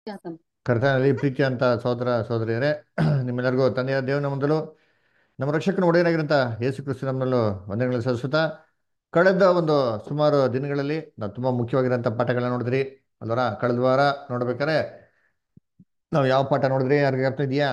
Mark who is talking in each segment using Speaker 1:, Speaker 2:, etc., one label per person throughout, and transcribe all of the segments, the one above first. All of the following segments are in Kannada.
Speaker 1: ಕರ್ತನಲ್ಲಿ ಪ್ರೀತಿ ಅಂತ ಸಹೋದರ ಸಹೋದರಿಯರೇ ನಿಮ್ಮೆಲ್ಲರಿಗೂ ತಂದೆಯ ದೇವನ ಮೊದಲು ನಮ್ಮ ರಕ್ಷಕನ ಒಡೆಯನಾಗಿರಂತ ಯೇಸು ಕ್ರಿಸ್ತು ನಮ್ಮಲ್ಲೂ ವಂದನೆಗಳು ಸಲ್ಲಿಸುತ್ತಾ ಕಳೆದ ಒಂದು ಸುಮಾರು ದಿನಗಳಲ್ಲಿ ನಾವು ತುಂಬ ಮುಖ್ಯವಾಗಿರೋಂಥ ಪಾಠಗಳನ್ನ ನೋಡಿದ್ರಿ ಅಲ್ವರ ಕಳೆದ ವಾರ ನೋಡ್ಬೇಕಾದ್ರೆ ನಾವು ಯಾವ ಪಾಠ ನೋಡಿದ್ರಿ ಯಾರಿಗೆ ಅರ್ಥ ಇದೆಯಾ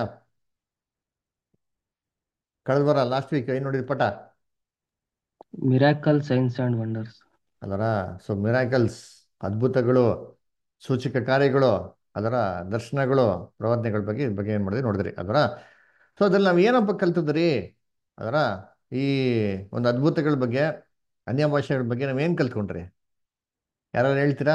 Speaker 1: ಕಳೆದ ವಾರ ಲಾಸ್ಟ್ ವೀಕ್ ಏನು ನೋಡಿದ್ರಿ ಪಾಠ
Speaker 2: ಮಿರಾಕಲ್ ಸೈನ್ಸ್ ಅಂಡ್ ವಂಡರ್ಸ್
Speaker 1: ಅದರ ಸೊ ಮಿರಾಕಲ್ಸ್ ಅದ್ಭುತಗಳು ಸೂಚಕ ಕಾರ್ಯಗಳು ಅದರ ದರ್ಶನಗಳು ಪ್ರವರ್ತನೆಗಳ ಬಗ್ಗೆ ಇದ್ರ ಬಗ್ಗೆ ಏನು ಮಾಡಿದ್ರಿ ನೋಡಿದ್ರಿ ಅದರ ಸೊ ಅದ್ರಲ್ಲಿ ನಾವು ಏನಪ್ಪ ಕಲ್ತಿದ್ರಿ ಅದರ ಈ ಒಂದು ಅದ್ಭುತಗಳ ಬಗ್ಗೆ ಅನ್ಯ ಭಾಷೆಗಳ ಬಗ್ಗೆ ನಾವೇನು ಕಲ್ತ್ಕೊಂಡ್ರಿ ಯಾರು ಹೇಳ್ತೀರಾ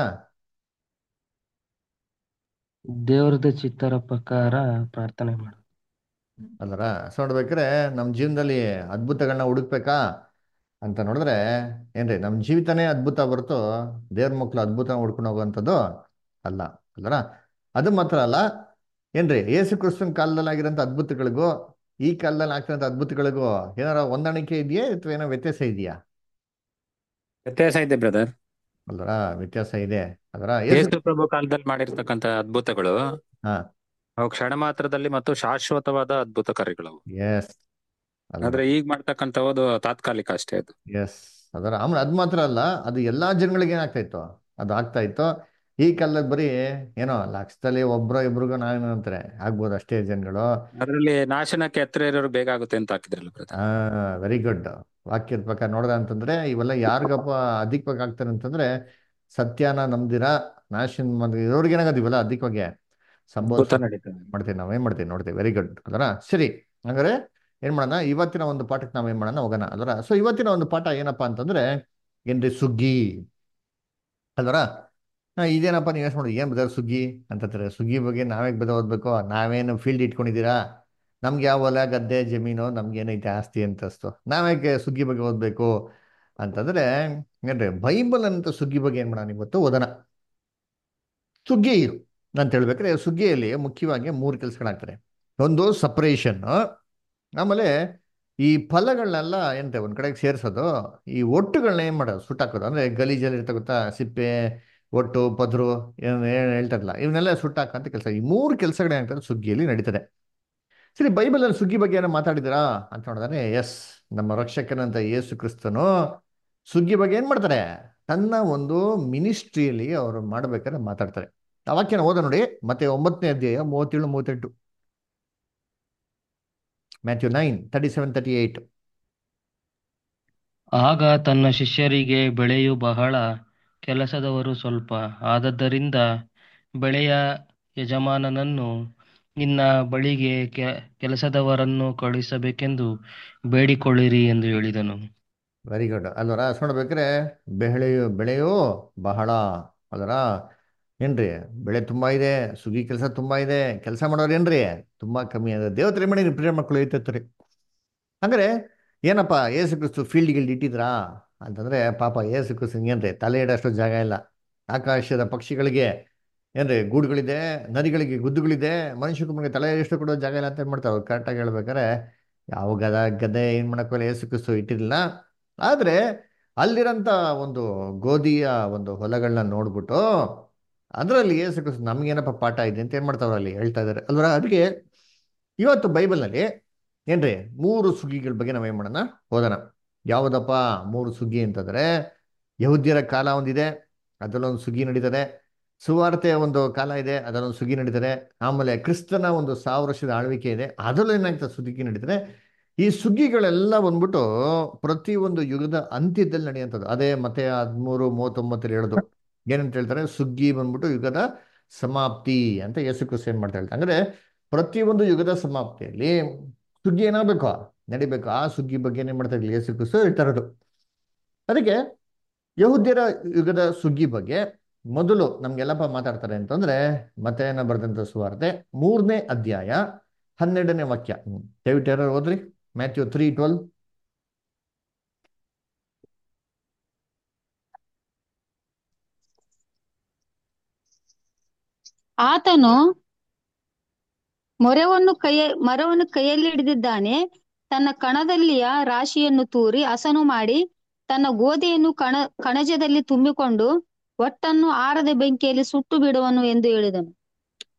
Speaker 2: ದೇವ್ರದ ಚಿತ್ತರ ಪ್ರಕಾರ ಪ್ರಾರ್ಥನೆ ಮಾಡು
Speaker 1: ಅದರ ಸೊ ನೋಡ್ಬೇಕಾದ್ರೆ ನಮ್ಮ ಜೀವನದಲ್ಲಿ ಅದ್ಭುತಗಳನ್ನ ಹುಡುಕ್ಬೇಕಾ ಅಂತ ನೋಡಿದ್ರೆ ಏನ್ರಿ ನಮ್ಮ ಜೀವಿತನೇ ಅದ್ಭುತ ಹೊರತು ದೇವ್ರ ಮಕ್ಕಳು ಅದ್ಭುತ ಹುಡ್ಕೊಂಡು ಹೋಗುವಂಥದ್ದು ಅಲ್ಲ ಅಲ್ಲರ ಅದು ಮಾತ್ರ ಅಲ್ಲ ಏನ್ರಿ ಯೇಸು ಕ್ರಿಸ್ತನ ಕಾಲದಲ್ಲಿ ಆಗಿರೋಂಥ ಅದ್ಭುತಗಳಿಗೂ ಈ ಕಾಲದಲ್ಲಿ ಆಗ್ತಿರೋಂಥ ಅದ್ಭುತಗಳಿಗೂ ಏನಾರ ಹೊಂದಾಣಿಕೆ ಇದೆಯಾ ಅಥವಾ ಏನೋ ವ್ಯತ್ಯಾಸ ಇದೆಯಾ
Speaker 3: ವ್ಯತ್ಯಾಸ ಇದೆ ಬ್ರದರ್
Speaker 1: ಅಲ್ವರ ವ್ಯತ್ಯಾಸ ಇದೆ ಅದರ ಯೇಸು
Speaker 3: ಯೇಸು ಪ್ರಭು ಕಾಲದಲ್ಲಿ ಮಾಡಿರ್ತಕ್ಕಂತ ಅದ್ಭುತಗಳು
Speaker 1: ಹಾ
Speaker 3: ಅವು ಕ್ಷಣ ಮಾತ್ರದಲ್ಲಿ ಮತ್ತು ಶಾಶ್ವತವಾದ ಅದ್ಭುತ ಕಾರ್ಯಗಳು
Speaker 1: ಎಸ್ ಅಲ್ವರ
Speaker 3: ಆದ್ರೆ ಈಗ ಮಾಡ್ತಕ್ಕಂಥವು ತಾತ್ಕಾಲಿಕ ಅಷ್ಟೇ ಅದು
Speaker 1: ಎಸ್ ಅದರ ಆಮೇಲೆ ಅದು ಮಾತ್ರ ಅಲ್ಲ ಅದು ಎಲ್ಲಾ ಜನಗಳಿಗೆ ಏನಾಗ್ತಾ ಇತ್ತು ಅದು ಆಗ್ತಾ ಇತ್ತು ಈ ಕಾಲದಲ್ಲಿ ಬರೀ ಏನೋ ಲಕ್ಷದಲ್ಲಿ ಒಬ್ರೋ ಇಬ್ರಿಗೋ ನಾವೇನು ಅಂತಾರೆ ಆಗ್ಬೋದು ಅಷ್ಟೇ ಜನಗಳು
Speaker 3: ಅದ್ರಲ್ಲಿ ನಾಶನಕ್ಕೆ ಹತ್ರ ಇರೋರು ಬೇಗ ಆಗುತ್ತೆ ಅಂತ ಹಾಕಿದ್ರಲ್ಲ ಬ್ರದರ್
Speaker 1: ಆ ವೆರಿ ಗುಡ್ ವಾಕ್ಯದ ಪ್ರಕಾರ ನೋಡ್ದ ಅಂತಂದ್ರೆ ಇವೆಲ್ಲ ಯಾರಿಗಪ್ಪ ಅಧಿಕವಾಗಿ ಆಗ್ತಾರೆ ಅಂತಂದ್ರೆ ಸತ್ಯನ ನಂಬ್ದಿರಾ ನಾಶನ ಇರೋರ್ಗೆ ಏನಾಗದು ಇವೆಲ್ಲ ಅಧಿಕವಾಗಿ ಸಂಭವಿಸ
Speaker 3: ಅದ್ಭುತ ನಡೀತದೆ
Speaker 1: ಮಾಡ್ತೀವಿ ನಾವೇನ್ ಮಾಡ್ತೀವಿ ನೋಡ್ತೀವಿ ವೆರಿ ಗುಡ್ ಅದರ ಸರಿ ಹಂಗಾರೆ ಏನ್ ಮಾಡೋಣ ಇವತ್ತಿನ ಒಂದು ಪಾಠಕ್ಕೆ ನಾವೇನ್ ಮಾಡೋಣ ಹೋಗೋಣ ಅದರ ಸೊ ಇವತ್ತಿನ ಒಂದು ಪಾಠ ಏನಪ್ಪಾ ಅಂತಂದ್ರೆ ಏನ್ರಿ ಸುಗ್ಗಿ ಅಲ್ವರ ಇದೇನಪ್ಪ ನೀವು ಯೋಚನೆ ಮಾಡಿ ಏನ್ ಬದ ಸುಗ್ಗಿ ಅಂತಂತಾರೆ ಸುಗ್ಗಿ ಬಗ್ಗೆ ನಾವೇ ಬದ ಓದ್ಬೇಕು ನಾವೇನು ಫೀಲ್ಡ್ ಇಟ್ಕೊಂಡಿದ್ದೀರಾ ನಮ್ಗೆ ಯಾವ ಹೊಲ ಗದ್ದೆ ಜಮೀನು ನಮ್ಗೆ ಏನೈತೆ ಆಸ್ತಿ ಅಂತಸ್ತು ನಾವ್ಯಾಕೆ ಸುಗ್ಗಿ ಬಗ್ಗೆ ಓದ್ಬೇಕು ಅಂತಂದ್ರೆ ಏನ್ರಿ ಬೈಬಲ್ ಅಂತ ಸುಗ್ಗಿ ಬಗ್ಗೆ ಏನ್ ಮಾಡೋಣ ಇವತ್ತು ಓದೋಣ ಸುಗ್ಗಿ ಅಂತ ಹೇಳ್ಬೇಕಾದ್ರೆ ಸುಗ್ಗಿಯಲ್ಲಿ ಮುಖ್ಯವಾಗಿ ಮೂರು ಕೆಲಸಗಳಾಗ್ತಾರೆ ಒಂದು ಸಪ್ರೇಷನ್ ಆಮೇಲೆ ಈ ಫಲಗಳನ್ನೆಲ್ಲ ಏನಂತೆ ಒಂದ್ ಕಡೆಗೆ ಸೇರಿಸೋದು ಈ ಒಟ್ಟುಗಳನ್ನ ಏನ್ ಮಾಡೋದು ಸುಟ್ಟಾಕೋದು ಅಂದ್ರೆ ಗಲೀಜಲ್ಲಿ ಇರ್ತ ಗೊತ್ತಾ ಸಿಪ್ಪೆ ಒಟ್ಟು ಪದ್ರು ಏನು ಏನು ಹೇಳ್ತಾರಲ್ಲ ಇವನ್ನೆಲ್ಲ ಸುಟ್ಟಾಕಂತ ಕೆಲಸ ಈ ಮೂರು ಕೆಲಸಗಳು ಏನಾಗ್ತದೆ ಸುಗ್ಗಿಯಲ್ಲಿ ನಡೀತದೆ ಸರಿ ಬೈಬಲಲ್ಲಿ ಸುಗ್ಗಿ ಬಗ್ಗೆ ಏನೋ ಮಾತಾಡಿದಿರಾ ಅಂತ ನೋಡಿದ್ರೆ ಎಸ್ ನಮ್ಮ ರಕ್ಷಕನಂತ ಯೇಸು ಕ್ರಿಸ್ತನು ಸುಗ್ಗಿ ಬಗ್ಗೆ ಏನ್ ಮಾಡ್ತಾರೆ ತನ್ನ ಒಂದು ಮಿನಿಸ್ಟ್ರಿಯಲ್ಲಿ ಅವರು ಮಾಡ್ಬೇಕಾದ್ರೆ ಮಾತಾಡ್ತಾರೆ ಆ ವಾಕ್ಯನ ಓದ ನೋಡಿ ಮತ್ತೆ ಒಂಬತ್ತನೇ ಅಧ್ಯಾಯ ಮೂವತ್ತೇಳು ಮೂವತ್ತೆಂಟು Matthew nine thirty seven thirty eight
Speaker 2: ಆಗ ತನ್ನ ಶಿಷ್ಯರಿಗೆ ಬೆಳೆಯು ಬಹಳ ಕೆಲಸದವರು ಸ್ವಲ್ಪ ಆದದ್ದರಿಂದ ಬೆಳೆಯ ಯಜಮಾನನನ್ನು ನಿನ್ನ ಬಳಿಗೆ ಕೆ- ಕೆಲಸದವರನ್ನು ಕಳುಹಿಸಬೇಕೆಂದು ಬೇಡಿಕೊಳ್ಳಿರಿ ಎಂದು ಹೇಳಿದನು
Speaker 1: ವೆರಿ ಗುಡ್ ಅಲ್ವರ ನೋಡ್ಬೇಕಾದ್ರೆ ಬೆಳೆಯು ಬೆಳೆಯು ಬಹಳ ಅಲ್ವರ ಏನ್ರಿ ಬೆಳೆ ತುಂಬಾ ಇದೆ ಸುಗ್ಗಿ ಕೆಲಸ ತುಂಬಾ ಇದೆ ಕೆಲಸ ಮಾಡೋರು ಏನ್ರಿ ತುಂಬಾ ಕಮ್ಮಿ ಅದ ದೇವತ್ರಿ ಮಾಡಿ ಪ್ರಿಯ ಮಕ್ಕಳು ಐತತ್ರಿ ಹಂಗಾರೆ ಏನಪ್ಪ ಏಸು ಕ್ರಿಸ್ತು ಫೀಲ್ಡ್ ಗಿಲ್ಡ್ ಇಟ್ಟಿದ್ರಾ ಅಂತಂದ್ರೆ ಪಾಪ ಏಸು ಕ್ರಿಸ್ತು ಏನ್ರಿ ತಲೆ ಇಡೋಷ್ಟು ಜಾಗ ಇಲ್ಲ ಆಕಾಶದ ಪಕ್ಷಿಗಳಿಗೆ ಏನ್ರಿ ಗೂಡುಗಳಿದೆ ನದಿಗಳಿಗೆ ಗುದ್ದುಗಳಿದೆ ಮನುಷ್ಯ ಕುಮಾರಿಗೆ ತಲೆ ಎಷ್ಟು ಕೊಡೋ ಜಾಗ ಇಲ್ಲ ಅಂತ ಏನ್ ಮಾಡ್ತಾರೆ ಅವ್ರು ಕರೆಕ್ಟಾಗಿ ಹೇಳ್ಬೇಕಾರೆ ಯಾವ ಗದ ಗದ್ದೆ ಏನ್ ಮಾಡಕ್ಕಲ್ಲ ಏಸು ಕ್ರಿಸ್ತು ಇಟ್ಟಿರಲಿಲ್ಲ ಆದ್ರೆ ಅಲ್ಲಿರಂತ ಒಂದು ಗೋಧಿಯ ಒಂದು ಹೊಲಗಳನ್ನ ನೋಡ್ಬಿಟ್ಟು ಅದರಲ್ಲಿ ಏಸು ಕ್ರಿಸ್ತು ನಮ್ಗೇನಪ್ಪ ಪಾಠ ಇದೆ ಅಂತ ಏನ್ ಮಾಡ್ತಾವ್ರ ಅಲ್ಲಿ ಹೇಳ್ತಾ ಇದಾರೆ ಅಲ್ವರ ಅದಕ್ಕೆ ಇವತ್ತು ಬೈಬಲ್ನಲ್ಲಿ ಏನ್ರಿ ಮೂರು ಸುಗ್ಗಿಗಳ ಬಗ್ಗೆ ನಾವೇನ್ ಮಾಡೋಣ ಓದೋಣ ಯಾವುದಪ್ಪ ಮೂರು ಸುಗ್ಗಿ ಅಂತಂದ್ರೆ ಯಹೂದ್ಯರ ಕಾಲ ಒಂದಿದೆ ಅದರಲ್ಲೊಂದು ಸುಗ್ಗಿ ನಡೀತದೆ ಸುವಾರ್ತೆಯ ಒಂದು ಕಾಲ ಇದೆ ಅದರಲ್ಲೊಂದು ಸುಗ್ಗಿ ನಡೀತದೆ ಆಮೇಲೆ ಕ್ರಿಸ್ತನ ಒಂದು ಸಾವಿರ ವರ್ಷದ ಆಳ್ವಿಕೆ ಇದೆ ಅದರಲ್ಲೂ ಏನಾಗ್ತದೆ ಸುಗ್ಗಿ ನಡೀತದೆ ಈ ಸುಗ್ಗಿಗಳೆಲ್ಲ ಬಂದ್ಬಿಟ್ಟು ಪ್ರತಿ ಒಂದು ಯುಗದ ಅಂತ್ಯದಲ್ಲಿ ನಡೆಯುವಂಥದ್ದು ಅದೇ ಮತ್ತೆ ಹದಿಮೂರು ಮೂವತ್ತೊಂಬತ್ತರಲ್ಲಿ ಹೇಳೋದು ಏನಂತ ಹೇಳ್ತಾರೆ ಸುಗ್ಗಿ ಬಂದ್ಬಿಟ್ಟು ಯುಗದ ಸಮಾಪ್ತಿ ಅಂತ ಯೇಸು ಕ್ರಿಸ್ತ ಏನ್ ಮಾಡ್ತಾ ಹೇಳ್ತಾರೆ ಅಂದ್ರೆ ಪ್ರತಿಯೊಂದು ಯುಗದ ಸಮಾಪ್ತಿಯಲ್ಲಿ ಸುಗ್ಗಿ ಏನಾಗಬೇಕು ನಡಿಬೇಕು ಆ ಸುಗ್ಗಿ ಬಗ್ಗೆ ಏನ್ ಮಾಡ್ತಾ ಇರ್ಲಿ ಯೇಸು ಕ್ರಿಸ್ತ ಹೇಳ್ತಾ ಇರೋದು ಅದಕ್ಕೆ ಯಹುದ್ಯರ ಯುಗದ ಸುಗ್ಗಿ ಬಗ್ಗೆ ಮೊದಲು ನಮ್ಗೆಲ್ಲಪ್ಪ ಮಾತಾಡ್ತಾರೆ ಅಂತಂದ್ರೆ ಮತ್ತೆ ಏನ ಬರ್ದಂತ ಸುವಾರ್ತೆ ಮೂರನೇ ಅಧ್ಯಾಯ ಹನ್ನೆರಡನೇ ವಾಕ್ಯ ಹ್ಮ್. ದಯವಿಟ್ಟು ಯಾರು ಓದ್ರಿ ಮ್ಯಾಥ್ಯೂ ತ್ರೀ ಟ್ವೆಲ್
Speaker 4: ಆತನು ಮೊರೆವನ್ನು ಕೈಯ ಮರವನ್ನು ಕೈಯಲ್ಲಿ ಹಿಡಿದಿದ್ದಾನೆ ತನ್ನ ಕಣದಲ್ಲಿಯ ರಾಶಿಯನ್ನು ತೂರಿ ಹಸನು ಮಾಡಿ ತನ್ನ ಗೋಧಿಯನ್ನು ಕಣ ಕಣಜದಲ್ಲಿ ತುಂಬಿಕೊಂಡು ಒಟ್ಟನ್ನು ಆರದ ಬೆಂಕಿಯಲ್ಲಿ ಸುಟ್ಟು ಬಿಡುವನು ಎಂದು ಹೇಳಿದನು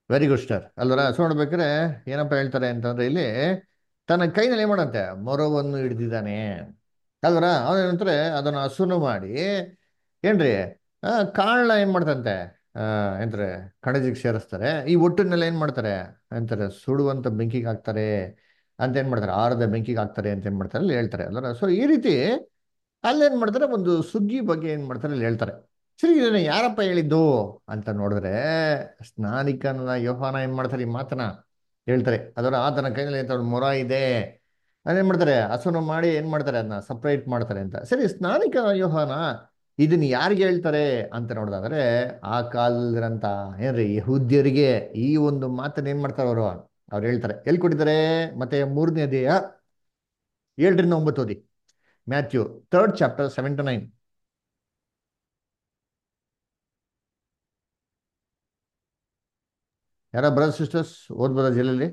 Speaker 1: ವೆರಿ ಗುಡ್ ಸ್ಟಾರ್ ಅಲ್ವರ ಸೊ ನೋಡ್ಬೇಕಾದ್ರೆ ಏನಪ್ಪ ಹೇಳ್ತಾರೆ ಅಂತಂದ್ರೆ ಇಲ್ಲಿ ತನ್ನ ಕೈನಲ್ಲಿ ಏನ್ ಮಾಡಂತೆ ಮೊರವನ್ನು ಹಿಡ್ದಿದ್ದಾನೆ ಅಲ್ವರ ಅವನೇನಂತಾರೆ ಅದನ್ನು ಹಸುನು ಮಾಡಿ ಏನ್ರಿ ಆ, ಕಾಳನ್ನ ಏನ್ ಮಾಡ್ತಂತೆ ಆ, ಏನ್ತಾರೆ ಕಣಜಿಗೆ ಸೇರಿಸ್ತಾರೆ ಈ ಒಟ್ಟನ್ನೆಲ್ಲ ಏನ್ ಮಾಡ್ತಾರೆ ಅಂತಾರೆ ಸುಡುವಂತ ಬೆಂಕಿಗೆ ಹಾಕ್ತಾರೆ ಅಂತ ಏನ್ ಮಾಡ್ತಾರೆ ಆರದ ಬೆಂಕಿಗೆ ಹಾಕ್ತಾರೆ ಅಂತ ಏನ್ ಮಾಡ್ತಾರೆ ಅಲ್ಲಿ ಹೇಳ್ತಾರೆ ಅಲ್ವರ ಸೊ ಈ ರೀತಿ ಅಲ್ಲೇನ್ ಮಾಡ್ತಾರೆ ಒಂದು ಸುಗ್ಗಿ ಬಗ್ಗೆ ಏನ್ ಮಾಡ್ತಾರೆ ಅಲ್ಲಿ ಹೇಳ್ತಾರೆ ಸರಿ ಇದನ್ನ ಯಾರಪ್ಪ ಹೇಳಿದ್ದು ಅಂತ ನೋಡಿದ್ರೆ ಸ್ನಾನಿಕನ ಯೋಹಾನ ಏನ್ ಮಾಡ್ತಾರೆ ಈ ಮಾತನ್ನ ಹೇಳ್ತಾರೆ ಅದರ ಆತನ ಕೈಯಲ್ಲಿ ಎಂತ ಒಂದು ಮೊರ ಇದೆ ಅದೇನ್ ಮಾಡ್ತಾರೆ ಹಸುನು ಮಾಡಿ ಏನ್ ಮಾಡ್ತಾರೆ ಅದನ್ನ ಸಪ್ರೇಟ್ ಮಾಡ್ತಾರೆ ಅಂತ ಸರಿ ಸ್ನಾನಿಕ ಯೋಹಾನ ಇದನ್ನ ಯಾರಿಗೆ ಹೇಳ್ತಾರೆ ಅಂತ ನೋಡಿದಾದ್ರೆ ಆ ಕಾಲದಂತ ಏನ್ರಿ ಯಹೂದ್ಯರಿಗೆ ಈ ಒಂದು ಮಾತನ್ನ ಏನ್ ಮಾಡ್ತಾರೆ ಅವರು ಅವ್ರು ಹೇಳ್ತಾರೆ ಎಲ್ಲಿ ಕೊಟ್ಟಿದ್ದಾರೆ ಮತ್ತೆ ಮೂರನೇ ಅಧ್ಯಾಯ ಏಳರಿಂದ ಒಂಬತ್ತು ಓದಿ Matthew third chapter seven to nine ಯಾರ ಬ್ರದರ್ ಸಿಸ್ಟರ್ಸ್ ಓದ್ಬೋದ ಜೈಲಲ್ಲಿ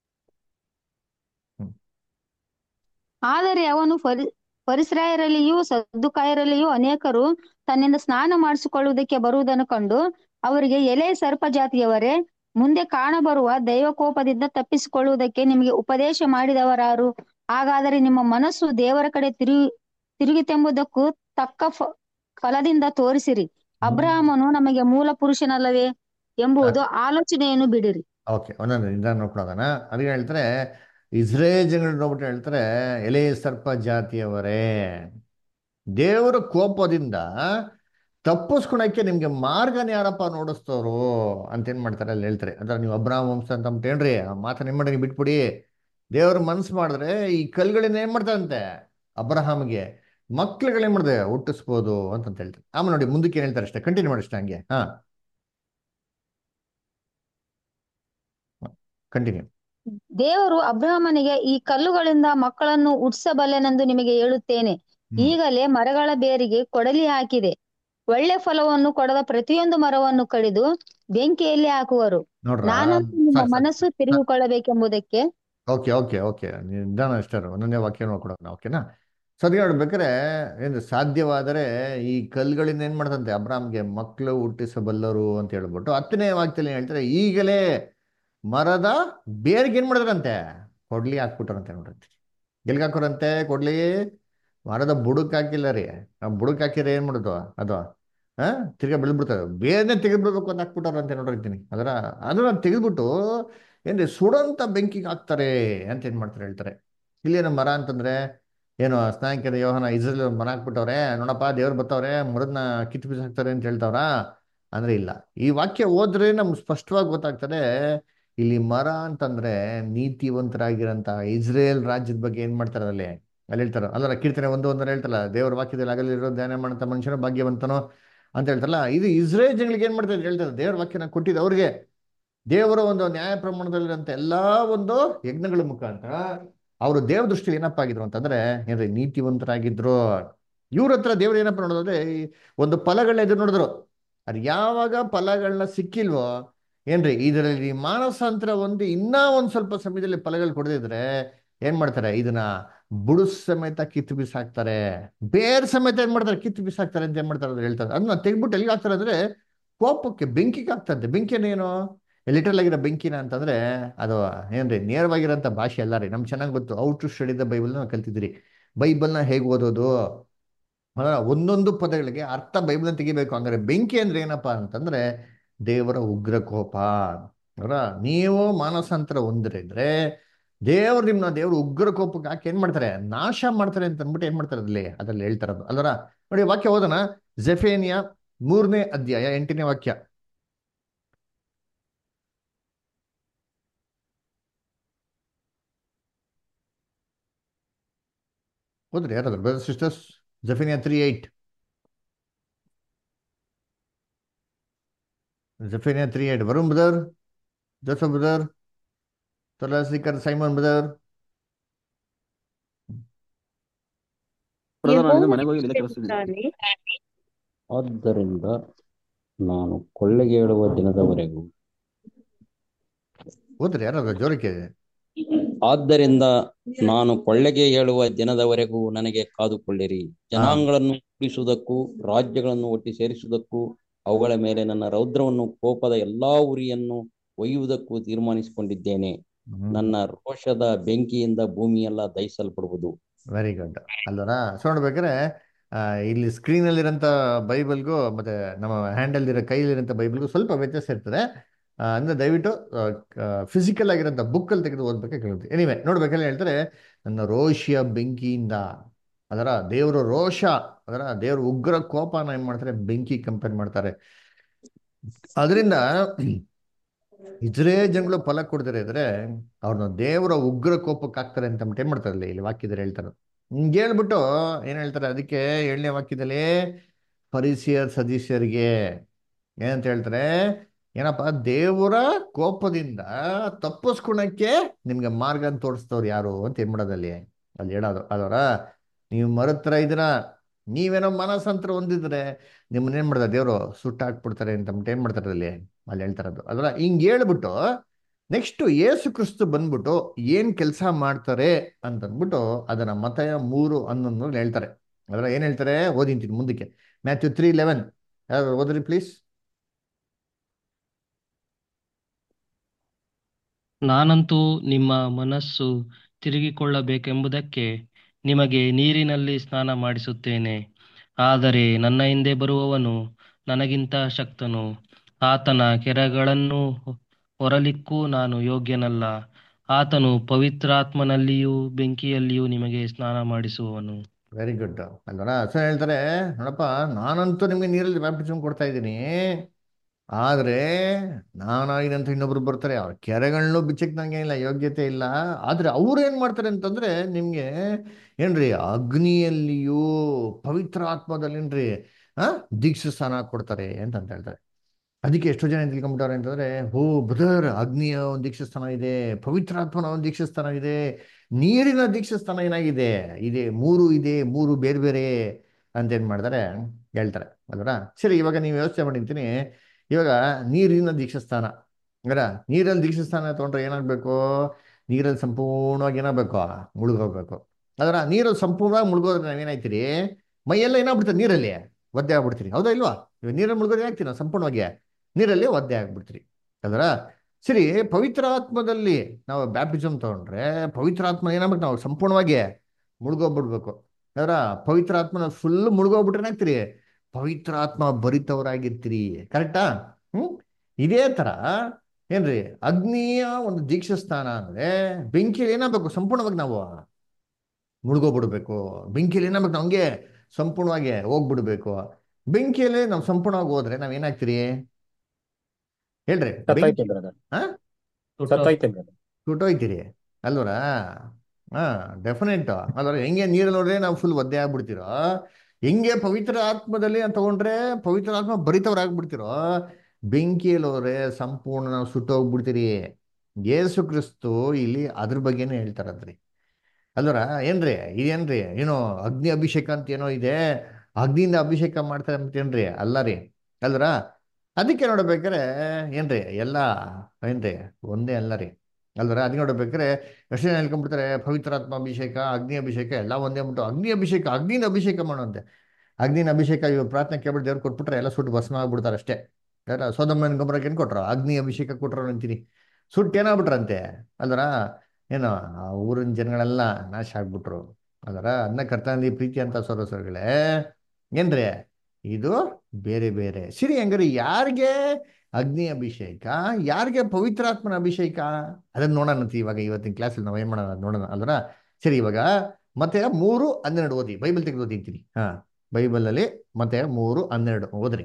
Speaker 4: ಆದರೆ ಅವನು ಫರಿ ಫರಿಸ್ರಾಯರಲ್ಲಿಯೂ ಸದ್ದುಕಾಯರಲ್ಲಿಯೂ ಅನೇಕರು ತನ್ನಿಂದ ಸ್ನಾನ ಮಾಡಿಸಿಕೊಳ್ಳುವುದಕ್ಕೆ ಬರುವುದನ್ನು ಕಂಡು ಅವರಿಗೆ ಎಲೆ ಸರ್ಪ ಜಾತಿಯವರೇ ಮುಂದೆ ಕಾಣಬರುವ ದೈವಕೋಪದಿಂದ ತಪ್ಪಿಸಿಕೊಳ್ಳುವುದಕ್ಕೆ ನಿಮಗೆ ಉಪದೇಶ ಮಾಡಿದವರಾರು ಹಾಗಾದರೆ ನಿಮ್ಮ ಮನಸ್ಸು ದೇವರ ಕಡೆ ತಿರುಗಿ ತಿರುಗಿತೆಂಬುದಕ್ಕೂ ತಕ್ಕ ಫ- ಫಲದಿಂದ ತೋರಿಸಿರಿ ಅಬ್ರಹಾಮನು ನಮಗೆ ಮೂಲ ಪುರುಷನಲ್ಲವೇ ಎಂಬುದು ಆಲೋಚನೆಯನ್ನು ಬಿಡಿರಿ
Speaker 1: ಓಕೆ ಒಂದೊಂದು ನಿಧಾನ ನೋಡ್ಕೊಳ್ಳೋಣ ಅದಕ್ಕೆ ಹೇಳ್ತಾರೆ ಇಸ್ರೇಲ್ ಜನಗಳು ನೋಡ್ಬಿಟ್ಟು ಹೇಳ್ತಾರೆ ಎಲೆ ಸರ್ಪ ಜಾತಿಯವರೇ ದೇವರ ಕೋಪದಿಂದ ತಪ್ಪಿಸ್ಕೊಳಕ್ಕೆ ನಿಮ್ಗೆ ಮಾರ್ಗನ ಯಾರಪ್ಪ ನೋಡಿಸ್ತವ್ರು ಅಂತ ಏನ್ ಮಾಡ್ತಾರೆ ಅಲ್ಲಿ ಹೇಳ್ತಾರೆ ಅಂದ್ರೆ ನೀವು ಅಬ್ರಾಹಂ ವಂಶ ಅಂತ ಅಂದ್ಬಿಟ್ಟೇನ್ರಿ ಆ ಮಾತನ್ನ ಏನ್ ಮಾಡಿ ನೀವು ಬಿಟ್ಬಿಡಿ ದೇವ್ರ ಮನ್ಸು ಮಾಡಿದ್ರೆ ಈ ಕಲ್ಗಳಿಂದ ಏನ್ ಮಾಡ್ತಾರಂತೆ ಅಬ್ರಹಾಮ್ಗೆ ಮಕ್ಳುಗಳೇನ್ ಮಾಡಿದೆ ಹುಟ್ಟಿಸ್ಬೋದು ಅಂತಂತ ಹೇಳ್ತಾರೆ ಆಮೇಲೆ ನೋಡಿ ಮುಂದಕ್ಕೆ ಏನ್ ಹೇಳ್ತಾರೆ ಅಷ್ಟೇ ಕಂಟಿನ್ಯೂ ಮಾಡಿ ಅಷ್ಟೇ ಹಂಗೆ ಹಾ ಕಂಟಿನ್ಯೂ
Speaker 4: ದೇವರು ಅಬ್ರಹಾಮನಿಗೆ ಈ ಕಲ್ಲುಗಳಿಂದ ಮಕ್ಕಳನ್ನು ಹುಟ್ಟಿಸಬಲ್ಲೆನೆಂದು ನಿಮಗೆ ಹೇಳುತ್ತೇನೆ ಈಗಲೇ ಮರಗಳ ಬೇರಿಗೆ ಕೊಡಲಿ ಹಾಕಿದೆ ಒಳ್ಳೆ ಫಲವನ್ನು ಕೊಡದ ಪ್ರತಿಯೊಂದು ಮರವನ್ನು ಕಡಿದು ಬೆಂಕಿಯಲ್ಲಿ ಹಾಕುವರು
Speaker 1: ನೋಡ್ರ
Speaker 4: ನಾನಂತೂ ನಿಮ್ಮ ಮನಸ್ಸು ತಿರುಗಿಕೊಳ್ಳಬೇಕೆಂಬುದಕ್ಕೆ
Speaker 1: ಓಕೆ ಓಕೆ ಓಕೆ ನಿಧಾನ ಅಷ್ಟೇ ಒಂದೊಂದೇ ವಾಕ್ಯ ನೋಡ್ಕೊಡೋಣ ಓಕೆನಾ ಸೊ ಅದಕ್ಕೆ ನೋಡ್ಬೇಕಾರೆ ಏನು ಸಾಧ್ಯವಾದರೆ ಈ ಕಲ್ಗಳಿಂದ ಏನ್ ಮಾಡ್ತಂತೆ ಅಬ್ರಾಮ್ಗೆ ಮಕ್ಕಳು ಹುಟ್ಟಿಸಬಲ್ಲರು ಅಂತ ಹೇಳ್ಬಿಟ್ಟು ಹತ್ತನೇ ವಾಕ್ಯದಲ್ಲಿ ಏನ್ ಹೇಳ್ತಾರೆ ಈಗಲೇ ಮರದ ಬೇರ್ಗೆ ಏನ್ ಮಾಡಿದ್ರಂತೆ ಕೊಡ್ಲಿ ಹಾಕ್ಬಿಟ್ರಂತೆ ನೋಡ್ರಿ ಎಲ್ಗೆ ಹಾಕೋರಂತೆ ಕೊಡ್ಲಿ ಮರದ ಬುಡಕ್ ಹಾಕಿಲ್ಲ ರೀ ಆ ಬುಡಕ್ ಹಾಕಿದ್ರೆ ಏನ್ ಮಾಡೋದು ಅದು ಹಾ ತಿರ್ಗಾ ಬೆಳೆದ್ಬಿಡ್ತದೆ ಬೇರ್ನೆ ತೆಗೆದ್ಬಿಡ್ಬೇಕು ಅಂತ ಹಾಕ್ಬಿಟ್ಟಾರಂತೆ ನೋಡಿರ್ತೀನಿ ಅದರ ಅದನ್ನ ತೆಗೆದ್ಬಿಟ್ಟು ಏನ್ರಿ ಸುಡಂತ ಬೆಂಕಿಗೆ ಹಾಕ್ತಾರೆ ಅಂತ ಏನ್ ಮಾಡ್ತಾರೆ ಹೇಳ್ತಾರೆ ಇಲ್ಲೇನು ಮರ ಅಂತಂದ್ರೆ ಏನು ಸ್ನಾಯಕರ ಯೋಹನ ಇಸ್ರೇಲ್ ಮರ ಹಾಕ್ಬಿಟ್ಟವ್ರೆ ನೋಡಪ್ಪ ದೇವ್ರು ಬರ್ತವ್ರೆ ಮರದನ್ನ ಕಿತ್ತು ಬಿಸಿ ಹಾಕ್ತಾರೆ ಅಂತ ಹೇಳ್ತಾವ್ರ ಅಂದ್ರೆ ಇಲ್ಲ ಈ ವಾಕ್ಯ ಓದ್ರೆ ನಮ್ಗೆ ಸ್ಪಷ್ಟವಾಗಿ ಗೊತ್ತಾಗ್ತದೆ ಇಲ್ಲಿ ಮರ ಅಂತಂದ್ರೆ ನೀತಿವಂತರಾಗಿರಂತ ಇಸ್ರೇಲ್ ರಾಜ್ಯದ ಬಗ್ಗೆ ಏನ್ ಮಾಡ್ತಾರೆ ಅಲ್ಲಿ ಅಲ್ಲಿ ಹೇಳ್ತಾರ ಅಲ್ಲರ ಕೀರ್ತನೆ ಒಂದು ಒಂದರ ಹೇಳ್ತಾರಲ್ಲ ದೇವರ ವಾಕ್ಯದಲ್ಲಿ ಆಗಲಿರೋ ಧ್ಯಾನ ಮಾಡಂತ ಮನುಷ್ಯನ ಭಾಗ್ಯವಂತನೋ ಅಂತ ಹೇಳ್ತಾರಲ್ಲ ಇದು ಇಸ್ರೇಲ್ ಜನಗಳಿಗೆ ಏನ್ ಮಾಡ್ತಾರೆ ಹೇಳ್ತಾರೆ ದೇವ್ರ ವಾಕ್ಯನ ಕೊಟ್ಟಿದ್ದು ಅವ್ರಿಗೆ ದೇವರ ಒಂದು ನ್ಯಾಯ ಪ್ರಮಾಣದಲ್ಲಿರಂತ ಎಲ್ಲಾ ಒಂದು ಯಜ್ಞಗಳ ಮುಖಾಂತರ ಅವರು ದೇವ ದೃಷ್ಟಿಲಿ ಏನಪ್ಪ ಆಗಿದ್ರು ಅಂತಂದ್ರೆ ಏನ್ರಿ ನೀತಿವಂತರಾಗಿದ್ರು ಇವ್ರ ಹತ್ರ ದೇವ್ರು ಏನಪ್ಪ ನೋಡೋದಂದ್ರೆ ಈ ಒಂದು ಫಲಗಳನ್ನ ಎದುರು ನೋಡಿದ್ರು ಅದು ಯಾವಾಗ ಫಲಗಳನ್ನ ಸಿಕ್ಕಿಲ್ವೋ ಏನ್ರಿ ಇದರಲ್ಲಿ ಮಾನಸಾಂತರ ಒಂದು ಇನ್ನೂ ಒಂದ್ ಸ್ವಲ್ಪ ಸಮಯದಲ್ಲಿ ಫಲಗಳು ಕೊಡದಿದ್ರೆ ಏನ್ ಮಾಡ್ತಾರೆ ಇದನ್ನ ಬುಡುಸ್ ಸಮೇತ ಕಿತ್ತು ಬಿಸಾಕ್ತಾರೆ ಬೇರ್ ಸಮೇತ ಏನ್ ಮಾಡ್ತಾರೆ ಕಿತ್ತು ಬಿಸಾಕ್ತಾರೆ ಅಂತ ಏನ್ ಮಾಡ್ತಾರೆ ಅಂತ ಹೇಳ್ತಾರೆ ಅದನ್ನ ತೆಗ್ದ್ಬಿಟ್ಟು ಎಲ್ಲಿಗೆ ಹಾಕ್ತಾರೆ ಅಂದ್ರೆ ಕೋಪಕ್ಕೆ ಬೆಂಕಿಗೆ ಹಾಕ್ತಂತೆ ಬೆಂಕಿಯನ್ನೇನು ಲಿಟರಲ್ ಆಗಿರೋ ಬೆಂಕಿನ ಅಂತಂದ್ರೆ ಅದು ಏನ್ರಿ ನೇರವಾಗಿರೋಂಥ ಭಾಷೆ ಅಲ್ಲ ರೀ ನಮ್ಗೆ ಚೆನ್ನಾಗಿ ಗೊತ್ತು ಔಟ್ ಟು ಸ್ಟಡಿ ದ ಬೈಬಲ್ನ ನಾವು ಕಲ್ತಿದ್ದೀರಿ ಬೈಬಲ್ನ ಹೇಗೆ ಓದೋದು ಅದರ ಒಂದೊಂದು ಪದಗಳಿಗೆ ಅರ್ಥ ಬೈಬಲ್ನ ತೆಗಿಬೇಕು ಹಂಗಾರೆ ಬೆಂಕಿ ಅಂದ್ರೆ ಏನಪ್ಪಾ ಅಂತಂದ್ರೆ ದೇವರ ಉಗ್ರ ಕೋಪ ಅವರ ನೀವು ಮಾನಸಾಂತರ ಹೊಂದಿರಿದ್ರೆ ದೇವ್ರು ನಿಮ್ನ ದೇವ್ರ ಉಗ್ರ ಕೋಪಕ್ಕೆ ಹಾಕಿ ಏನ್ ಮಾಡ್ತಾರೆ ನಾಶ ಮಾಡ್ತಾರೆ ಅಂತ ಅಂದ್ಬಿಟ್ಟು ಏನ್ ಮಾಡ್ತಾರೆ ಅದ್ರಲ್ಲಿ ಅದ್ರಲ್ಲಿ ಹೇಳ್ತಾರದು ಅಲ್ವರ ನೋಡಿ ವಾಕ್ಯ ಓದೋಣ ಜೆಫೇನಿಯಾ ಮೂರನೇ ಅಧ್ಯಾಯ ಎಂಟನೇ ವಾಕ್ಯ ಹೋದ್ರಿ ಯಾರಾದ್ರು brother sisters Zephaniah three eight Zephaniah three eight Varun brother Joseph brother Tholasikar Simon brother
Speaker 5: brother ನಾನು
Speaker 6: ಯೆಹೋವನು
Speaker 5: ಮನೆಗೆ ಹೋಗಿ ಇಲ್ಲೇ ಕೆಲಸ
Speaker 6: ಹೇಳುತ್ತಾನೆ,
Speaker 7: ಆದ್ದರಿಂದ ನಾನು ಕೊಳ್ಳೆಗೆ ಹೇಳುವ ದಿನದವರೆಗೂ
Speaker 1: ಹೋದ್ರಿ ಯಾರಾದ್ರು ಜೋರಕ್ಕೆ
Speaker 7: ಆದ್ದರಿಂದ ನಾನು ಕೊಳ್ಳೆಗೆ ಹೇಳುವ ದಿನದವರೆಗೂ ನನಗೆ ಕಾದುಕೊಳ್ಳಿರಿ ಜನಾಂಗಗಳನ್ನು ಹುಟ್ಟಿಸುವುದಕ್ಕೂ ರಾಜ್ಯಗಳನ್ನು ಒಟ್ಟಿ ಸೇರಿಸುವುದಕ್ಕೂ ಅವುಗಳ ಮೇಲೆ ನನ್ನ ರೌದ್ರವನ್ನು ಕೋಪದ ಎಲ್ಲಾ ಉರಿಯನ್ನು ಒಯ್ಯುವುದಕ್ಕೂ ತೀರ್ಮಾನಿಸಿಕೊಂಡಿದ್ದೇನೆ
Speaker 1: ಹ್ಮ್
Speaker 7: ನನ್ನ ರೋಷದ ಬೆಂಕಿಯಿಂದ ಭೂಮಿಯೆಲ್ಲ ದಹಿಸಲ್ಪಡುವುದು
Speaker 1: ವೆರಿ ಗುಡ್ ಅಲ್ವರ ಸೊ ನೋಡ್ಬೇಕಾದ್ರೆ ಆ, ಇಲ್ಲಿ ಸ್ಕ್ರೀನಲ್ಲಿರೋಂಥ ಬೈಬಲ್ಗೂ ಮತ್ತೆ ನಮ್ಮ ಹ್ಯಾಂಡಲ್ದಿರೋ ಕೈಲಿರೋಂಥ ಬೈಬಲ್ಗೂ ಸ್ವಲ್ಪ ವ್ಯತ್ಯಾಸ ಇರ್ತದೆ ಆ, ಅಂದ್ರೆ ದಯವಿಟ್ಟು ಫಿಸಿಕಲ್ ಆಗಿರೋಂಥ ಬುಕ್ಕಲ್ಲಿ ತೆಗೆದು ಓದ್ಬೇಕಾಗಿ ಕೇಳುತ್ತೆ ಎನಿವೆ ನೋಡ್ಬೇಕಲ್ಲ ಹೇಳ್ತಾರೆ ನನ್ನ ರೋಷಿಯ ಬೆಂಕಿಯಿಂದ ಅದರ ದೇವರ ರೋಷ ಅದರ ದೇವರ ಉಗ್ರ ಕೋಪನ ಏನ್ ಮಾಡ್ತಾರೆ ಬೆಂಕಿ ಕಂಪೇರ್ ಮಾಡ್ತಾರೆ ಅದರಿಂದ ಇತರೇ ಜನಗಳು ಫಲ ಕೊಡ್ತಾರೆ ಇದ್ರೆ ಅವ್ರನ್ನ ದೇವರ ಉಗ್ರ ಕೋಪಕ್ಕೆ ಹಾಕ್ತಾರೆ ಅಂತ ಅಂದ್ಬಿಟ್ಟು ಏನ್ ಮಾಡ್ತಾರೆ ಇಲ್ಲಿ ವಾಕ್ಯದಲ್ಲಿ ಹೇಳ್ತಾರೆ ಹಿಂಗೆ ಹೇಳ್ಬಿಟ್ಟು ಏನ್ ಹೇಳ್ತಾರೆ ಅದಕ್ಕೆ ಏಳನೇ ವಾಕ್ಯದಲ್ಲಿ ಪರಿಸಿಯರ್ ಸದಸ್ಯರಿಗೆ ಏನಂತ ಹೇಳ್ತಾರೆ ಏನಪ್ಪ ದೇವರ ಕೋಪದಿಂದ ತಪ್ಪಿಸ್ಕೊಳಕ್ಕೆ ನಿಮ್ಗೆ ಮಾರ್ಗ ತೋರಿಸ್ತವ್ರು ಯಾರು ಅಂತ ಏನ್ ಮಾಡೋದಲ್ಲಿ ಅಲ್ಲಿ ಹೇಳೋದು ಅದರ ನೀವು ಮರತ್ರ ಇದನ್ನ ನೀವೇನೋ ಮನಸ್ಸಂತರ ಹೊಂದಿದ್ರೆ ನಿಮ್ಮನ್ನ ಏನ್ ಮಾಡ್ತಾರೆ ದೇವರು ಸುಟ್ಟಾಕ್ಬಿಡ್ತಾರೆ ಅಂತ ಅಂದ್ಬಿಟ್ಟು ಏನ್ ಮಾಡ್ತಾರೆ ಅಲ್ಲಿ ಅಲ್ಲಿ ಹೇಳ್ತಾರದು ಅದರ ಹಿಂಗ್ ಹೇಳ್ಬಿಟ್ಟು ನೆಕ್ಸ್ಟ್ ಏಸು ಕ್ರಿಸ್ತು ಬಂದ್ಬಿಟ್ಟು ಏನ್ ಕೆಲಸ ಮಾಡ್ತಾರೆ ಅಂತಂದ್ಬಿಟ್ಟು ಅದನ್ನ ಮತಯ ಮೂರು ಹನ್ನೊಂದು ಹೇಳ್ತಾರೆ ಅದರ ಏನ್ ಹೇಳ್ತಾರೆ ಓದಿಂತೀನಿ ಮುಂದಕ್ಕೆ ಮ್ಯಾಥ್ಯೂ ತ್ರೀ ಲೆವೆನ್ ಯಾರು ಓದ್ರಿ ಪ್ಲೀಸ್
Speaker 2: ನಾನಂತೂ ನಿಮ್ಮ ಮನಸ್ಸು ತಿರುಗಿಕೊಳ್ಳಬೇಕೆಂಬುದಕ್ಕೆ ನಿಮಗೆ ನೀರಿನಲ್ಲಿ ಸ್ನಾನ ಮಾಡಿಸುತ್ತೇನೆ ಆದರೆ ನನ್ನ ಹಿಂದೆ ಬರುವವನು ನನಗಿಂತ ಶಕ್ತನು ಆತನ ಕೆರಗಳನ್ನು ಹೊರಲಿಕ್ಕೂ ನಾನು ಯೋಗ್ಯನಲ್ಲ ಆತನು ಪವಿತ್ರಾತ್ಮನಲ್ಲಿಯೂ ಬೆಂಕಿಯಲ್ಲಿಯೂ ನಿಮಗೆ ಸ್ನಾನ ಮಾಡಿಸುವವನು
Speaker 1: ವೆರಿ ಗುಡ್ ಅಲ್ವರ ಸೊ ಹೇಳ್ತಾರೆ ನೋಡಪ್ಪ ನಾನಂತೂ ನಿಮಗೆ ನೀರಲ್ಲಿ ಬ್ಯಾಪ್ಟಿಸಮ್ ಕೊಡ್ತಾ ಇದ್ದೀನಿ ಆದ್ರೆ ನಾನಾಗಿದಂತ ಇನ್ನೊಬ್ರು ಬರ್ತಾರೆ ಅವ್ರ ಕೆರೆಗಳನ್ನೂ ಬಿಚ್ಚಕ್ ನಂಗೆ ಇಲ್ಲ ಯೋಗ್ಯತೆ ಇಲ್ಲ ಆದ್ರೆ ಅವ್ರು ಏನ್ ಮಾಡ್ತಾರೆ ಅಂತಂದ್ರೆ ನಿಮ್ಗೆ ಏನ್ರಿ ಅಗ್ನಿಯಲ್ಲಿಯೂ ಪವಿತ್ರ ಆತ್ಮದಲ್ಲೇನ್ರಿ ಆ ದೀಕ್ಷಾ ಸ್ಥಾನ ಕೊಡ್ತಾರೆ ಅಂತ ಅಂತ ಹೇಳ್ತಾರೆ ಅದಕ್ಕೆ ಎಷ್ಟೋ ಜನ ಏನ್ ತಿಳ್ಕೊಂಬಿಟ್ಟವ್ರೆ ಅಂತಂದ್ರೆ ಓ ಬ್ರದರ್ ಅಗ್ನಿಯ ಒಂದು ದೀಕ್ಷಾ ಸ್ಥಾನ ಇದೆ ಪವಿತ್ರಾತ್ಮನ ಒಂದು ದೀಕ್ಷಾ ಸ್ಥಾನ ಇದೆ ನೀರಿನ ದೀಕ್ಷಾ ಸ್ಥಾನ ಏನಾಗಿದೆ ಇದೆ ಮೂರು ಇದೆ ಮೂರು ಬೇರೆ ಬೇರೆ ಅಂತ ಏನ್ ಮಾಡ್ತಾರೆ ಹೇಳ್ತಾರೆ ಅಲ್ವರ ಸರಿ ಇವಾಗ ನೀವು ಯೋಚನೆ ಮಾಡಿರ್ತೀನಿ ಇವಾಗ ನೀರಿನ ದೀಕ್ಷಾ ಸ್ಥಾನ ಅಲ್ಲ ನೀರಲ್ಲಿ ದೀಕ್ಷಾ ಸ್ಥಾನ ತಗೊಂಡ್ರೆ ಏನಾಗ್ಬೇಕು ನೀರಲ್ಲಿ ಸಂಪೂರ್ಣವಾಗಿ ಏನಾಗಬೇಕು ಮುಳುಗೋಗ್ಬೇಕು ಅದರ ನೀರಲ್ಲಿ ಸಂಪೂರ್ಣವಾಗಿ ಮುಳುಗೋದ್ರೆ ನಾವೇನಾಯ್ತೀರಿ ಮೈಯೆಲ್ಲ ಏನಾಗ್ಬಿಡ್ತಾರೆ ನೀರಲ್ಲಿ ಒದ್ದೆ ಆಗ್ಬಿಡ್ತೀರಿ ಹೌದಾ ಇಲ್ವಾ ಇವಾಗ ನೀರಲ್ಲಿ ಮುಳುಗೋದೇ ಆಗ್ತೀವಿ ನಾವು ಸಂಪೂರ್ಣವಾಗಿ ನೀರಲ್ಲಿ ಒದ್ದೆ ಆಗ್ಬಿಡ್ತೀರಿ ಅದರ ಸರಿ ಪವಿತ್ರ ಆತ್ಮದಲ್ಲಿ ನಾವು ಬ್ಯಾಪ್ಟಿಸಮ್ ತಗೊಂಡ್ರೆ ಪವಿತ್ರ ಆತ್ಮ ಏನಾಗ್ಬೇಕು ನಾವು ಸಂಪೂರ್ಣವಾಗಿ ಮುಳುಗೋಗ್ಬಿಡ್ಬೇಕು ಅದರ ಪವಿತ್ರ ಆತ್ಮನ ಫುಲ್ ಮುಳುಗೋಗ್ಬಿಟ್ರೆ ಏನಾಗ್ತೀರಿ ಪವಿತ್ರ ಆತ್ಮ ಭರಿತವರಾಗಿರ್ತೀರಿ ಕರೆಕ್ಟಾ ಹ್ಮ್ ಇದೇ ತರ ಏನ್ರಿ ಅಗ್ನಿಯ ಒಂದು ದೀಕ್ಷಾ ಸ್ಥಾನ ಅಂದ್ರೆ ಬೆಂಕಿಯಲ್ಲಿ ಏನಾಗಬೇಕು ಸಂಪೂರ್ಣವಾಗಿ ನಾವು ಮುಳುಗೋಗ್ಬಿಡ್ಬೇಕು ಬೆಂಕಿಯಲ್ಲಿ ಏನಾಗಬೇಕು ನಾವು ಹಂಗೆ ಸಂಪೂರ್ಣವಾಗಿ ಹೋಗ್ಬಿಡ್ಬೇಕು ಬೆಂಕಿಯಲ್ಲಿ ನಾವು ಸಂಪೂರ್ಣವಾಗಿ ಹೋದ್ರೆ ನಾವ್ ಏನಾಗ್ತೀರಿ ಹೇಳ್ರಿ
Speaker 3: ಸತ್ತೋಯ್ತೆ
Speaker 1: ಬೆಂಕಿ
Speaker 3: ಬ್ರದರ್
Speaker 1: ಹಾ
Speaker 3: ಸತ್ತೋಯ್ತೆ ಬ್ರದರ್
Speaker 1: ಸುಟ್ಟೋಯ್ತೀರಿ ಅಲ್ವರಾ ಹಾ ಡೆಫಿನೆಟ್ ಅಲ್ವರ ಹೆಂಗೆ ನೀರಲ್ಲಿ ನೋಡ್ರೆ ನಾವು ಫುಲ್ ಒದ್ದೆ ಆಗ್ಬಿಡ್ತಿರೋ ಹೆಂಗೆ ಪವಿತ್ರ ಆತ್ಮದಲ್ಲಿ ನಾವು ತಗೊಂಡ್ರೆ ಪವಿತ್ರ ಆತ್ಮ ಭರಿತವರಾಗ್ಬಿಡ್ತಿರೋ ಬೆಂಕಿಯಲ್ಲಿ ಹೋದ್ರೆ ಸಂಪೂರ್ಣ ನಾವು ಸುಟ್ಟೋಗ್ಬಿಡ್ತೀರಿ ಯೇಸು ಕ್ರಿಸ್ತು ಇಲ್ಲಿ ಅದ್ರ ಬಗ್ಗೆನೇ ಹೇಳ್ತಾರದ್ರಿ ಅಲ್ವರ ಏನ್ರಿ ಇದೇನ್ರಿ ಏನೋ ಅಗ್ನಿ ಅಭಿಷೇಕ ಅಂತ ಏನೋ ಇದೆ ಅಗ್ನಿಯಿಂದ ಅಭಿಷೇಕ ಮಾಡ್ತಾರೆ ಅಂತೇನ್ರಿ ಅಲ್ಲ ರೀ ಅಲ್ವರ ಅದಕ್ಕೆ ನೋಡ್ಬೇಕಾರೆ ಏನ್ರಿ ಎಲ್ಲ ಏನ್ರಿ ಒಂದೇ ಅಲ್ಲ ರೀ ಅಲ್ವರ ಅದಕ್ಕೆ ನೋಡ್ಬೇಕಾರೆ ಎಷ್ಟು ಜನ ಹೇಳ್ಕೊಂಡ್ಬಿಡ್ತಾರೆ ಪವಿತ್ರಾತ್ಮ ಅಭಿಷೇಕ ಅಗ್ನಿ ಅಭಿಷೇಕ ಎಲ್ಲ ಒಂದೇ ಬಿಟ್ಟು ಅಗ್ನಿ ಅಭಿಷೇಕ ಅಗ್ನಿನ ಅಭಿಷೇಕ ಮಾಡುವಂತೆ ಅಗ್ನಿನ ಅಭಿಷೇಕ ಇವಾಗ ಪ್ರಾರ್ಥನೆ ಕೇಳ್ಬಿಟ್ಟು ದೇವ್ರು ಕೊಟ್ಬಿಟ್ರೆ ಎಲ್ಲ ಸುಟ್ಟು ಭಸ್ಮ ಆಗ್ಬಿಡ್ತಾರೆ ಅಷ್ಟೇ ಯಾರ ಸೋದಮ್ಮನ ಗೊಬ್ಬರಕ್ಕೆ ಏನು ಕೊಟ್ರು ಅಗ್ನಿ ಅಭಿಷೇಕ ಕೊಟ್ರು ಅಂತೀನಿ ಸುಟ್ಟು ಏನಾಗ್ಬಿಟ್ರಂತೆ ಅಲ್ವರ ಏನೋ ಆ ಊರಿನ ಜನಗಳೆಲ್ಲ ನಾಶ ಆಗ್ಬಿಟ್ರು ಅಲ್ವರ ಅದನ್ನ ಕರ್ತನಲ್ಲಿ ಪ್ರೀತಿ ಅಂತ ಸೊರಸರುಗಳೇ ಏನ್ರಿ ಇದು ಬೇರೆ ಬೇರೆ ಸರಿ ಹಂಗಾರೆ ಯಾರಿಗೆ ಅಗ್ನಿ ಅಭಿಷೇಕ ಯಾರಿಗೆ ಪವಿತ್ರಾತ್ಮನ ಅಭಿಷೇಕ ಅದನ್ನ ನೋಡೋಣ ಇವಾಗ ಇವತ್ತಿನ ಕ್ಲಾಸಲ್ಲಿ ನಾವು ಏನ್ ಮಾಡೋಣ ನೋಡೋಣ ಅಲ್ವರ ಸರಿ ಇವಾಗ ಮತ್ತೆ ಮೂರು ಹನ್ನೆರಡು ಓದಿ ಬೈಬಲ್ ತೆಗೆದು ಓದಿರ್ತೀನಿ ಹಾ ಬೈಬಲಲ್ಲಿ ಮತ್ತೆ ಮೂರು ಹನ್ನೆರಡು ಓದ್ರಿ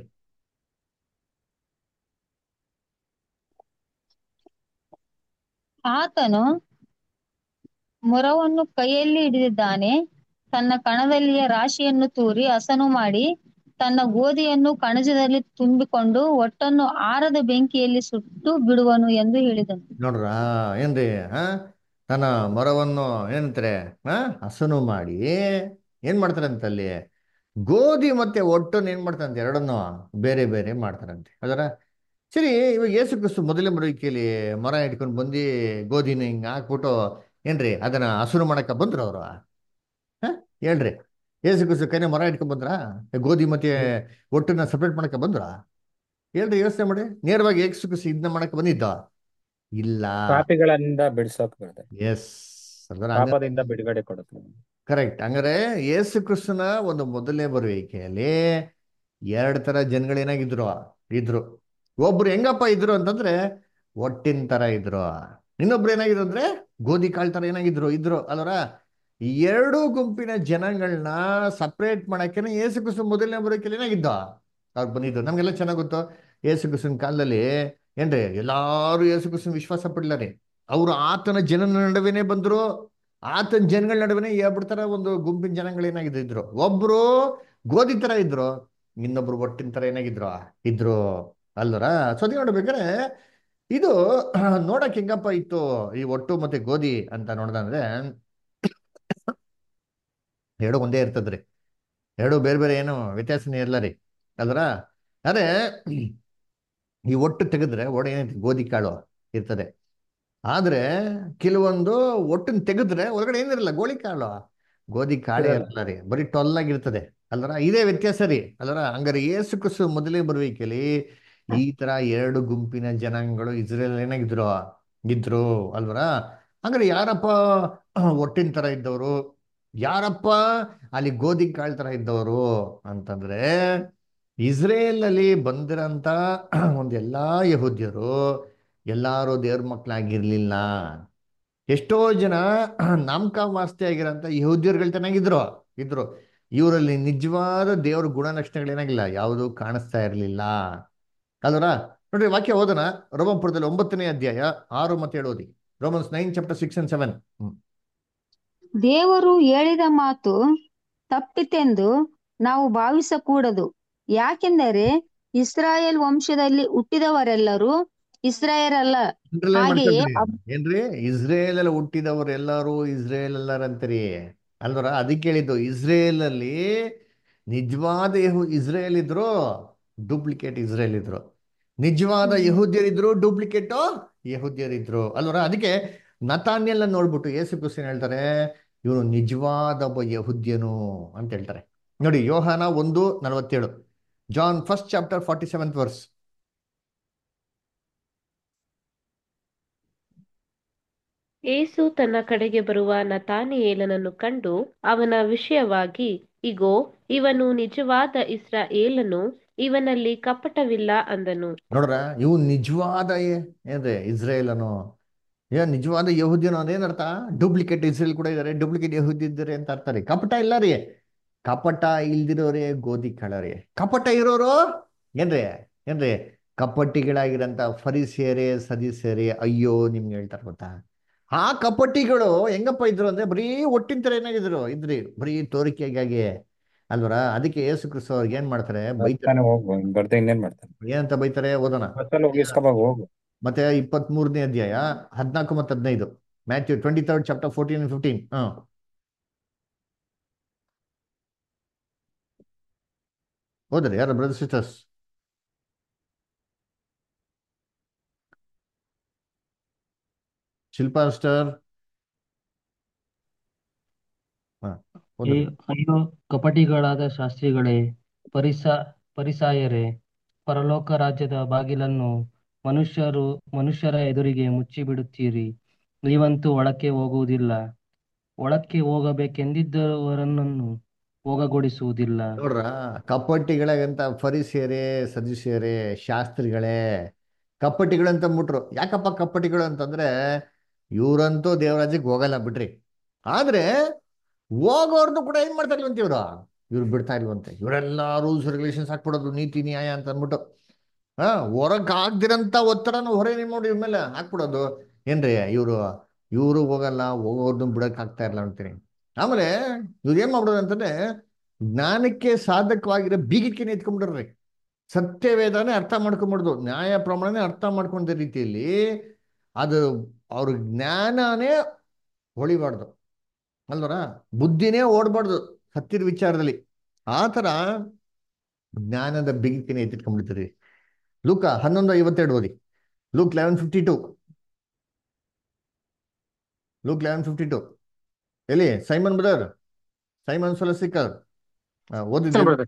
Speaker 4: ಆತನು ಮೊರವನ್ನು ಕೈಯಲ್ಲಿ ಹಿಡಿದಿದ್ದಾನೆ ತನ್ನ ಕಣದಲ್ಲಿಯ ರಾಶಿಯನ್ನು ತೂರಿ ಹಸನು ಮಾಡಿ ತನ್ನ ಗೋಧಿಯನ್ನು ಕಣಜದಲ್ಲಿ ತುಂಬಿಕೊಂಡು ಒಟ್ಟನ್ನು ಆರದ ಬೆಂಕಿಯಲ್ಲಿ ಸುಟ್ಟು ಬಿಡುವನು ಎಂದು ಹೇಳಿದನು
Speaker 1: ನೋಡ್ರ ಏನ್ರಿ ಹಾ ತನ್ನ ಮರವನ್ನು ಏನಂತಾರೆ ಹಾ ಹಸನು ಮಾಡಿ ಏನ್ ಮಾಡ್ತಾರಂತೆ ಅಲ್ಲಿ ಗೋಧಿ ಮತ್ತೆ ಒಟ್ಟನ್ನು ಏನ್ ಮಾಡ್ತಾರಂತೆ ಎರಡನ್ನು ಬೇರೆ ಬೇರೆ ಮಾಡ್ತಾರಂತೆ ಅದರ ಸರಿ ಇವಾಗ ಏಸು ಕ್ರಿಸ್ತು ಮೊದಲೇ ಬರೋಕೆಯಲ್ಲಿ ಮರ ಇಟ್ಕೊಂಡು ಬಂದು ಗೋಧಿನ ಹಿಂಗೆ ಹಾಕ್ಬಿಟ್ಟು ಏನ್ರಿ ಅದನ್ನ ಹಸುರು ಮಾಡಕ್ಕ ಬಂದ್ರು ಅವರು ಹಾ ಹೇಳ್ರಿ ಏಸು ಕ್ರಿಸ್ತು ಕೈನ ಮರ ಇಟ್ಕೊಂಡ್ ಬಂದ್ರ ಗೋಧಿ ಮತ್ತೆ ಒಟ್ಟನ್ನ ಸಪ್ರೇಟ್ ಮಾಡಕ್ಕ ಬಂದ್ರ ಹೇಳ್ರಿ ಯೋಚನೆ ಮಾಡಿ ನೇರವಾಗಿ ಏಸು ಕ್ರಿಸ್ತು ಇದನ್ನ ಮಾಡಕ್ಕೆ ಬಂದಿದ್ದ ಇಲ್ಲ
Speaker 3: ಪಾಪಿಗಳಿಂದ ಬಿಡಿಸೋಕ್ ಬರ್ತದೆ
Speaker 1: ಎಸ್
Speaker 3: ಪಾಪದಿಂದ ಬಿಡುಗಡೆ ಕೊಡುತ್ತೆ
Speaker 1: ಕರೆಕ್ಟ್ ಹಂಗಾರೆ ಯೇಸು ಕ್ರಿಸ್ತನ ಒಂದು ಮೊದಲನೇ ಬರುವಿಕೆಯಲ್ಲಿ ಎರಡು ತರ ಜನಗಳೇನಾಗಿದ್ರು ಇದ್ರು ಒಬ್ರು ಹೆಂಗಪ್ಪ ಇದ್ರು ಅಂತಂದ್ರೆ ಒಟ್ಟಿನ ತರ ಇದ್ರು ಇನ್ನೊಬ್ರು ಏನಾಗಿದ್ರು ಅಂದ್ರೆ ಗೋಧಿ ಕಾಳು ತರ ಏನಾಗಿದ್ರು ಇದ್ರು ಅಲ್ವರ ಈ ಎರಡು ಗುಂಪಿನ ಜನಗಳನ್ನ ಸಪ್ರೇಟ್ ಮಾಡಕ್ಕೆ ಯೇಸು ಕ್ರಿಸ್ತ ಮೊದಲನೇ ಬರೋಕೆಲ್ಲ ಏನಾಗಿದ್ದ ಅವ್ರು ಬಂದಿದ್ದು ನಮ್ಗೆಲ್ಲ ಚೆನ್ನಾಗ್ ಗೊತ್ತು ಯೇಸು ಕ್ರಿಸ್ತನ ಕಾಲದಲ್ಲಿ ಏನ್ರಿ ಎಲ್ಲಾರು ಯೇಸು ಕ್ರಿಸ್ತನ ವಿಶ್ವಾಸ ಪಡ್ಲಾರಿ ಅವರು ಆತನ ಜನನ ನಡುವೆನೆ ಬಂದ್ರು ಆತನ ಜನಗಳ ನಡುವೆನೆ ಹೇಳ್ಬಿಡ್ತಾರ ಒಂದು ಗುಂಪಿನ ಜನಗಳು ಏನಾಗಿದ್ರು ಇದ್ರು ಒಬ್ರು ಗೋಧಿ ತರ ಇದ್ರು ಇನ್ನೊಬ್ರು ಒಟ್ಟಿನ ತರ ಏನಾಗಿದ್ರು ಇದ್ರು ಅಲ್ವರ ಸೊ ಅದೇ ನೋಡ್ಬೇಕಾದ್ರೆ ಇದು ನೋಡಕ್ ಹೆಂಗಪ್ಪ ಇತ್ತು ಈ ಒಟ್ಟು ಮತ್ತೆ ಗೋಧಿ ಅಂತ ನೋಡ್ದಂದ್ರೆ ಎರಡು ಒಂದೇ ಇರ್ತದ್ರಿ ಎರಡು ಬೇರೆ ಬೇರೆ ಏನು ವ್ಯತ್ಯಾಸನೇ ಇಲ್ಲ ರೀ ಅಲ್ವರ ಅದೇ ಈ ಒಟ್ಟು ತೆಗೆದ್ರೆ ಒಡೆ ಏನೈತಿ ಗೋಧಿ ಕಾಳು ಇರ್ತದೆ ಆದ್ರೆ ಕೆಲವೊಂದು ಒಟ್ಟನ್ನ ತೆಗೆದ್ರೆ ಒಳಗಡೆ ಏನಿರಲ್ಲ ಗೋಳಿ ಕಾಳು ಗೋಧಿ ಕಾಳೇ
Speaker 3: ಇರಲ್ಲ.
Speaker 1: ಇರಲ್ಲ ರೀ ಬರೀ ಟೊಲ್ಲಾಗಿರ್ತದೆ ಅಲ್ವರ ಇದೇ ವ್ಯತ್ಯಾಸ ರೀ ಅಲ್ವರ ಹಂಗಾರೆ ಏಸು ಕುಸು ಮೊದಲೇ ಬರುವಿಕೆಲಿ ಈ ತರ ಎರಡು ಗುಂಪಿನ ಜನಾಂಗಗಳು ಇಸ್ರೇಲ್ ಏನಾಗಿದ್ರು ಇದ್ರು ಅಲ್ವರ ಹಂಗಾರೆ ಯಾರಪ್ಪ ಒಟ್ಟಿನ ತರ ಇದ್ದವರು ಯಾರಪ್ಪ ಅಲ್ಲಿ ಗೋಧಿ ಕಾಳು ತರ ಇದ್ದವರು ಅಂತಂದ್ರೆ ಇಸ್ರೇಲ್ ಅಲ್ಲಿ ಬಂದಿರಂತ ಒಂದ್ ಎಲ್ಲಾ ಯಹೂದ್ಯರು ಎಲ್ಲಾರು ದೇವ್ರ ಮಕ್ಕಳಾಗಿರ್ಲಿಲ್ಲ ಎಷ್ಟೋ ಜನ ನಾಮಕ ವಾಸ್ತೆ ಆಗಿರೋಂಥ ಯಹೂದ್ಯರುಗಳು ಚೆನ್ನಾಗಿದ್ರು ಇದ್ರು ಇವರಲ್ಲಿ ನಿಜವಾದ ದೇವ್ರ ಗುಣಲಕ್ಷಣಗಳು ಏನಾಗಿಲ್ಲ ಯಾವುದು ಕಾಣಿಸ್ತಾ ಇರಲಿಲ್ಲ ಅಲ್ವರ ನೋಡ್ರಿ ವಾಕ್ಯ ಓದೋಣ ರೋಮಪುರದಲ್ಲಿ ಒಂಬತ್ತನೇ ಅಧ್ಯಾಯ ಆರು ಮತ್ತೆ ಏಳು ಓದಿ Romans nine chapter six and seven
Speaker 4: ದೇವರು ಹೇಳಿದ ಮಾತು ತಪ್ಪಿತೆಂದು ನಾವು ಭಾವಿಸಕೂಡದು ಯಾಕೆಂದರೆ ಇಸ್ರಾಯೇಲ್ ವಂಶದಲ್ಲಿ ಹುಟ್ಟಿದವರೆಲ್ಲರೂ ಇಸ್ರಾಯೇಲ್ ಅಲ್ಲ ಹಾಗೆಯೇ ಅಬ್-
Speaker 1: ಏನ್ರಿ ಇಸ್ರೇಲ್ ಅಲ್ಲಿ ಹುಟ್ಟಿದವರು ಎಲ್ಲರೂ ಇಸ್ರೇಲ್ ಎಲ್ಲರಂತೀರಿ ಅಲ್ವರ ಅದಕ್ಕೆ ಹೇಳಿದ್ದು ಇಸ್ರೇಲ್ ಅಲ್ಲಿ ನಿಜವಾದ ಯಹು ಇಸ್ರೇಲ್ ಇದ್ರು ಡೂಪ್ಲಿಕೇಟ್ ಇಸ್ರೇಲ್ ಇದ್ರು ನಿಜವಾದ ಯಹೂದ್ಯರಿದ್ರು ಡೂಪ್ಲಿಕೇಟ್ ಯಹೂದ್ಯರಿದ್ರು ಅಲ್ವರ ಅದಕ್ಕೆ ನತಾನ್ಯಲ್ಲ ನೋಡ್ಬಿಟ್ಟು ಯೇಸು ಕ್ರಿಸ್ತನ್ ಹೇಳ್ತಾರೆ ಇವನು ನಿಜವಾದ ಒಬ್ಬ ಯಹೂದ್ಯನು ಅಂತ ಹೇಳ್ತಾರೆ ನೋಡಿ ಯೋಹಾನ ಒಂದು ನಲವತ್ತೇಳು John first chapter forty seventh verse
Speaker 5: ಏಸು ತನ್ನ ಕಡೆಗೆ ಬರುವ ನತಾನಿಯೇಲನನ್ನು ಕಂಡು ಅವನ ವಿಷಯವಾಗಿ ಇಗೋ ಇವನು ನಿಜವಾದ ಇಸ್ರಾಯೇಲನು ಇವನಲ್ಲಿ ಕಪಟವಿಲ್ಲ ಅಂದನು
Speaker 1: ನೋಡ್ರ ಇವು ನಿಜವಾದ ಏ- ಏನ್ರಿ ಇಸ್ರೇಲನು ಏನ್ ನಿಜವಾದ ಯಹೂದ್ಯನು ಅದೇನರ್ಥ ಡೂಪ್ಲಿಕೇಟ್ ಇಸ್ರೇಲ್ ಕೂಡ ಇದಾರೆ ಡೂಪ್ಲಿಕೇಟ್ ಯಹೂದಿ ಇದ್ದಾರೆ ಅಂತ ಅರ್ಥ ರೀ ಕಪಟ ಇಲ್ಲ ರೀ ಕಪಟ ಇಲ್ದಿರೋರೇ ಗೋಧಿ ಕಳರಿ ಕಪಟ ಇರೋರು ಏನ್ರಿ ಏನ್ರಿ ಕಪಟಿಗಳಾಗಿರಂತ ಫರಿಸಿಯರೇ ಸದಿಸಿಯರೇ ಅಯ್ಯೋ ನಿಮ್ಗೆ ಹೇಳ್ತಾರೆ ಗೊತ್ತಾ ಆ ಕಪಟಿಗಳು ಹೆಂಗಪ್ಪ ಇದ್ರು ಅಂದ್ರೆ ಬರೀ ಒಟ್ಟಿನ ತರ ಏನಾಗಿದ್ರು ಇದ್ರಿ ಬರೀ ತೋರಿಕೆಗಾಗಿ ಅಲ್ವರ ಅದಕ್ಕೆ ಯೇಸು ಕ್ರಿಸ್ತ ಅವ್ರಿಗೆ ಏನ್ ಮಾಡ್ತಾರೆ ಬೈತಾರೆ
Speaker 3: ಬರ್ತಾನೆ ಹೋಗು ಬರ್ದೆ ಇನ್ನೇನ್ ಮಾಡ್ತಾನೆ
Speaker 1: ಏನಂತ ಬೈತಾರೆ ಓದೋಣ
Speaker 3: ಬಸ್ಸಲ್ಲಿ ಹೋಗಿಸ್ಕೊಬಾಗ ಹೋಗು
Speaker 1: ಮತ್ತೆ ಇಪ್ಪತ್ತ್ ಮೂರನೇ ಅಧ್ಯಾಯ ಹದಿನಾಲ್ಕು ಮತ್ತು ಹದಿನೈದು Matthew twenty third chapter fourteen fifteen ಹಾ ಹೋದ್ರಿ ಯಾರು ಬ್ರದರ್ ಸಿಸ್ಟರ್ಸ್ ಶಿಲ್ಪಾ ಸ್ಟರ್ ಹಾ ಹೋದ್ರಿ
Speaker 2: ಈ- ಅಯ್ಯೋ ಕಪಟಿಗಳಾದ ಶಾಸ್ತ್ರಿಗಳೇ ಪರಿಸ ಪರಿಸಾಯರೇ ಪರಲೋಕ ರಾಜ್ಯದ ಬಾಗಿಲನ್ನು ಮನುಷ್ಯರು ಮನುಷ್ಯರ ಎದುರಿಗೆ ಮುಚ್ಚಿಬಿಡುತ್ತೀರಿ ನೀವಂತೂ ಒಳಕ್ಕೆ ಹೋಗುವುದಿಲ್ಲ ಒಳಕ್ಕೆ ಹೋಗಬೇಕೆಂದಿದ್ದವರನ್ನು ಹೋಗಗೊಡಿಸುವುದಿಲ್ಲ
Speaker 1: ನೋಡ್ರ ಕಪಟಿಗಳಾಗಂತ ಫರಿಸಿಯರೇ ಸದಸ್ಯರೇ ಶಾಸ್ತ್ರಿಗಳೇ ಕಪಟಿಗಳು ಅಂತ ಅಂದ್ಬಿಟ್ರು ಯಾಕಪ್ಪ ಕಪಟಿಗಳು ಅಂತಂದ್ರೆ ಇವ್ರಂತೂ ದೇವರಾಜ್ಯಕ್ಕೆ ಹೋಗಲ್ಲ ಬಿಡ್ರಿ ಆದ್ರೆ ಹೋಗೋರ್ದು ಕೂಡ ಏನ್ ಮಾಡ್ತಾ ಇಲ್ವಂತೆ ಇವ್ರು ಇವ್ರು ಬಿಡ್ತಾ ಇಲ್ವಂತೆ ಇವರೆಲ್ಲ ರೂಲ್ಸ್ ರೆಗ್ಯುಲೇಷನ್ಸ್ ಹಾಕ್ಬಿಡೋದು ನೀತಿ ನ್ಯಾಯ ಅಂತ ಅಂದ್ಬಿಟ್ಟು ಹಾ ಹೊರಗ್ ಆಗ್ದಿರಂತ ಒತ್ತಡನ ಹೊರ ಏನ್ ಮಾಡಿ ಇವ್ರ ಮೇಲೆ ಹಾಕ್ಬಿಡೋದು ಏನ್ರಿ ಇವ್ರು ಇವರು ಹೋಗಲ್ಲ ಹೋಗೋರ್ದು ಬಿಡಕ್ ಆಗ್ತಾ ಇರಲ್ಲ ಅಂತೀನಿ ಆಮೇಲೆ ಇವ್ರು ಏನ್ ಮಾಡ್ಬಿಡೋದು ಅಂತಂದ್ರೆ ಜ್ಞಾನಕ್ಕೆ ಸಾಧಕವಾಗಿರೋ ಬೀಗಕ್ಕೆ ಎತ್ಕೊಂಡ್ಬಿಡ್ರಿ ಸತ್ಯವೇದನೆ ಅರ್ಥ ಮಾಡ್ಕೊಂಬಿಡ್ದು ನ್ಯಾಯ ಪ್ರಮಾಣನೇ ಅರ್ಥ ಮಾಡ್ಕೊಂಡ ರೀತಿಯಲ್ಲಿ ಅದು ಅವ್ರ ಜ್ಞಾನನೇ ಹೊಳಿಬಾರ್ದು ಅಲ್ವರ ಬುದ್ಧಿನೇ ಓಡಬಾರ್ದು ಸತ್ಯದ ವಿಚಾರದಲ್ಲಿ ಆ ಥರ ಜ್ಞಾನದ ಬಿಗಿಕೆನೆ ಎತ್ತಿಟ್ಕೊಂಡ್ಬಿಡ್ತೀರಿ ಲೂಕ ಹನ್ನೊಂದು ಐವತ್ತೆರಡು ಓದಿ Luke eleven fifty two Luke eleven fifty two ಎಲ್ಲಿ ಸೈಮನ್ ಬ್ರದರ್ ಸೈಮನ್ ಸೊಲಸಿಕರ್ ಓದಿದ್ದೆ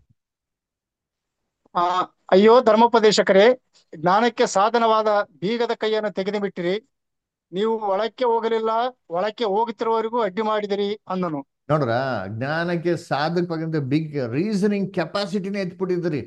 Speaker 6: ಆ, ಅಯ್ಯೋ ಧರ್ಮೋಪದೇಶಕರೇ ಜ್ಞಾನಕ್ಕೆ ಸಾಧನವಾದ ಬೀಗದ ಕೈಯನ್ನು ತೆಗೆದು ಬಿಟ್ಟಿರಿ ನೀವು ಒಳಕ್ಕೆ ಹೋಗಲಿಲ್ಲ ಒಳಕ್ಕೆ ಹೋಗುತ್ತಿರುವವರಿಗೂ ಅಡ್ಡಿ ಮಾಡಿದಿರಿ ಅಂದನು
Speaker 1: ನೋಡ್ರ ಜ್ಞಾನಕ್ಕೆ ಸಾಧಕವಾಗಿಂತ ಬಿಗ್ ರೀಸನಿಂಗ್ ಕೆಪಾಸಿಟಿನೇ ಎತ್ಬಿಟ್ಟಿದ್ರಿ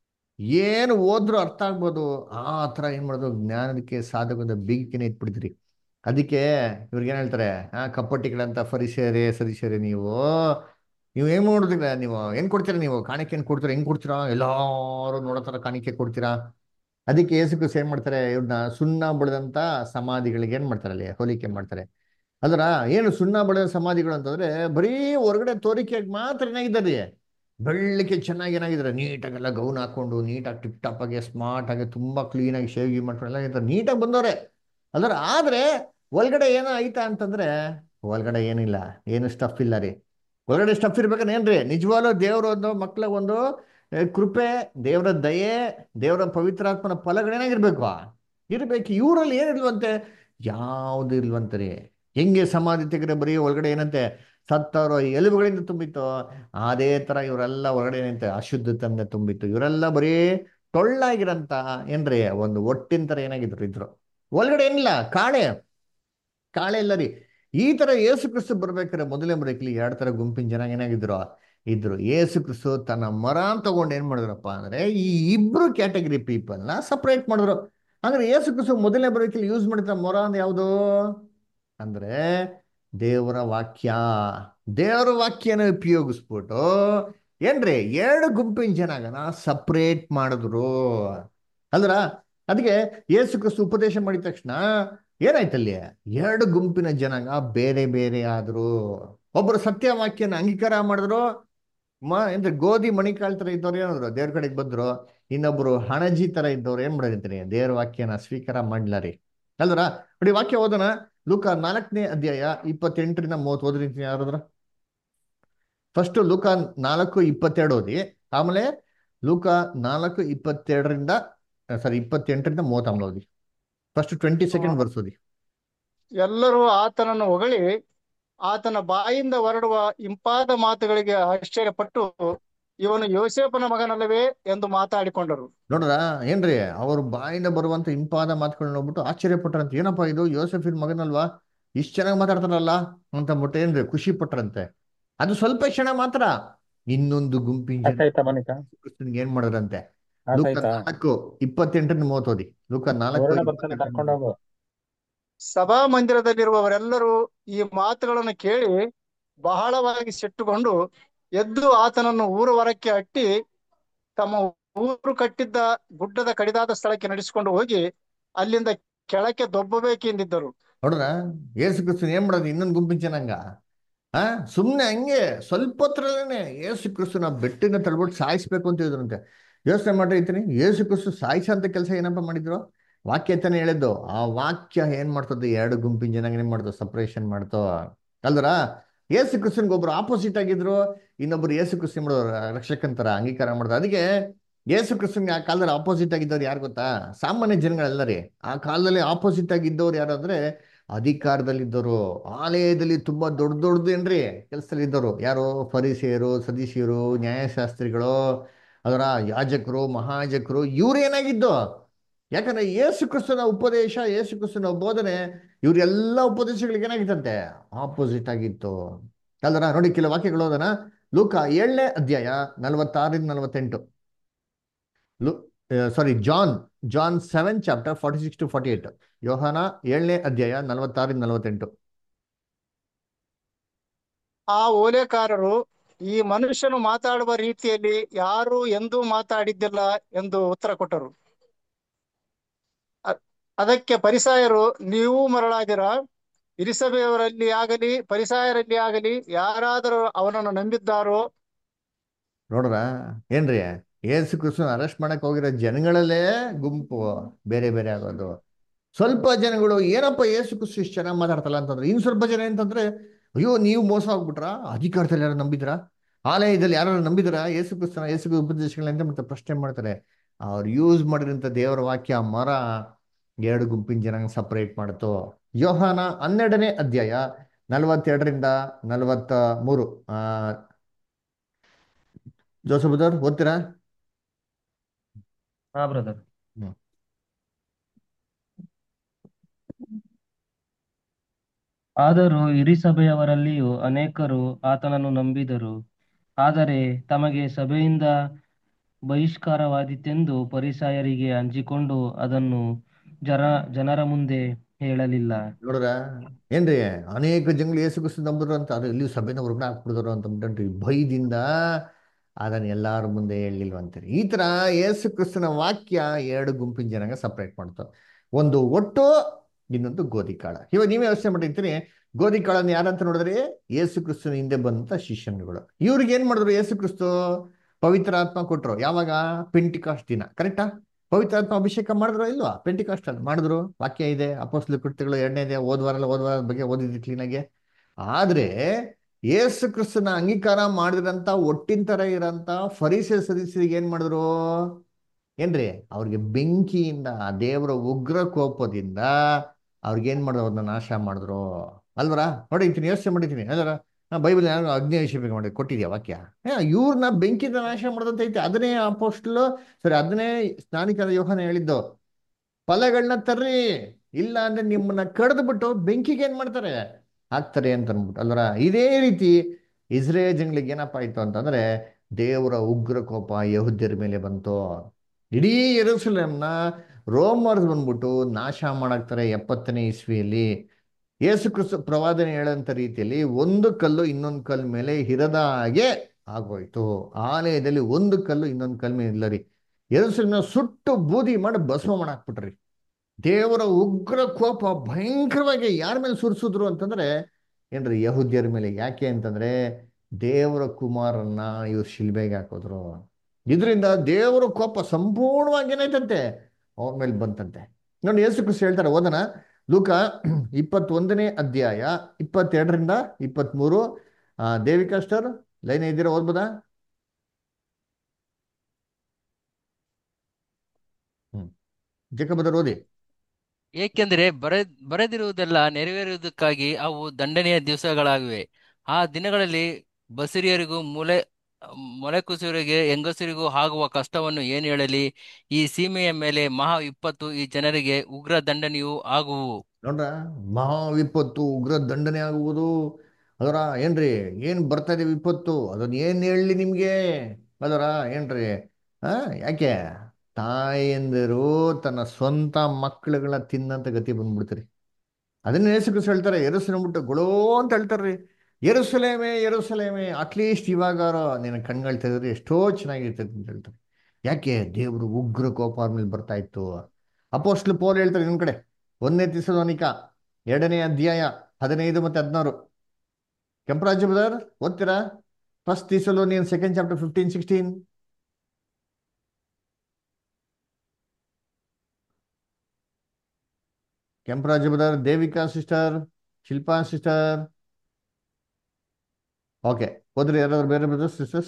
Speaker 1: ಏನು ಓದ್ರು ಅರ್ಥ ಆಗ್ಬೋದು ಆ ಥರ ಏನು ಮಾಡೋದು ಜ್ಞಾನಕ್ಕೆ ಸಾಧಕವಾದ ಬಿಗ್ಕಿನೇ ಎತ್ಬಿಟ್ಟಿದ್ರಿ ಅದಕ್ಕೆ ಇವ್ರಿಗೆ ಏನು ಹೇಳ್ತಾರೆ ಆ ಕಪ್ಪಟ್ಟಿಗಳಂತ ಫರಿಸೇರೆ ಸರಿಸೇರೆ ನೀವು ನೀವು ಏನು ನೋಡಿದ್ರೆ ನೀವು ಏನು ಕೊಡ್ತೀರಾ ನೀವು ಕಾಣಿಕೆ ಏನು ಕೊಡ್ತೀರಾ ಹೆಂಗ್ ಕೊಡ್ತೀರಾ ಎಲ್ಲಾರು ನೋಡೋ ಥರ ಕಾಣಿಕೆ ಕೊಡ್ತೀರಾ ಅದಕ್ಕೆ ಏಸು ಕ್ರಿಸ್ತ ಏನ್ ಮಾಡ್ತಾರೆ ಇವ್ರನ್ನ ಸುಣ್ಣ ಬಳಿದಂತ ಸಮಾಧಿಗಳಿಗೆ ಏನ್ ಮಾಡ್ತಾರೆ ಅಲ್ಲಿ ಹೋಲಿಕೆ ಮಾಡ್ತಾರೆ ಅದರ ಏನು ಸುಣ್ಣ ಬಳಿದ ಸಮಾಧಿಗಳು ಅಂತಂದ್ರೆ ಬರೀ ಹೊರಗಡೆ ತೋರಿಕೆಯಾಗಿ ಮಾತ್ರ ಏನಾಗಿದ್ದಾರೆ ಬೆಳ್ಳಕ್ಕೆ ಚೆನ್ನಾಗಿ ಏನಾಗಿದ್ದಾರೆ ನೀಟಾಗೆಲ್ಲ ಗೌನ್ ಹಾಕೊಂಡು ನೀಟಾಗಿ ಟಿಪ್ ಟಾಪ್ ಆಗಿ ಸ್ಮಾರ್ಟ್ ಆಗಿ ತುಂಬಾ ಕ್ಲೀನ್ ಆಗಿ ಶೇವ್ ಗಿವ್ ಮಾಡ್ಕೊಂಡು ಎಲ್ಲ ಇರ್ತಾರೆ ನೀಟಾಗಿ ಬಂದವ್ರೆ ಅದರ ಆದ್ರೆ ಒಳಗಡೆ ಏನೋ ಐತಾ ಅಂತಂದ್ರೆ ಒಳಗಡೆ ಏನಿಲ್ಲ ಏನು ಸ್ಟಫ್ ಇಲ್ಲ ರೀ ಒಳಗಡೆ ಸ್ಟಫ್ ಇರ್ಬೇಕಂದ್ರೆ ಏನ್ರಿ ನಿಜವಾಗ್ಲೂ ದೇವ್ರ ಒಂದು ಮಕ್ಳ ಒಂದು ಏ, ಕೃಪೆ ದೇವರ ದಯೆ ದೇವರ ಪವಿತ್ರಾತ್ಮನ ಫಲಗಳೇನಾಗಿರ್ಬೇಕು ಇರ್ಬೇಕು ಇವರಲ್ಲಿ ಏನಿಲ್ವಂತೆ ಯಾವುದು ಇಲ್ವಂತೆ ರೀ ಹೆಂಗೆ ಸಮಾಧಿ ತೆಗೆದ್ರೆ ಬರೀ ಒಳಗಡೆ ಏನಂತೆ ಸತ್ತವರ ಎಲುಬುಗಳಿಂದ ತುಂಬಿತ್ತು ಅದೇ ತರ ಇವರೆಲ್ಲ ಒಳಗಡೆ ಏನಂತೆ ಅಶುದ್ಧತೆಯಿಂದ ತುಂಬಿತ್ತು ಇವರೆಲ್ಲ ಬರೀ ಟೊಳ್ಳಾಗಿರಂತ ಏನ್ರಿ ಒಂದು ಒಟ್ಟಿನ ತರ ಏನಾಗಿದ್ರು ಇದ್ರು ಒಳಗಡೆ ಏನಿಲ್ಲ ಕಾಳೆ ಕಾಳೆ ಇಲ್ಲ ರೀ ಈ ತರ ಏಸು ಕ್ರಿಸ್ತು ಬರ್ಬೇಕಾದ್ರೆ ಮೊದಲೇ ಬರಕ್ಲಿ ಎರಡು ತರ ಗುಂಪಿನ ಜನ ಏನಾಗಿದ್ರು ಇದ್ರು ಏಸು ಕ್ರಿಸ್ತು ತನ್ನ ಮರ ತಗೊಂಡು ಏನ್ ಮಾಡಿದ್ರಪ್ಪ ಅಂದ್ರೆ ಈ ಇಬ್ರು ಕ್ಯಾಟಗರಿ ಪೀಪಲ್ನ ಸಪ್ರೇಟ್ ಮಾಡಿದ್ರು ಅಂದ್ರೆ ಏಸು ಕ್ರಿಸ್ತು ಮೊದಲನೇ ಬರೋಕಲ್ಲಿ ಯೂಸ್ ಮಾಡಿದ ಮೊರ ಅಂದ್ರೆ ಯಾವುದು ಅಂದ್ರೆ ದೇವರ ವಾಕ್ಯ ದೇವರ ವಾಕ್ಯನ ಉಪಯೋಗಿಸ್ಬಿಟ್ಟು ಏನ್ರಿ ಎರಡು ಗುಂಪಿನ ಜನಗನ ಸಪ್ರೇಟ್ ಮಾಡಿದ್ರು ಅಲ್ರ ಅದಕ್ಕೆ ಏಸು ಕ್ರಿಸ್ತು ಉಪದೇಶ ಮಾಡಿದ ತಕ್ಷಣ ಏನಾಯ್ತಲ್ಲಿ ಎರಡು ಗುಂಪಿನ ಜನಾಂಗ ಬೇರೆ ಬೇರೆ ಆದ್ರು ಒಬ್ಬರು ಸತ್ಯವಾಕ್ಯನ ಅಂಗೀಕಾರ ಮಾಡಿದ್ರು ಮ ಅಂದ್ರೆ ಗೋಧಿ ಮಣಿಕಾಳ್ ತರ ಇದ್ದವ್ರು ಏನಾದ್ರು ದೇವ್ರ ಕಡೆಗೆ ಬಂದ್ರು ಇನ್ನೊಬ್ರು ಹಣಜಿ ತರ ಇದ್ದವ್ರು ಏನ್ ಮಾಡಿರ್ತೀನಿ ದೇವ್ರ ವಾಕ್ಯನ ಸ್ವೀಕಾರ ಮಾಡ್ಲಾರಿ ಅಲ್ದ್ರ ನೋಡಿ ವಾಕ್ಯ ಓದೋಣ ಲೂಕ ನಾಲ್ಕನೇ ಅಧ್ಯಾಯ ಇಪ್ಪತ್ತೆಂಟರಿಂದ ಮೂವತ್ತು ಓದ್ರಿ ಯಾರಾದ್ರ ಫಸ್ಟ್ ಲೂಕ ನಾಲ್ಕು ಇಪ್ಪತ್ತೆರಡು ಓದಿ ಆಮೇಲೆ ಲೂಕ ನಾಲ್ಕು ಇಪ್ಪತ್ತೆರಡರಿಂದ ಸಾರಿ ಇಪ್ಪತ್ತೆಂಟರಿಂದ ಮೂವತ್ತು ಆಮೇಲೆ ಓದಿ ಫಸ್ಟ್ ಟ್ವೆಂಟಿ ಸೆಕೆಂಡ್ ವರ್ಸ್ ಓದಿ
Speaker 6: ಎಲ್ಲರೂ ಆತನನ್ನು ಹೊಗಳಿ ಆತನ ಬಾಯಿಂದ ಹೊರಡುವ ಇಂಪಾದ ಮಾತುಗಳಿಗೆ ಆಶ್ಚರ್ಯಪಟ್ಟು ಇವನು ಯೋಸೇಫನ ಮಗನಲ್ಲವೇ ಎಂದು ಮಾತಾಡಿಕೊಂಡರು
Speaker 1: ನೋಡ್ರ ಏನ್ರಿ ಅವ್ರ ಬಾಯಿಂದ ಬರುವಂತ ಇಂಪಾದ ಮಾತುಗಳನ್ನ ನೋಡ್ಬಿಟ್ಟು ಆಶ್ಚರ್ಯಪಟ್ರಂತೆ ಏನಪ್ಪ ಇದು ಯೋಸೆಫಿನ್ ಮಗನಲ್ವಾ ಇಷ್ಟು ಚೆನ್ನಾಗಿ ಮಾತಾಡ್ತಾರಲ್ಲ ಅಂತ ಅಂದ್ಬಿಟ್ಟು ಏನ್ರಿ ಖುಷಿ ಪಟ್ರಂತೆ ಅದು ಸ್ವಲ್ಪ ಕ್ಷಣ ಮಾತ್ರ ಇನ್ನೊಂದು ಗುಂಪಿನ ಜನ
Speaker 3: ಆಯ್ತಾ ಬನ್ನಿತಾ
Speaker 1: ಕ್ರಿಸ್ತನ್ಗೆ ಏನ್ ಮಾಡಿದ್ರಂತೆ ಲೂಕ
Speaker 3: ಆಯ್ತಾ
Speaker 1: ನಾಲ್ಕು ಇಪ್ಪತ್ತೆಂಟರಿಂದ ಮೂವತ್ತು ಓದಿ ಲೂಕ ನಾಲ್ಕು
Speaker 3: ಹೊರಗಡೆ ಬರ್ತಾನೆ
Speaker 1: ಇಪ್ಪತ್ತೆಂಟರಿಂದ
Speaker 3: ಕರ್ಕೊಂಡು ಹೋಗು
Speaker 6: ಸಭಾ ಮಂದಿರದಲ್ಲಿರುವವರೆಲ್ಲರೂ ಈ ಮಾತುಗಳನ್ನು ಕೇಳಿ ಬಹಳವಾಗಿ ಸಿಟ್ಟುಕೊಂಡು ಎದ್ದು ಆತನನ್ನು ಊರ ಹೊರಕ್ಕೆ ಅಟ್ಟಿ ತಮ್ಮ ಊರು ಕಟ್ಟಿದ್ದ ಗುಡ್ಡದ ಕಡಿದಾದ ಸ್ಥಳಕ್ಕೆ ನಡೆಸಿಕೊಂಡು ಹೋಗಿ ಅಲ್ಲಿಂದ ಕೆಳಕ್ಕೆ ದೊಬ್ಬಬೇಕೆಂದಿದ್ದರು
Speaker 1: ನೋಡ್ರ ಏಸು ಕ್ರಿಸ್ತನ್ ಏನ್ ಮಾಡೋದು ಇನ್ನೊಂದು ಗುಂಪಿನ ಜನಾಂಗ ಆ ಸುಮ್ನೆ ಹಂಗೆ ಸ್ವಲ್ಪ ಹೊತ್ರಲ್ಲೇನೆ ಏಸು ಕ್ರಿಸ್ತನ ಬೆಟ್ಟಿನ ತಳ್ಬಿಟ್ಟು ಸಾಯಿಸ್ಬೇಕು ಅಂತ ಹೇಳಿದ್ರಂತೆ ಯೋಚನೆ ಮಾಡಿರ್ತೀನಿ ಏಸು ಕ್ರಿಸ್ತು ಸಾಯಿಸೋ ಅಂತ ಕೆಲಸ ಏನಪ್ಪ ಮಾಡಿದ್ರು ವಾಕ್ಯ ತಾನೇ ಹೇಳಿದ್ದು ಆ ವಾಕ್ಯ ಏನ್ ಮಾಡ್ತದೆ ಎರಡು ಗುಂಪಿನ ಜನಾಂಗ ಏನ್ ಮಾಡ್ತೋ ಸಪ್ರೇಷನ್ ಮಾಡ್ತೋ ಅಲ್ದ್ರ ಏಸು ಕ್ರಿಸ್ತನ್ಗೆ ಒಬ್ರು ಆಪೋಸಿಟ್ ಆಗಿದ್ರು ಇನ್ನೊಬ್ರು ಏಸು ಕ್ರಿಸ್ತನ್ ಮಾಡೋರು ರಕ್ಷಕಂತರ ಅಂಗೀಕಾರ ಮಾಡ್ತಾರೆ ಅದಕ್ಕೆ ಏಸು ಕ್ರಿಸ್ತನ್ಗೆ ಆ ಕಾಲದಲ್ಲಿ ಆಪೋಸಿಟ್ ಆಗಿದ್ದವ್ರು ಯಾರು ಗೊತ್ತಾ ಸಾಮಾನ್ಯ ಜನಗಳೆಲ್ಲ ರೀ ಆ ಕಾಲದಲ್ಲಿ ಆಪೋಸಿಟ್ ಆಗಿದ್ದವ್ರು ಯಾರು ಅಂದ್ರೆ ಅಧಿಕಾರದಲ್ಲಿದ್ದವರು ಆಲಯದಲ್ಲಿ ತುಂಬಾ ದೊಡ್ಡ ದೊಡ್ಡದು ಏನ್ರಿ ಕೆಲಸದಲ್ಲಿ ಇದ್ದವರು ಯಾರು ಫರಿಸಿಯರು ಸದೀಶಿಯರು ನ್ಯಾಯಶಾಸ್ತ್ರಿಗಳು ಅದರ ಯಾಜಕರು ಮಹಾಯಾಜಕರು ಇವ್ರು ಏನಾಗಿದ್ದು ಯಾಕಂದ್ರೆ ಯೇಸು ಕ್ರಿಸ್ತನ ಉಪದೇಶ ಯೇಸು ಕ್ರಿಸ್ತನ ಬೋಧನೆ ಇವ್ರೆಲ್ಲ ಉಪದೇಶಗಳಿಗೆ ಏನಾಗಿತ್ತಂತೆ ಆಪೋಸಿಟ್ ಆಗಿತ್ತು ಅಲ್ದರ ನೋಡಿ ಕೆಲವು ವಾಕ್ಯಗಳು ಹೋದನ ಲೂಕ ಏಳನೇ ಅಧ್ಯಾಯ ನಲವತ್ತಾರರಿಂದ ನಲವತ್ತೆಂಟು ಲು sorry John John seven chapter forty six to forty eight ಯೋಹಾನ ಏಳನೇ ಅಧ್ಯಾಯ ನಲವತ್ತಾರರಿಂದ ನಲವತ್ತೆಂಟು
Speaker 6: ಆ ಓಲೆಕಾರರು ಈ ಮನುಷ್ಯನು ಮಾತಾಡುವ ರೀತಿಯಲ್ಲಿ ಯಾರು ಎಂದೂ ಮಾತಾಡಿದ್ದಿಲ್ಲ ಎಂದು ಉತ್ತರ ಕೊಟ್ಟರು ಅ- ಅದಕ್ಕೆ ಪರಿಸಾಯರು ನೀವು ಮರಳಾದಿರ ಇರಿಸಬೆಯವರಲ್ಲಿ ಆಗಲಿ ಪರಿಸಾಯರಲ್ಲಿ ಆಗಲಿ ಯಾರಾದರೂ ಅವನನ್ನು ನಂಬಿದ್ದಾರೋ
Speaker 1: ನೋಡ್ರ ಏನ್ರಿ ಏಸು ಕ್ರಿಸ್ತನ ಅರೆಸ್ಟ್ ಮಾಡಕ್ ಹೋಗಿರೋ ಜನಗಳಲ್ಲೇ ಗುಂಪು ಬೇರೆ ಬೇರೆ ಆಗೋದು ಸ್ವಲ್ಪ ಜನಗಳು ಏನಪ್ಪ ಏಸು ಕ್ರಿಸ್ತು ಇಷ್ಟು ಚೆನ್ನಾಗಿ ಮಾತಾಡ್ತಲ್ಲ ಅಂತಂದ್ರೆ ಇನ್ ಸ್ವಲ್ಪ ಜನ ಏನಂತಂದ್ರೆ ಅಯ್ಯೋ ನೀವು ಮೋಸ ಹೋಗ್ಬಿಟ್ರಾ ಅಧಿಕಾರದಲ್ಲಿ ಯಾರು ನಂಬಿದ್ರಾ ಆಲಯದಲ್ಲಿ ಯಾರು ನಂಬಿದ್ರಾ ಏಸು ಕ್ರಿಸ್ತನ ಏಸು ಉಪದೇಶಗಳಂತ ಮತ್ತೆ ಪ್ರಶ್ನೆ ಮಾಡ್ತಾರೆ ಅವ್ರು ಯೂಸ್ ಮಾಡಿರೋಂಥ ದೇವರ ವಾಕ್ಯ ಮರ ಎರಡು ಗುಂಪಿನ ಜನ ಸಪರೇಟ್ ಮಾಡ್ತು ಯೋಹಾನ ಹನ್ನೆರಡನೇ ಅಧ್ಯಾಯ ನಲವತ್ತೆರಡರಿಂದ ನಲವತ್ತ ಮೂರು ಆ ಜೋಸಫ್ ಅವ್ರು ಓದ್ತೀರಾ
Speaker 2: ಹಾ ಬ್ರದರ್ ಆದರೂ ಹಿರೀಸಭೆಯವರಲ್ಲಿಯೂ ಅನೇಕರು ಆತನನ್ನು ನಂಬಿದರು ಆದರೆ ತಮಗೆ ಸಭೆಯಿಂದ ಬಹಿಷ್ಕಾರವಾದೀತೆಂದು ಫರಿಸಾಯರಿಗೆ ಅಂಜಿಕೊಂಡು ಅದನ್ನು ಜನ ಜನರ ಮುಂದೆ ಹೇಳಲಿಲ್ಲ
Speaker 1: ನೋಡ್ರ ಏನ್ರಿ ಅನೇಕ ಜನಗಳು ಯೇಸು ಕ್ರಿಸ್ತ ನಂಬಿದ್ರು ಅಂತ ಅದು ಇಲ್ಲಿ ಸಭೆನ ಹೊರಗಡೆ ಹಾಕ್ಬಿಡಿದ್ರು ಅಂತ ಅಂದ್ಬಿಟ್ರಿ ಭಯದಿಂದ ಅದನ್ನ ಎಲ್ಲಾರ ಮುಂದೆ ಹೇಳಲಿಲ್ವಂತೀರಿ ಈ ತರ ಯೇಸು ಕ್ರಿಸ್ತನ ವಾಕ್ಯ ಎರಡು ಗುಂಪಿನ ಜನಾಂಗ ಸಪ್ರೇಟ್ ಮಾಡ್ತು ಒಂದು ಒಟ್ಟು ಇನ್ನೊಂದು ಗೋಧಿ ಕಾಳ ಇವಾಗ ನೀವೇ ಯೋಚನೆ ಮಾಡಿರ್ತೀರಿ ಗೋಧಿ ಕಾಳನ್ನ ಯಾರಂತ ನೋಡಿದ್ರಿ ಯೇಸು ಕ್ರಿಸ್ತನ ಹಿಂದೆ ಬಂದಂತ ಶಿಷ್ಯನುಗಳು ಇವ್ರಿಗೆ ಏನ್ ಮಾಡಿದ್ರು ಯೇಸು ಕ್ರಿಸ್ತು ಪವಿತ್ರ ಆತ್ಮ ಕೊಟ್ರು ಯಾವಾಗ ಪೆಂಟಿಕಾಸ್ಟ್ ದಿನ ಕರೆಕ್ಟಾ ಪವಿತ್ರಾತ್ಮ ಅಭಿಷೇಕ ಮಾಡಿದ್ರು ಇಲ್ವಾ ಪೆಂಟಿಕಾಸ್ಟ್ ಅಲ್ಲಿ ಮಾಡಿದ್ರು ವಾಕ್ಯ ಇದೆ ಅಪೋಸ್ಲ ಕೃತ್ಯಗಳು ಎರಡನೇದೇ ಓದ್ವಾರಲ್ಲ ಓದ್ವಾರ ಬಗ್ಗೆ ಓದಿದ್ವಿ ಕ್ಲೀನಾಗೆ ಆದ್ರೆ ಯೇಸು ಕ್ರಿಸ್ತನ ಅಂಗೀಕಾರ ಮಾಡಿದಂತ ಒಟ್ಟಿನ ತರ ಇರೋಂಥ ಫರೀಸ ಸದಸ್ಯರಿಗೆ ಏನ್ ಮಾಡಿದ್ರು ಏನ್ರಿ ಅವ್ರಿಗೆ ಬೆಂಕಿಯಿಂದ ಆ ದೇವರ ಉಗ್ರ ಕೋಪದಿಂದ ಅವ್ರಿಗೆ ಏನ್ ಮಾಡಿದ್ರು ಅವ್ರನ್ನ ನಾಶ ಮಾಡಿದ್ರು ಅಲ್ವರ ನೋಡಿ ಇದ್ದೀನಿ ಯೋಚನೆ ಮಾಡಿದ್ದೀನಿ ಅಲ್ವರ ಬೈಬಲ್ ಯಾರು ಅಗ್ನಿ ಅಭಿಷೇಕ ಮಾಡಿ ಕೊಟ್ಟಿದ್ಯಾ ವಾಕ್ಯ ಇವ್ರನ್ನ ಬೆಂಕಿಯಿಂದ ನಾಶ ಮಾಡೋದಂತೈತೆ ಅದನ್ನೇ ಅಪೋಸ್ಟ್ಲು ಸರಿ ಅದನ್ನೇ ಸ್ನಾನಿಕರ ಯೋಹನ ಹೇಳಿದ್ದು ಫಲಗಳನ್ನ ತರ್ರಿ ಇಲ್ಲ ಅಂದ್ರೆ ನಿಮ್ಮನ್ನ ಕಡ್ದು ಬಿಟ್ಟು ಬೆಂಕಿಗೆ ಏನ್ ಮಾಡ್ತಾರೆ ಹಾಕ್ತಾರೆ ಅಂತ ಅಂದ್ಬಿಟ್ಟು ಅಲ್ವರ ಇದೇ ರೀತಿ ಇಸ್ರೇಲ್ ಜನಗಳಿಗೆ ಏನಪ್ಪ ಆಯ್ತು ಅಂತಂದ್ರೆ ದೇವರ ಉಗ್ರ ಕೋಪ ಯಹುದ್ಯರ ಮೇಲೆ ಬಂತು ಇಡೀ ಯೆರೂಸಲೇಮ್ನ ರೋಮರ್ಸ್ ಬಂದ್ಬಿಟ್ಟು ನಾಶ ಮಾಡಾಕ್ತಾರೆ ಎಪ್ಪತ್ತನೇ ಇಸ್ವಿಯಲ್ಲಿ ಯೇಸು ಕ್ರಿಸ್ತ ಪ್ರವಾದನೆ ಹೇಳಂತ ರೀತಿಯಲ್ಲಿ ಒಂದು ಕಲ್ಲು ಇನ್ನೊಂದು ಕಲ್ಲು ಮೇಲೆ ಹಿರದ ಹಾಗೆ ಆಗೋಯ್ತು ಆಲಯದಲ್ಲಿ ಒಂದು ಕಲ್ಲು ಇನ್ನೊಂದು ಕಲ್ಲು ಮೇಲೆ ಇಲ್ಲ ರೀ ಯೆರೂಸಲೇಮ್ನ ಸುಟ್ಟು ಬೂದಿ ಮಾಡಿ ಭಸ್ಮ ಮಾಡಾಕ್ಬಿಟ್ರಿ ದೇವರ ಉಗ್ರ ಕೋಪ ಭಯಂಕರವಾಗಿ ಯಾರ ಮೇಲೆ ಸುರಿಸಿದ್ರು ಅಂತಂದ್ರೆ ಏನ್ರಿ ಯಹುದ್ಯರ ಮೇಲೆ ಯಾಕೆ ಅಂತಂದ್ರೆ ದೇವರ ಕುಮಾರನ್ನ ಇವ್ರು ಶಿಲ್ಬೆಗೆ ಹಾಕಿದ್ರು ಇದರಿಂದ ದೇವರ ಕೋಪ ಸಂಪೂರ್ಣವಾಗಿ ಏನಾಯ್ತಂತೆ ಅವ್ರ ಮೇಲೆ ಬಂತಂತೆ ನೋಡಿ ಯೇಸು ಕ್ರಿಸ್ತ ಹೇಳ್ತಾರೆ ಓದನ ಲೂಕ ಇಪ್ಪತ್ತೊಂದನೇ ಅಧ್ಯಾಯ ಇಪ್ಪತ್ತೆರಡರಿಂದ ಇಪ್ಪತ್ತ್ಮೂರು ಆ ದೇವಿಕಾ ಸ್ಟರ್ ಲೈನ್ ಇದ್ದೀರಾ ಓದ್ಬೋದಾ ಹ್ಮ್ ಜಕಬದರ್ ಓದಿ
Speaker 8: ಏಕೆಂದರೆ ಬರೆ ಬರೆದಿರುವುದೆಲ್ಲ ನೆರವೇರುವುದಕ್ಕಾಗಿ ಅವು ದಂಡನೆಯ ದಿವಸಗಳಾಗಿವೆ ಆ ದಿನಗಳಲ್ಲಿ ಬಸುರಿಯರಿಗೂ ಮೂಲೆ ಮೊಲೆಕುಸುರಿಗೆ ಹೆಂಗಸರಿಗೂ ಆಗುವ ಕಷ್ಟವನ್ನು ಏನು ಹೇಳಲಿ ಈ ಸೀಮೆಯ ಮೇಲೆ ಮಹಾ ವಿಪತ್ತು ಈ ಜನರಿಗೆ ಉಗ್ರ ದಂಡನೆಯೂ ಆಗುವು
Speaker 1: ನೋಡ್ರ ಮಹಾ ವಿಪತ್ತು ಉಗ್ರ ದಂಡನೆ ಆಗುವುದು ಅದರ ಏನ್ರಿ ಏನ್ ಬರ್ತಾ ಇದೆ ವಿಪತ್ತು ಅದನ್ನ ಏನ್ ಹೇಳಲಿ ನಿಮ್ಗೆ ಅದರ ಏನ್ರಿ ಆ ಯಾಕೆ ತಾಯಂದಿರು ತನ್ನ ಸ್ವಂತ ಮಕ್ಕಳುಗಳ ತಿನ್ನಂತ ಗತಿ ಬಂದ್ಬಿಡ್ತೀರಿ ಅದನ್ನ ಯೇಸುಕ್ರಿಸ್ತ ಹೇಳ್ತಾರೆ ಎರಸು ಗೊಳೋ ಅಂತ ಹೇಳ್ತಾರ್ರಿ ಎರಸಲೇಮೆ ಎರಸಲೇಮೆ ಅಟ್ಲೀಸ್ಟ್ ಇವಾಗಾರ ನಿನ್ನ ಕಣ್ಗಳು ತೆಗೆದ್ರೆ ಎಷ್ಟೋ ಚೆನ್ನಾಗಿರ್ತೈತೆ ಅಂತ ಹೇಳ್ತಾರೆ ಯಾಕೆ ದೇವರು ಉಗ್ರ ಕೋಪ ಅವ್ರ ಮೇಲೆ ಬರ್ತಾ ಇತ್ತು ಅಪೋಸ್ಟ್ಲು ಪೋಲ್ ಹೇಳ್ತಾರೆ ನಿಮ್ ಕಡೆ ಒಂದನೇ ತಿಸಲೋನಿಕ ಎರಡನೇ ಅಧ್ಯಾಯ ಹದಿನೈದು ಮತ್ತೆ ಹದಿನಾರು ಕೆಂಪರಾಜ ಬ್ರದರ್ ಓದ್ತೀರಾ first Thessalonian second chapter fifteen sixteen Kemparaja brother Devika sister Shilpa sister okay ಹೋದ್ರಿ ಯಾರಾದ್ರೂ ಬೇರೆ ಬ್ರದರ್ಸ್ ಸಿಸ್ಟರ್ಸ್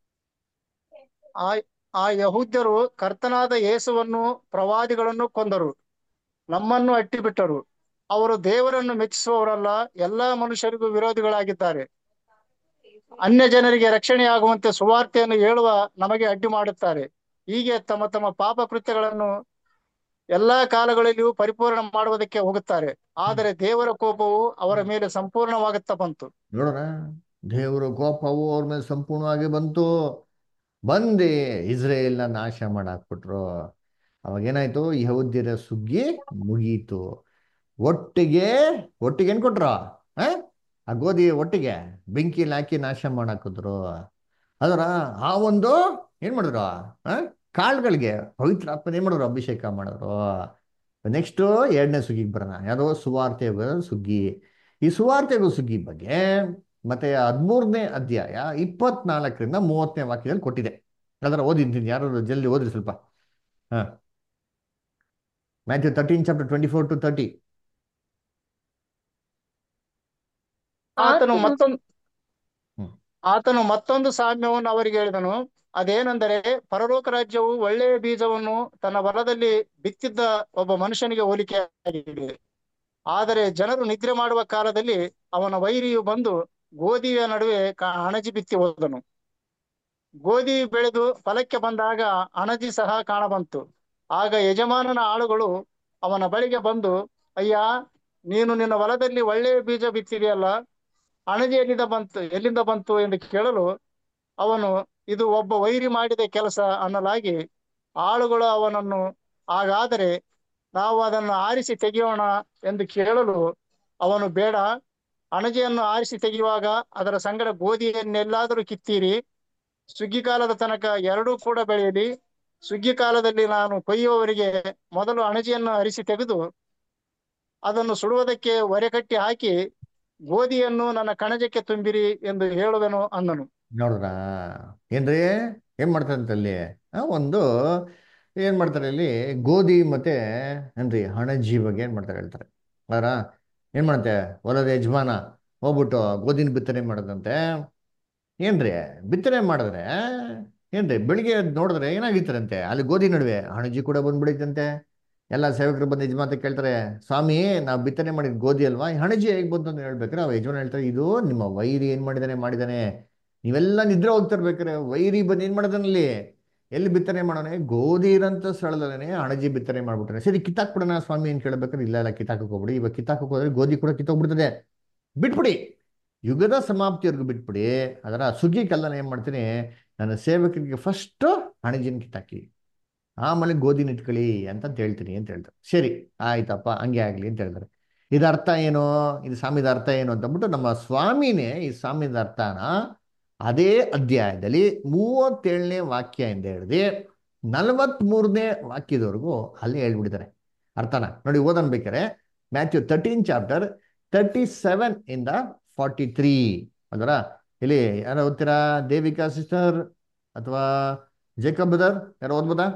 Speaker 6: ಆ ಆ ಯಹೂದ್ಯರು ಕರ್ತನಾದ ಯೇಸುವನ್ನು ಪ್ರವಾದಿಗಳನ್ನು ಕೊಂದರು ನಮ್ಮನ್ನು ಅಟ್ಟಿಬಿಟ್ಟರು ಅವರು ದೇವರನ್ನು ಮೆಚ್ಚಿಸುವವರಲ್ಲ ಎಲ್ಲಾ ಮನುಷ್ಯರಿಗೂ ವಿರೋಧಿಗಳಾಗಿದ್ದಾರೆ ಅನ್ಯ ಜನರಿಗೆ ರಕ್ಷಣೆಯಾಗುವಂತೆ ಸುವಾರ್ತೆಯನ್ನು ಹೇಳುವ ನಮಗೆ ಅಡ್ಡಿ ಮಾಡುತ್ತಾರೆ ಹೀಗೆ ತಮ್ಮ ತಮ್ಮ ಪಾಪ ಕೃತ್ಯಗಳನ್ನು ಎಲ್ಲಾ ಕಾಲಗಳಲ್ಲಿಯೂ ಪರಿಪೂರ್ಣ ಮಾಡುವುದಕ್ಕೆ ಹೋಗುತ್ತಾರೆ ಆದರೆ ದೇವರ ಕೋಪವು ಅವರ ಮೇಲೆ ಸಂಪೂರ್ಣವಾಗುತ್ತಾ ಬಂತು
Speaker 1: ನೋಡೋಣ ದೇವರ ಕೋಪವು ಅವ್ರ ಮೇಲೆ ಸಂಪೂರ್ಣವಾಗಿ ಬಂತು ಬಂದು ಇಸ್ರೇಲ್ನ ನಾಶ ಮಾಡಾಕ್ಬಿಟ್ರು ಅವಾಗೇನಾಯ್ತು ಯಹೂದ್ಯರ ಸುಗ್ಗಿ ಮುಗೀತು ಒಟ್ಟಿಗೆ ಒಟ್ಟಿಗೆ ಏನ್ ಕೊಟ್ರು ಆ ಆ ಗೋಧಿ ಒಟ್ಟಿಗೆ ಬೆಂಕಿಯಲ್ಲಿ ಹಾಕಿ ನಾಶ ಮಾಡಾಕಿದ್ರು ಅದರ ಆ ಒಂದು ಏನ್ ಮಾಡಿದ್ರು ಆ ಕಾಳುಗಳಿಗೆ ಪವಿತ್ರ ಆತ್ಮನ ಏನ್ ಮಾಡಿದ್ರು ಅಭಿಷೇಕ ಮಾಡಿದ್ರು ನೆಕ್ಸ್ಟ್ ಎರಡನೇ ಸುಗ್ಗಿಗೆ ಬರೋಣ ಯಾವುದೋ ಸುವಾರ್ತೆ ಸುಗ್ಗಿ ಈ ಸುವಾರ್ತೆಗೂ ಸುಗ್ಗಿ ಬಗ್ಗೆ ಮತ್ತೆ ಹದಿಮೂರನೇ ಅಧ್ಯಾಯ ಇಪ್ಪತ್ನಾಲ್ಕರಿಂದ ಮೂವತ್ತನೇ ವಾಕ್ಯದಲ್ಲಿ ಕೊಟ್ಟಿದೆ ಅದರ ಓದಿದ್ದೀನಿ ಯಾರು ಜಲ್ದಿ ಓದ್ರಿ ಸ್ವಲ್ಪ ಹಾ Matthew thirteen chapter twenty four to thirty
Speaker 6: ಆತನು
Speaker 5: ಆತನು
Speaker 6: ಮತ್ತೊಂದು
Speaker 1: ಹ್ಮ್.
Speaker 6: ಆತನು ಮತ್ತೊಂದು ಸಾಮ್ಯವನ್ನು ಅವರಿಗೆ ಹೇಳಿದನು ಅದೇನೆಂದರೆ ಪರಲೋಕ ರಾಜ್ಯವು ಒಳ್ಳೆಯ ಬೀಜವನ್ನು ತನ್ನ ಹೊಲದಲ್ಲಿ ಬಿತ್ತಿದ್ದ ಒಬ್ಬ ಮನುಷ್ಯನಿಗೆ ಹೋಲಿಕೆಯಾಗಿದೆ ಆದರೆ ಜನರು ನಿದ್ರೆ ಮಾಡುವ ಕಾಲದಲ್ಲಿ ಅವನ ವೈರಿಯು ಬಂದು ಗೋಧಿಯ ನಡುವೆ ಕ- ಅಣಜಿ ಬಿತ್ತಿ ಹೋದನು ಗೋಧಿ ಬೆಳೆದು ಫಲಕ್ಕೆ ಬಂದಾಗ ಅಣಜಿ ಸಹ ಕಾಣಬಂತು ಆಗ ಯಜಮಾನನ ಆಳುಗಳು ಅವನ ಬಳಿಗೆ ಬಂದು ಅಯ್ಯ ನೀನು ನಿನ್ನ ಹೊಲದಲ್ಲಿ ಒಳ್ಳೆಯ ಬೀಜ ಬಿತ್ತಿದೆಯಲ್ಲ ಅಣಜಿ ಎಲ್ಲಿಂದ ಬಂತು ಎಲ್ಲಿಂದ ಬಂತು ಎಂದು ಕೇಳಲು ಅವನು ಇದು ಒಬ್ಬ ವೈರಿ ಮಾಡಿದ ಕೆಲಸ ಅನ್ನಲಾಗಿ ಆಳುಗಳು ಅವನನ್ನು ಹಾಗಾದರೆ ನಾವು ಅದನ್ನು ಆರಿಸಿ ತೆಗೆಯೋಣ ಎಂದು ಕೇಳಲು ಅವನು ಬೇಡ ಅಣಜೆಯನ್ನು ಆರಿಸಿ ತೆಗೆಯುವಾಗ ಅದರ ಸಂಗಡ ಗೋಧಿಯನ್ನೆಲ್ಲಾದರೂ ಕಿತ್ತೀರಿ ಸುಗ್ಗಿ ಕಾಲದ ತನಕ ಎರಡೂ ಕೂಡ ಬೆಳೆಯಲಿ ಸುಗ್ಗಿ ಕಾಲದಲ್ಲಿ ನಾನು ಕೊಯ್ಯುವವರಿಗೆ ಮೊದಲು ಅಣಜೆಯನ್ನು ಅರಿಸಿ ತೆಗೆದು ಅದನ್ನು ಸುಡುವುದಕ್ಕೆ ಒರೆ ಕಟ್ಟಿ ಹಾಕಿ ಗೋಧಿಯನ್ನು ನನ್ನ ಕಣಜಕ್ಕೆ ತುಂಬಿರಿ ಎಂದು ಹೇಳುವೆನು ಅಂದನು
Speaker 1: ನೋಡ್ರ ಏನ್ರಿ ಏನ್ ಮಾಡ್ತಾರೆ ಅಂತ ಅಲ್ಲಿ ಆ, ಒಂದು ಏನ್ ಮಾಡ್ತಾರೆ ಇಲ್ಲಿ ಗೋಧಿ ಮತ್ತೆ ಏನ್ರಿ ಹಣಜಿ ಬಗ್ಗೆ ಏನ್ ಮಾಡ್ತಾರೆ ಹೇಳ್ತಾರೆ ಅದರ ಏನ್ ಮಾಡುತ್ತೆ ಹೊಲದ ಯಜಮಾನ ಹೋಗ್ಬಿಟ್ಟು ಗೋಧಿನ ಬಿತ್ತನೆ ಮಾಡೋದಂತೆ ಏನ್ರಿ ಬಿತ್ತನೆ ಮಾಡಿದ್ರೆ ಏನ್ರಿ ಬೆಳಿಗ್ಗೆ ಎದ್ದು ನೋಡಿದ್ರೆ ಏನಾಗಿತ್ತರಂತೆ ಅಲ್ಲಿ ಗೋಧಿ ನಡುವೆ ಹಣಜಿ ಕೂಡ ಬಂದ್ಬಿಡಿತಂತೆ ಎಲ್ಲ ಸೇವಕರು ಬಂದು ಯಜಮಾನ ಕೇಳ್ತಾರೆ ಸ್ವಾಮಿ ನಾವು ಬಿತ್ತನೆ ಮಾಡಿದ ಗೋಧಿ ಅಲ್ವಾ ಈ ಹಣಜಿ ಹೇಗೆ ಬಂತು ಅಂತ ಹೇಳ್ಬೇಕಾರೆ ಅವ ಯಜಮಾನ ಹೇಳ್ತಾರೆ ಇದು ನಿಮ್ಮ ವೈರಿ ಏನ್ ಮಾಡಿದಾನೆ ಮಾಡಿದಾನೆ ನೀವೆಲ್ಲ ನಿದ್ರೆ ಹೋಗ್ತಿರ್ಬೇಕಾರೆ ವೈರಿ ಬಂದು ಏನ್ ಮಾಡೋದನಲ್ಲಿ ಎಲ್ಲಿ ಬಿತ್ತನೆ ಮಾಡೋಣ ಗೋಧಿ ಇರೋಂಥ ಸ್ಥಳದಲ್ಲೇ ಹಣಜಿ ಬಿತ್ತನೆ ಮಾಡ್ಬಿಟ್ರೆ ಸರಿ ಕಿತ್ತಾಕ್ಬಿಡೋಣ ಸ್ವಾಮಿ ಅಂತ ಕೇಳ್ಬೇಕಾದ್ರೆ ಇಲ್ಲ ಇಲ್ಲ ಕಿತ್ತಾಕಕ್ಕೆ ಹೋಗ್ಬಿಡಿ ಇವಾಗ ಕಿತ್ತಾಕಕ್ಕೆ ಹೋದ್ರೆ ಗೋಧಿ ಕೂಡ ಕಿತ್ತೋಗ್ಬಿಡ್ತದೆ ಬಿಟ್ಬಿಡಿ ಯುಗದ ಸಮಾಪ್ತಿವರೆಗೂ ಬಿಟ್ಬಿಡಿ ಅದರ ಸುಗ್ಗಿ ಕಲ್ಲನ ಏನ್ ಮಾಡ್ತೀನಿ ನನ್ನ ಸೇವಕರಿಗೆ ಫಸ್ಟ್ ಹಣಜಿನ ಕಿತ್ತಾಕಿ ಆಮೇಲೆ ಗೋಧಿನ ಇಟ್ಕೊಳ್ಳಿ ಅಂತ ಹೇಳ್ತೀನಿ ಅಂತ ಹೇಳ್ತಾರೆ ಸರಿ ಆಯ್ತಪ್ಪ ಹಂಗೆ ಆಗ್ಲಿ ಅಂತ ಹೇಳ್ತಾರೆ ಇದು ಅರ್ಥ ಏನು ಇದು ಸಾಮ್ಯದ ಅರ್ಥ ಏನು ಅಂತಂದ್ಬಿಟ್ಟು ನಮ್ಮ ಸ್ವಾಮಿನೇ ಈ ಸಾಮ್ಯದ ಅರ್ಥನ ಅದೇ ಅಧ್ಯಾಯದಲ್ಲಿ ಮೂವತ್ತೇಳನೇ ವಾಕ್ಯದಿಂದ ಹಿಡಿದು ನಲವತ್ಮೂರನೇ ವಾಕ್ಯದವರೆಗೂ ಅಲ್ಲಿ ಹೇಳ್ಬಿಟ್ಟಿದ್ದಾರೆ ಅರ್ಥನ ನೋಡಿ ಓದನ್ ಬೇಕಾರೆ Matthew thirteen chapter thirty seven ಇಂದ ಫಾರ್ಟಿ ತ್ರೀ ಅದರ ಇಲ್ಲಿ ಯಾರು ಓದ್ತೀರಾ ದೇವಿಕಾ ಸಿಸ್ಟರ್ ಅಥವಾ ಜೇಕಬ್ ಬ್ರದರ್ ಯಾರು ಓದ್ಬೋದಾ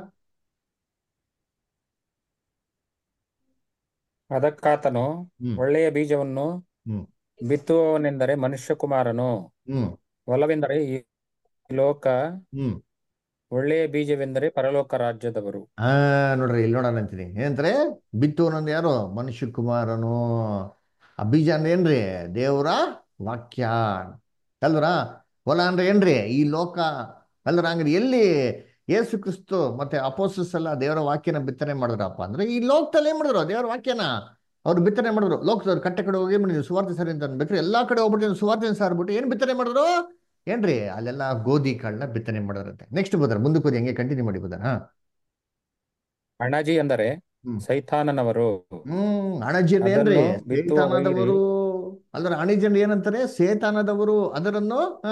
Speaker 3: ಅದಕ್ಕಾತನು
Speaker 1: ಹ್ಮ್
Speaker 3: ಒಳ್ಳೆಯ ಬೀಜವನ್ನು
Speaker 1: ಹ್ಮ್
Speaker 3: ಬಿತ್ತುವವನೆಂದರೆ ಮನುಷ್ಯ ಕುಮಾರನು
Speaker 1: ಹ್ಮ್
Speaker 3: ಹೊಲವೆಂದರೆ ಈ ಲೋಕ
Speaker 1: ಹ್ಮ್
Speaker 3: ಒಳ್ಳೆಯ ಬೀಜವೆಂದರೆ ಪರಲೋಕ ರಾಜ್ಯದವರು
Speaker 1: ಆ ನೋಡ್ರಿ ಇಲ್ಲಿ ನೋಡೋಣ ಅಂತೀನಿ ಏನಂತಾರೆ ಬಿತ್ತು ಅನ್ನೋದು ಯಾರು ಮನುಷ್ಯ ಕುಮಾರನು ಆ ಬೀಜ ಅಂದ್ರೆ ಏನ್ರಿ ದೇವರ ವಾಕ್ಯ ಅಲ್ವರ ಹೊಲ ಅಂದ್ರೆ ಏನ್ರಿ ಈ ಲೋಕ ಅಲ್ವರ ಹಂಗ್ರೆ ಎಲ್ಲಿ ಯೇಸು ಕ್ರಿಸ್ತು ಮತ್ತೆ ಅಪೋಸಸ್ ಎಲ್ಲ ದೇವರ ವಾಕ್ಯನ ಬಿತ್ತನೆ ಮಾಡಿದ್ರಪ್ಪ ಅಂದ್ರೆ ಈ ಲೋಕದಲ್ಲಿ ಏನ್ ಮಾಡಿದ್ರು ದೇವರ ವಾಕ್ಯನ ಅವ್ರು ಬಿತ್ತನೆ ಮಾಡಿದ್ರು ಲೋಕದವ್ರು ಕಟ್ಟೆ ಕಡೆ ಹೋಗಿ ಮಾಡಿದ್ರು ಸುವಾರ್ತೆ ಸರಿ ಅಂತ ಅನ್ಬೇಕ್ರಿ ಎಲ್ಲಾ ಕಡೆ ಹೋಗ್ಬಿಟ್ಟು ಸುವಾರ್ತೆ ಸಾರ್ಬಿಟ್ಟು ಏನ್ ಬಿತ್ತನೆ ಮಾಡಿದ್ರು ಏನ್ರಿ ಅಲ್ಲೆಲ್ಲ ಗೋಧಿ ಕಾಳನ್ನ ಬಿತ್ತನೆ ಮಾಡಿದ್ರಂತೆ ನೆಕ್ಸ್ಟ್ ಬದ್ರ ಮುಂದಕ್ಕೆ ಹೋಗಿ ಹೆಂಗೆ ಕಂಟಿನ್ಯೂ ಮಾಡಿ ಬದಾ
Speaker 3: ಅಣಜಿ ಅಂದರೆ
Speaker 1: ಹ್ಮ್.
Speaker 3: ಸೈತಾನನವರು
Speaker 1: ಹ್ಮ್ ಅಣಜಿಂದ ಏನ್ರಿ
Speaker 3: ಅದನ್ನು ಬಿತ್ತುವ
Speaker 1: ಸೇತಾನದವರು ಅಲ್ಲರ ಅಣಿಜನ್ ಏನಂತಾರೆ ಸೇತಾನದವರು ಅದರನ್ನು ಹ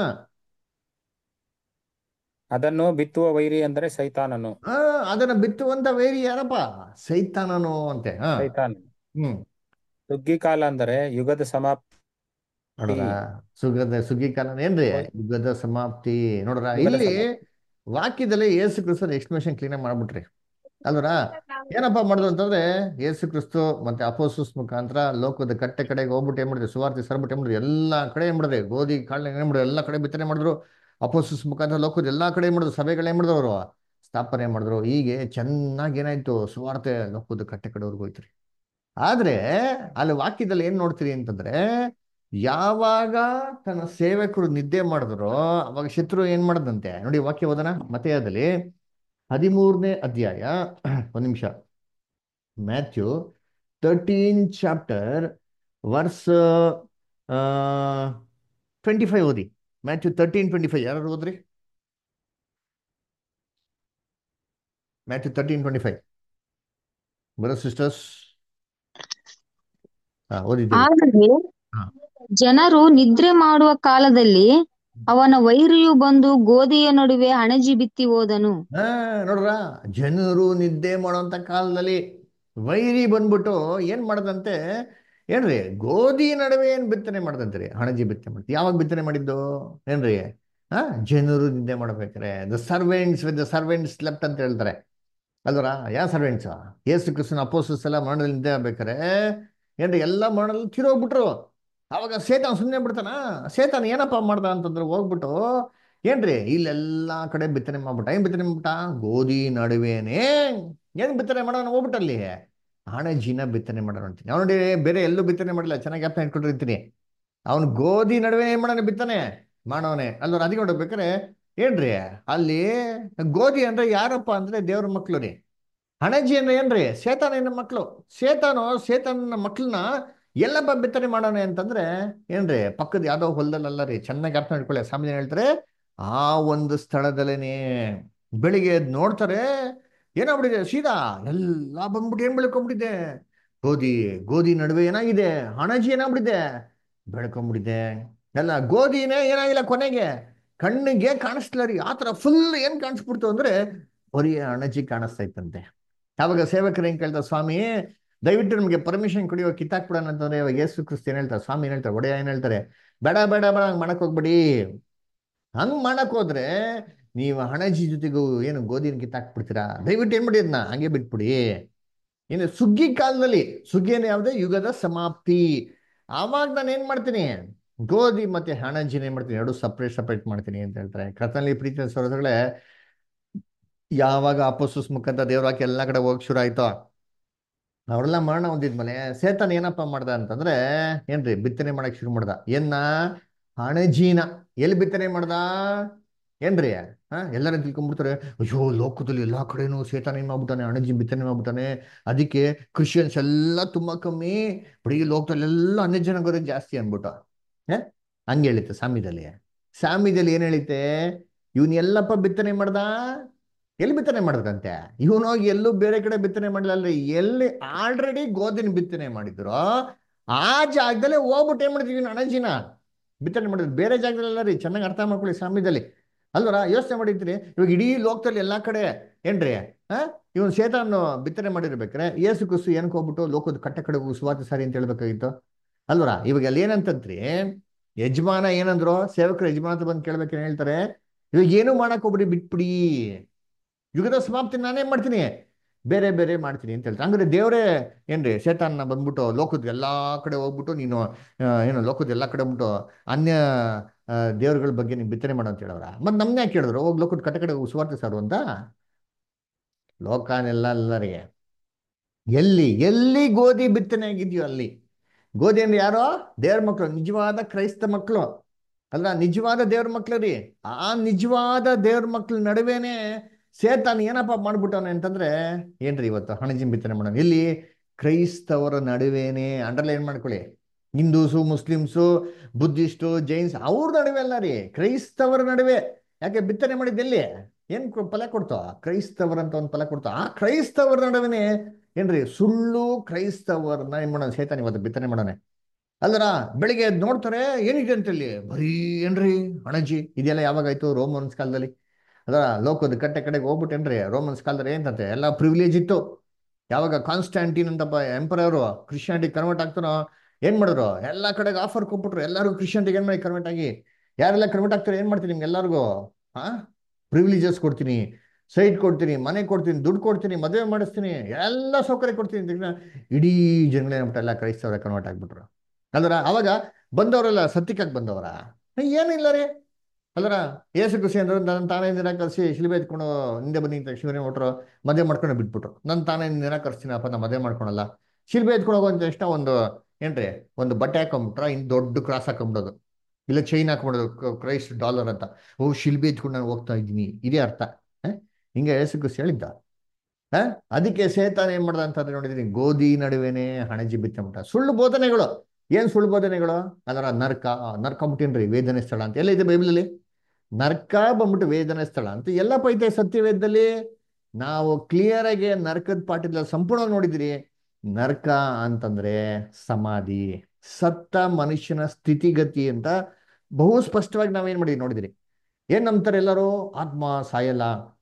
Speaker 3: ಅದನ್ನು ಬಿತ್ತುವ ವೈರಿ ಅಂದರೆ ಸೈತಾನನು
Speaker 1: ಆ, ಅದನ್ನ ಬಿತ್ತುವಂತ ವೈರಿ ಯಾರಪ್ಪ ಸೈತಾನನು ಅಂತೆ ಹ
Speaker 3: ಸೈತಾನ
Speaker 1: ಹ್ಮ್
Speaker 3: ಸುಗ್ಗಿ ಕಾಲ ಅಂದರೆ ಯುಗದ ಸಮಾಪ್ತಿ
Speaker 1: ನೋಡ್ರ ಸುಗದ ಸುಗ್ಗಿ ಕಾಲ ಏನ್ರಿ ಯುಗದ ಸಮಾಪ್ತಿ ನೋಡ್ರ
Speaker 3: ಯುಗದ
Speaker 1: ಇಲ್ಲಿ
Speaker 3: ಸಮಾಪ್ತಿ.
Speaker 1: ವಾಕ್ಯದಲ್ಲಿ ಏಸು ಕ್ರಿಸ್ತನ ಎಕ್ಸ್ಪ್ಲೇಷನ್ ಕ್ಲೀನ್ ಆಗಿ ಮಾಡ್ಬಿಟ್ರಿ ಅಲ್ವರ ಏನಪ್ಪ ಮಾಡಿದ್ರು ಅಂತಂದ್ರೆ ಯೇಸು ಕ್ರಿಸ್ತು ಮತ್ತೆ ಅಪೋಸಸ್ ಮುಖಾಂತರ ಲೋಕದ ಕಟ್ಟೆ ಕಡೆಗೆ ಹೋಗ್ಬಿಟ್ಟು ಏನ್ ಮಾಡಿದ್ರು ಸುವಾರ್ತೆ ಸರ್ಬಿಟ್ಟು ಏನ್ ಮಾಡಿದ್ರು ಎಲ್ಲಾ ಕಡೆ ಏನ್ ಮಾಡಿದ್ರೆ ಗೋಧಿ ಕಾಳನ್ನ ಏನ್ ಮಾಡಿದ್ರು ಎಲ್ಲಾ ಕಡೆ ಬಿತ್ತನೆ ಮಾಡಿದ್ರು ಅಪೋಸಸ್ ಮುಖಾಂತರ ಲೋಕದ ಎಲ್ಲಾ ಕಡೆ ಏನ್ ಮಾಡಿದ್ರು ಸಭೆಗಳು ಏನ್ ಮಾಡಿದ್ರು ಅವರು ಸ್ಥಾಪನೆ ಮಾಡಿದ್ರು ಹೀಗೆ ಚೆನ್ನಾಗಿ ಏನಾಯ್ತು ಸುವಾರ್ತೆ ಲೋಕದ ಕಟ್ಟೆ ಕಡೆವರೆಗೂ ಹೋಯ್ತ್ರಿ ಆದ್ರೆ ಅಲ್ಲಿ ವಾಕ್ಯದಲ್ಲಿ ಏನ್ ನೋಡ್ತೀರಿ ಅಂತಂದ್ರೆ ಯಾವಾಗ ತನ್ನ ಸೇವಕರು ನಿದ್ದೆ ಮಾಡಿದ್ರೋ ಅವಾಗ ಶತ್ರು ಏನ್ ಮಾಡದಂತೆ ನೋಡಿ ವಾಕ್ಯ ಓದನ ಮತೆಯದಲ್ಲಿ ಹದಿಮೂರನೇ ಅಧ್ಯಾಯ ಒಂದು ನಿಮಿಷ Matthew thirteen chapter verse twenty five ಓದಿ ಮ್ಯಾಥ್ಯೂ ತರ್ಟೀನ್ ಟ್ವೆಂಟಿ ಫೈವ್ ಯಾರು ಓದ್ರಿ ಮ್ಯಾಥ್ಯೂ ತರ್ಟೀನ್ ಟ್ವೆಂಟಿ ಫೈವ್ ಬರೋ ಸಿಸ್ಟರ್ಸ್ ಹಾ ಓದಿದ್ದೀವಿ
Speaker 4: ಆದರೆ
Speaker 1: ಹಾ.
Speaker 4: ಜನರು ನಿದ್ರೆ ಮಾಡುವ ಕಾಲದಲ್ಲಿ ಅವನ ವೈರಿಯು ಬಂದು ಗೋಧಿಯ ನಡುವೆ ಹಣಜಿ ಬಿತ್ತಿ ಹೋದನು
Speaker 1: ಹಾ ನೋಡ್ರ ಜನರು ನಿದ್ದೆ ಮಾಡುವಂತ ಕಾಲದಲ್ಲಿ ವೈರಿ ಬಂದ್ಬಿಟ್ಟು ಏನ್ ಮಾಡದಂತೆ ಏನ್ರಿ ಗೋಧಿ ನಡುವೆ ಏನ್ ಬಿತ್ತನೆ ಮಾಡದಂತೆ ರೀ ಹಣಜಿ ಬಿತ್ತನೆ ಮಾಡ್ತಿ ಯಾವಾಗ ಬಿತ್ತನೆ ಮಾಡಿದ್ದು ಏನ್ರಿ ಹಾ ಜನರು ನಿದ್ದೆ ಮಾಡ್ಬೇಕಾರೆ the servants with the servants left ಅಂತ ಹೇಳ್ತಾರೆ ಅಲ್ವರ ಯಾವ ಸರ್ವೆಂಟ್ಸ್ ಯೇಸು ಕ್ರಿಸ್ತನ ಅಪೋಸಸ್ ಎಲ್ಲ ಮರಣದಲ್ಲಿ ನಿದ್ದೆ ಆಗ್ಬೇಕಾರೆ ಏನ್ರಿ ಎಲ್ಲ ಮರಣದಲ್ಲಿ ತಿರೋಗ್ಬಿಟ್ರು ಅವಾಗ ಸೇತಾನ್ ಸುಮ್ಮನೆ ಬಿಡ್ತಾನ ಸೇತಾನ್ ಏನಪ್ಪ ಮಾಡ್ದ ಅಂತಂದ್ರೆ ಹೋಗ್ಬಿಟ್ಟು ಏನ್ರಿ ಇಲ್ಲೆಲ್ಲ ಕಡೆ ಬಿತ್ತನೆ ಮಾಡ್ಬಿಟ್ಟ ಏನ್ ಬಿತ್ತನೆ ಮಾಡ್ಬಿಟ್ಟ ಗೋಧಿ ನಡುವೆನೇ ಏನ್ ಬಿತ್ತನೆ ಮಾಡೋಣ ಹೋಗ್ಬಿಟ್ಟಲ್ಲಿ ಹಣಜಿನ ಬಿತ್ತನೆ ಮಾಡೋಣ ಅಂತೀನಿ ಅವ್ನು ನೋಡಿ ಬೇರೆ ಎಲ್ಲೂ ಬಿತ್ತನೆ ಮಾಡಿಲ್ಲ ಚೆನ್ನಾಗಿ ಜ್ಞಾಪನ ಇಟ್ಕೊಂಡಿರ್ತೀನಿ ಅವನು ಗೋಧಿ ನಡುವೆ ಏನ್ ಮಾಡೋಣ ಬಿತ್ತನೆ ಮಾಡೋನೆ ಅಲ್ಲವ್ರು ಅದಕ್ಕೆ ನೋಡ್ಬೇಕಾರೆ ಏನ್ರಿ ಅಲ್ಲಿ ಗೋಧಿ ಅಂದ್ರೆ ಯಾರಪ್ಪ ಅಂದ್ರೆ ದೇವ್ರ ಮಕ್ಳು ರೀ ಹಣಜಿ ಅಂದ್ರೆ ಏನ್ರಿ ಸೇತಾನಿನ ಮಕ್ಳು ಸೇತಾನು ಸೇತಾನನ ಮಕ್ಳನ್ನ ಎಲ್ಲಪ್ಪ ಬಿತ್ತನೆ ಮಾಡೋಣ ಅಂತಂದ್ರೆ ಏನ್ರಿ ಪಕ್ಕದ ಯಾವ್ದೋ ಹೊಲದಲ್ಲ ರೀ ಚೆನ್ನಾಗಿ ಅರ್ಥ ಮಾಡ್ಕೊಳ್ಳಿ ಸ್ವಾಮಿ ಏನ್ ಹೇಳ್ತಾರೆ ಆ ಒಂದು ಸ್ಥಳದಲ್ಲೇನೆ ಬೆಳಿಗ್ಗೆ ಎದ್ದು ನೋಡ್ತಾರೆ ಏನಾಗ್ಬಿಟ್ಟಿದೆ ಸೀದಾ ಎಲ್ಲ ಬಂದ್ಬಿಟ್ಟು ಏನ್ ಬೆಳ್ಕೊಂಡ್ಬಿಟ್ಟಿದೆ ಗೋಧಿ ಗೋಧಿ ನಡುವೆ ಏನಾಗಿದೆ ಹಣಜಿ ಏನಾಗ್ಬಿಟ್ಟಿದೆ ಬೆಳ್ಕೊಂಡ್ಬಿಟ್ಟಿದೆ ಎಲ್ಲ ಗೋಧಿನೇ ಏನಾಗಿಲ್ಲ ಕೊನೆಗೆ ಕಣ್ಣಿಗೆ ಕಾಣಿಸ್ತಿಲ್ಲ ರೀ ಆ ಥರ ಫುಲ್ ಏನ್ ಕಾಣಿಸ್ಬಿಡ್ತು ಅಂದ್ರೆ ಬರೀ ಅಣಜಿ ಕಾಣಿಸ್ತಾ ಇತ್ತಂತೆ ಆವಾಗ ಸೇವಕರು ಏನ್ ಕೇಳ್ತಾರೆ ಸ್ವಾಮಿ ದಯವಿಟ್ಟು ನಮಗೆ ಪರ್ಮಿಷನ್ ಕೊಡಿ ಕಿತ್ತಾಕ್ಬಿಡೋಣ ಅಂತಂದ್ರೆ ಇವಾಗ ಯೇಸು ಕ್ರಿಸ್ತ ಏನ್ ಹೇಳ್ತಾರೆ ಸ್ವಾಮಿ ಏನ್ ಹೇಳ್ತಾರೆ ಒಡೆಯ ಏನ್ ಹೇಳ್ತಾರೆ ಬೇಡ ಬೇಡ ಬೇಡ ಹಂಗ್ ಮಾಡಕ್ ಹೋಗ್ಬೇಡಿ ಹಂಗ್ ಮಾಡಕ್ ಹೋದ್ರೆ ನೀವು ಹಣಜಿ ಜೊತೆಗೂ ಏನು ಗೋಧಿನ ಕಿತ್ತಾಕ್ಬಿಡ್ತೀರಾ ದಯವಿಟ್ಟು ಏನ್ ಮಾಡಿ ಅದನ್ನ ಹಂಗೆ ಬಿಟ್ಬಿಡಿ ಇನ್ನು ಸುಗ್ಗಿ ಕಾಲದಲ್ಲಿ ಸುಗ್ಗಿಯನ್ನು ಯಾವುದೇ ಯುಗದ ಸಮಾಪ್ತಿ ಆವಾಗ ನಾನು ಏನ್ ಮಾಡ್ತೀನಿ ಗೋಧಿ ಮತ್ತೆ ಹಣಜಿನ ಏನ್ ಮಾಡ್ತೀನಿ ಎರಡು ಸಪ್ರೇಟ್ ಸಪ್ರೇಟ್ ಮಾಡ್ತೀನಿ ಅಂತ ಹೇಳ್ತಾರೆ ಕರ್ತನಲ್ಲಿ ಪ್ರೀತಿಯ ಸರೋದಗಳೇ ಯಾವಾಗ ಅಪೋಸಸ್ ಮುಖಾಂತರ ದೇವ್ರ ಹಾಕಿ ಎಲ್ಲ ಕಡೆ ಹೋಗಿ ಶುರು ಆಯ್ತೋ ಅವರೆಲ್ಲ ಮರಣ ಹೊಂದಿದ್ಮೇಲೆ ಸೇತನ್ ಏನಪ್ಪ ಮಾಡ್ದ ಅಂತಂದ್ರೆ ಏನ್ರಿ ಬಿತ್ತನೆ ಮಾಡಕ್ ಶುರು ಮಾಡ್ದ ಏನ್ನ ಹಣಜೀನ ಎಲ್ಲಿ ಬಿತ್ತನೆ ಮಾಡ್ದ ಏನ್ರಿ ಹಾ ಎಲ್ಲರೂ ತಿಳ್ಕೊಂಡ್ಬಿಡ್ತಾರೆ ಅಯ್ಯೋ ಲೋಕದಲ್ಲಿ ಎಲ್ಲಾ ಕಡೆನೂ ಸೇತಾನ ಏನ್ ಮಾಡ್ಬಿಟ್ಟಾನೆ ಹಣಜಿ ಬಿತ್ತನೆ ಮಾಡ್ಬಿಟ್ಟಾನೆ ಅದಕ್ಕೆ ಕ್ರಿಶ್ಚಿಯನ್ಸ್ ಎಲ್ಲ ತುಂಬಾ ಕಮ್ಮಿ ಬರೀ ಲೋಕದಲ್ಲೆಲ್ಲ ಅನ್ಯ ಜನಗೋರೆ ಜಾಸ್ತಿ ಅನ್ಬಿಟ್ಟು ಹೇ ಹಂಗೆ ಹೇಳಿತ್ತೆ ಸಾಮ್ಯದಲ್ಲಿ ಸಾಮ್ಯದಲ್ಲಿ ಏನ್ ಹೇಳಿತ್ತೆ ಇವನ್ ಎಲ್ಲಪ್ಪ ಬಿತ್ತನೆ ಮಾಡ್ದ ಎಲ್ಲಿ ಬಿತ್ತನೆ ಮಾಡಿದ್ರಂತೆ ಇವನು ಹೋಗಿ ಎಲ್ಲೂ ಬೇರೆ ಕಡೆ ಬಿತ್ತನೆ ಮಾಡಲಲ್ಲ ಎಲ್ಲಿ ಆಲ್ರೆಡಿ ಗೋಧಿನ ಬಿತ್ತನೆ ಮಾಡಿದ್ರು ಆ ಜಾಗದಲ್ಲೇ ಹೋಗ್ಬಿಟ್ಟು ಏನ್ ಮಾಡಿದ್ವಿ ಇವ್ನು ಅಣಜಿನ ಬಿತ್ತನೆ ಮಾಡಿದ್ರು ಬೇರೆ ಜಾಗದಲ್ಲ ರೀ ಚೆನ್ನಾಗಿ ಅರ್ಥ ಮಾಡ್ಕೊಳ್ಳಿ ಸಾಮ್ಯದಲ್ಲಿ ಅಲ್ವರ ಯೋಚನೆ ಮಾಡಿದ್ರಿ ಇವಾಗ ಇಡೀ ಲೋಕದಲ್ಲಿ ಎಲ್ಲಾ ಕಡೆ ಏನ್ರಿ ಹಾ ಇವನ್ ಸೇತಾನು ಬಿತ್ತನೆ ಮಾಡಿರ್ಬೇಕ್ರೆ ಏಸು ಕುಸು ಏನಕ್ಕೆ ಹೋಗ್ಬಿಟ್ಟು ಲೋಕದ ಕಟ್ಟ ಕಡೆ ಸುವಾತ ಸಾರಿ ಅಂತ ಹೇಳ್ಬೇಕಾಗಿತ್ತು ಅಲ್ವರ ಇವಾಗ ಅಲ್ಲಿ ಏನಂತಂತ್ರಿ ಯಜಮಾನ ಏನಂದ್ರು ಸೇವಕರು ಯಜಮಾನ ಹತ್ರ ಬಂದು ಕೇಳ್ಬೇಕೇನು ಹೇಳ್ತಾರೆ ಇವಾಗ ಏನು ಮಾಡಕ್ ಹೋಗ್ಬಿಡಿ ಬಿಟ್ಬಿಡಿ ಯುಗದ ಸಮಾಪ್ತಿ ನಾನೇನ್ ಮಾಡ್ತೀನಿ ಬೇರೆ ಬೇರೆ ಮಾಡ್ತೀನಿ ಅಂತ ಹೇಳ್ತಾರೆ ಹಂಗಾರೆ ದೇವರೇ ಏನ್ರಿ ಶೇತಾನ್ನ ಬಂದ್ಬಿಟ್ಟು ಲೋಕದ ಎಲ್ಲಾ ಕಡೆ ಹೋಗ್ಬಿಟ್ಟು ನೀನು ಆ, ಏನು ಲೋಕದ ಎಲ್ಲಾ ಕಡೆ ಹೋಗ್ಬಿಟ್ಟು ಅನ್ಯ ಆ, ದೇವ್ರಗಳ ಬಗ್ಗೆ ನೀನು ಬಿತ್ತನೆ ಮಾಡೋ ಅಂತ ಹೇಳವ್ರ ಮತ್ತೆ ನಮ್ನ ಯಾಕೆ ಕೇಳಿದ್ರು ಹೋಗಿ ಲೋಕದ ಕಟ್ಟ ಕಡೆ ಸುವಾರ್ತೆ ಸಾರು ಅಂತ ಲೋಕನೆಲ್ಲ ಅಲ್ಲರಿ ಎಲ್ಲಿ ಎಲ್ಲಿ ಗೋಧಿ ಬಿತ್ತನೆ ಆಗಿದ್ಯೋ ಅಲ್ಲಿ ಗೋಧಿ ಅಂದ್ರೆ ಯಾರೋ ದೇವ್ರ ಮಕ್ಕಳು ನಿಜವಾದ ಕ್ರೈಸ್ತ ಮಕ್ಕಳು ಅಲ್ಲ ನಿಜವಾದ ದೇವ್ರ ಮಕ್ಳು ರೀ ಆ ನಿಜವಾದ ದೇವ್ರ ಮಕ್ಳ ನಡುವೆನೆ ಸೇತಾನ್ ಏನಪ್ಪ ಮಾಡ್ಬಿಟ್ಟವನೆ ಅಂತಂದ್ರೆ ಏನ್ರಿ ಇವತ್ತು ಹಣಜಿನ್ ಬಿತ್ತನೆ ಮಾಡೋಣ ಇಲ್ಲಿ ಕ್ರೈಸ್ತವರ ನಡುವೆನೆ ಅಂಡರ್ಲೈನ್ ಮಾಡ್ಕೊಳ್ಳಿ ಹಿಂದೂಸು ಮುಸ್ಲಿಮ್ಸು ಬುದ್ಧಿಸ್ಟು ಜೈನ್ಸ್ ಅವ್ರ ನಡುವೆ ಅಲ್ಲ ರೀ ಕ್ರೈಸ್ತವರ ನಡುವೆ ಯಾಕೆ ಬಿತ್ತನೆ ಮಾಡಿದ್ದೆಲ್ಲಿ ಏನ್ ಕೊ- ಫಲ ಕೊಡ್ತೋ ಕ್ರೈಸ್ತವರಂತ ಒಂದು ಫಲ ಕೊಡ್ತೋ ಆ ಕ್ರೈಸ್ತವರ ನಡುವೆನೆ ಏನ್ರಿ ಸುಳ್ಳು ಕ್ರೈಸ್ತವರನ್ನ ಏನ್ ಮಾಡೋಣ ಸೇತಾನ್ ಇವತ್ತು ಬಿತ್ತನೆ ಮಾಡೋಣ ಅಲ್ಲರ ಬೆಳಿಗ್ಗೆ ಎದ್ದು ನೋಡ್ತಾರೆ ಏನಿದೆ ಅಂತ ಇಲ್ಲಿ ಬರೀ ಏನ್ರಿ ಅಣಜಿ ಇದೆಲ್ಲ ಯಾವಾಗಾಯ್ತು ರೋಮನ್ಸ್ ಕಾಲದಲ್ಲಿ ಅದರ ಲೋಕದ ಕಟ್ಟೆ ಕಡೆಗೆ ಹೋಗ್ಬಿಟ್ಟೇನ್ರಿ ರೋಮನ್ಸ್ ಕಾಲದಲ್ಲಿ ಏನಂತೆ ಎಲ್ಲ ಪ್ರಿವಿಲೇಜ್ ಇತ್ತು ಯಾವಾಗ ಕಾನ್ಸ್ಟ್ಯಾಂಟಿನ್ ಅಂತ ಎಂಪರವರು ಕ್ರಿಶ್ಚಿಯಾನಿಟಿ ಕನ್ವರ್ಟ್ ಆಗ್ತಾನೋ ಏನ್ ಮಾಡಿದ್ರು ಎಲ್ಲಾ ಕಡೆಗೆ ಆಫರ್ ಕೊಟ್ಬಿಟ್ರು ಎಲ್ಲರಿಗೂ ಕ್ರಿಶ್ಚಿಯಾನಿಟಿಗೆ ಏನ್ ಮಾಡಿ ಕನ್ವರ್ಟ್ ಆಗಿ ಯಾರೆಲ್ಲ ಕನ್ವರ್ಟ್ ಆಗ್ತಾರೆ ಏನ್ ಮಾಡ್ತೀನಿ ನಿಮ್ಗೆ ಎಲ್ಲರಿಗೂ ಹಾ ಪ್ರಿವಿಲೇಜಸ್ ಕೊಡ್ತೀನಿ ಸೈಟ್ ಕೊಡ್ತೀನಿ ಮನೆ ಕೊಡ್ತೀನಿ ದುಡ್ಡು ಕೊಡ್ತೀನಿ ಮದುವೆ ಮಾಡಿಸ್ತೀನಿ ಎಲ್ಲ ಸೌಕರ್ಯ ಕೊಡ್ತೀನಿ ಅಂತ ತಕ್ಷಣ ಇಡೀ ಜನಗಳೇನ್ಬಿಟ್ಟು ಎಲ್ಲ ಕ್ರೈಸ್ತವರ ಕನ್ವರ್ಟ್ ಆಗ್ಬಿಟ್ರು ಅಲ್ವರ ಅವಾಗ ಬಂದವರೆಲ್ಲ ಸತ್ಯಕ್ಕಾಗಿ ಬಂದವರ ಏನಿಲ್ಲ ರೀ ಅಲ್ವರ ಏಸು ಖುಷಿ ಅಂದ್ರೆ ನನ್ನ ತಾನೇ ನಿರಾಕರಿಸಿ ಶಿಲ್ಬೆ ಎತ್ಕೊಂಡು ಹಿಂದೆ ಬನ್ನಿ ಅಂತ ಶಿವನೇ ಹೊಟ್ರು ಮದುವೆ ಮಾಡ್ಕೊಂಡು ಬಿಟ್ಬಿಟ್ರು ನನ್ನ ತಾನೇ ನಿರಾಕರಿಸ್ತೀನಪ್ಪ ನಾ ಮದುವೆ ಮಾಡ್ಕೊಳಲ್ಲ ಶಿಲ್ಬೆ ಎತ್ಕೊಂಡು ಹೋಗೋ ಅಂತ ಎಷ್ಟ ಒಂದು ಏನ್ರಿ ಒಂದು ಬಟ್ಟೆ ಹಾಕೊಂಬಿಟ್ರ ಇನ್ ದೊಡ್ಡ ಕ್ರಾಸ್ ಹಾಕೊಂಬಿಡೋದು ಇಲ್ಲ ಚೈನ್ ಹಾಕೊಂಬಿಡೋದು ಕ್ರೈಸ್ಟ್ ಡಾಲರ್ ಅಂತ ಓ ಶಿಲ್ಬೆ ಎತ್ಕೊಂಡು ನಾನು ಹೋಗ್ತಾ ಇದ್ದೀನಿ ಇದೇ ಅರ್ಥ ಹ? ಹಿಂಗೆ ಏಸು ಖುಷಿ ಹೇಳಿದ್ದ ಹ ಅದಕ್ಕೆ ಸೇತಾನ ಏನ್ ಮಾಡ್ದ ಅಂತಂದ್ರೆ ನೋಡಿದೀನಿ ಗೋಧಿ ನಡುವೆನೆ ಹಣಜಿ ಬಿತ್ತಬಿಟ್ಟ ಸುಳ್ಳು ಬೋಧನೆಗಳು ಏನ್ ಸುಳ್ಳು ಬೋಧನೆಗಳು ಅದರ ನರ್ಕ ನರ್ಕ ಬಿಟ್ಟಿನ್ರಿ ವೇದನೆ ಸ್ಥಳ ಅಂತ ಎಲ್ಲ ಇದೆ ಬೈಬಲಲ್ಲಿ ನರ್ಕ ಬಂದ್ಬಿಟ್ಟು ವೇದನೆ ಸ್ಥಳ ಅಂತ ಎಲ್ಲ ಪೈತೆ ಸತ್ಯವೇದದಲ್ಲಿ ನಾವು ಕ್ಲಿಯರ್ ಆಗಿ ನರ್ಕದ ಪಾಠದ ಸಂಪೂರ್ಣವಾಗಿ ನೋಡಿದಿರಿ ನರ್ಕ ಅಂತಂದ್ರೆ ಸಮಾಧಿ ಸತ್ತ ಮನುಷ್ಯನ ಸ್ಥಿತಿಗತಿ ಅಂತ ಬಹು ಸ್ಪಷ್ಟವಾಗಿ ನಾವೇನ್ ಮಾಡಿದ್ವಿ ನೋಡಿದಿರಿ ಏನ್ ನಂಬ್ತಾರೆ ಎಲ್ಲರೂ ಆತ್ಮ ಸಾಯಲ್ಲ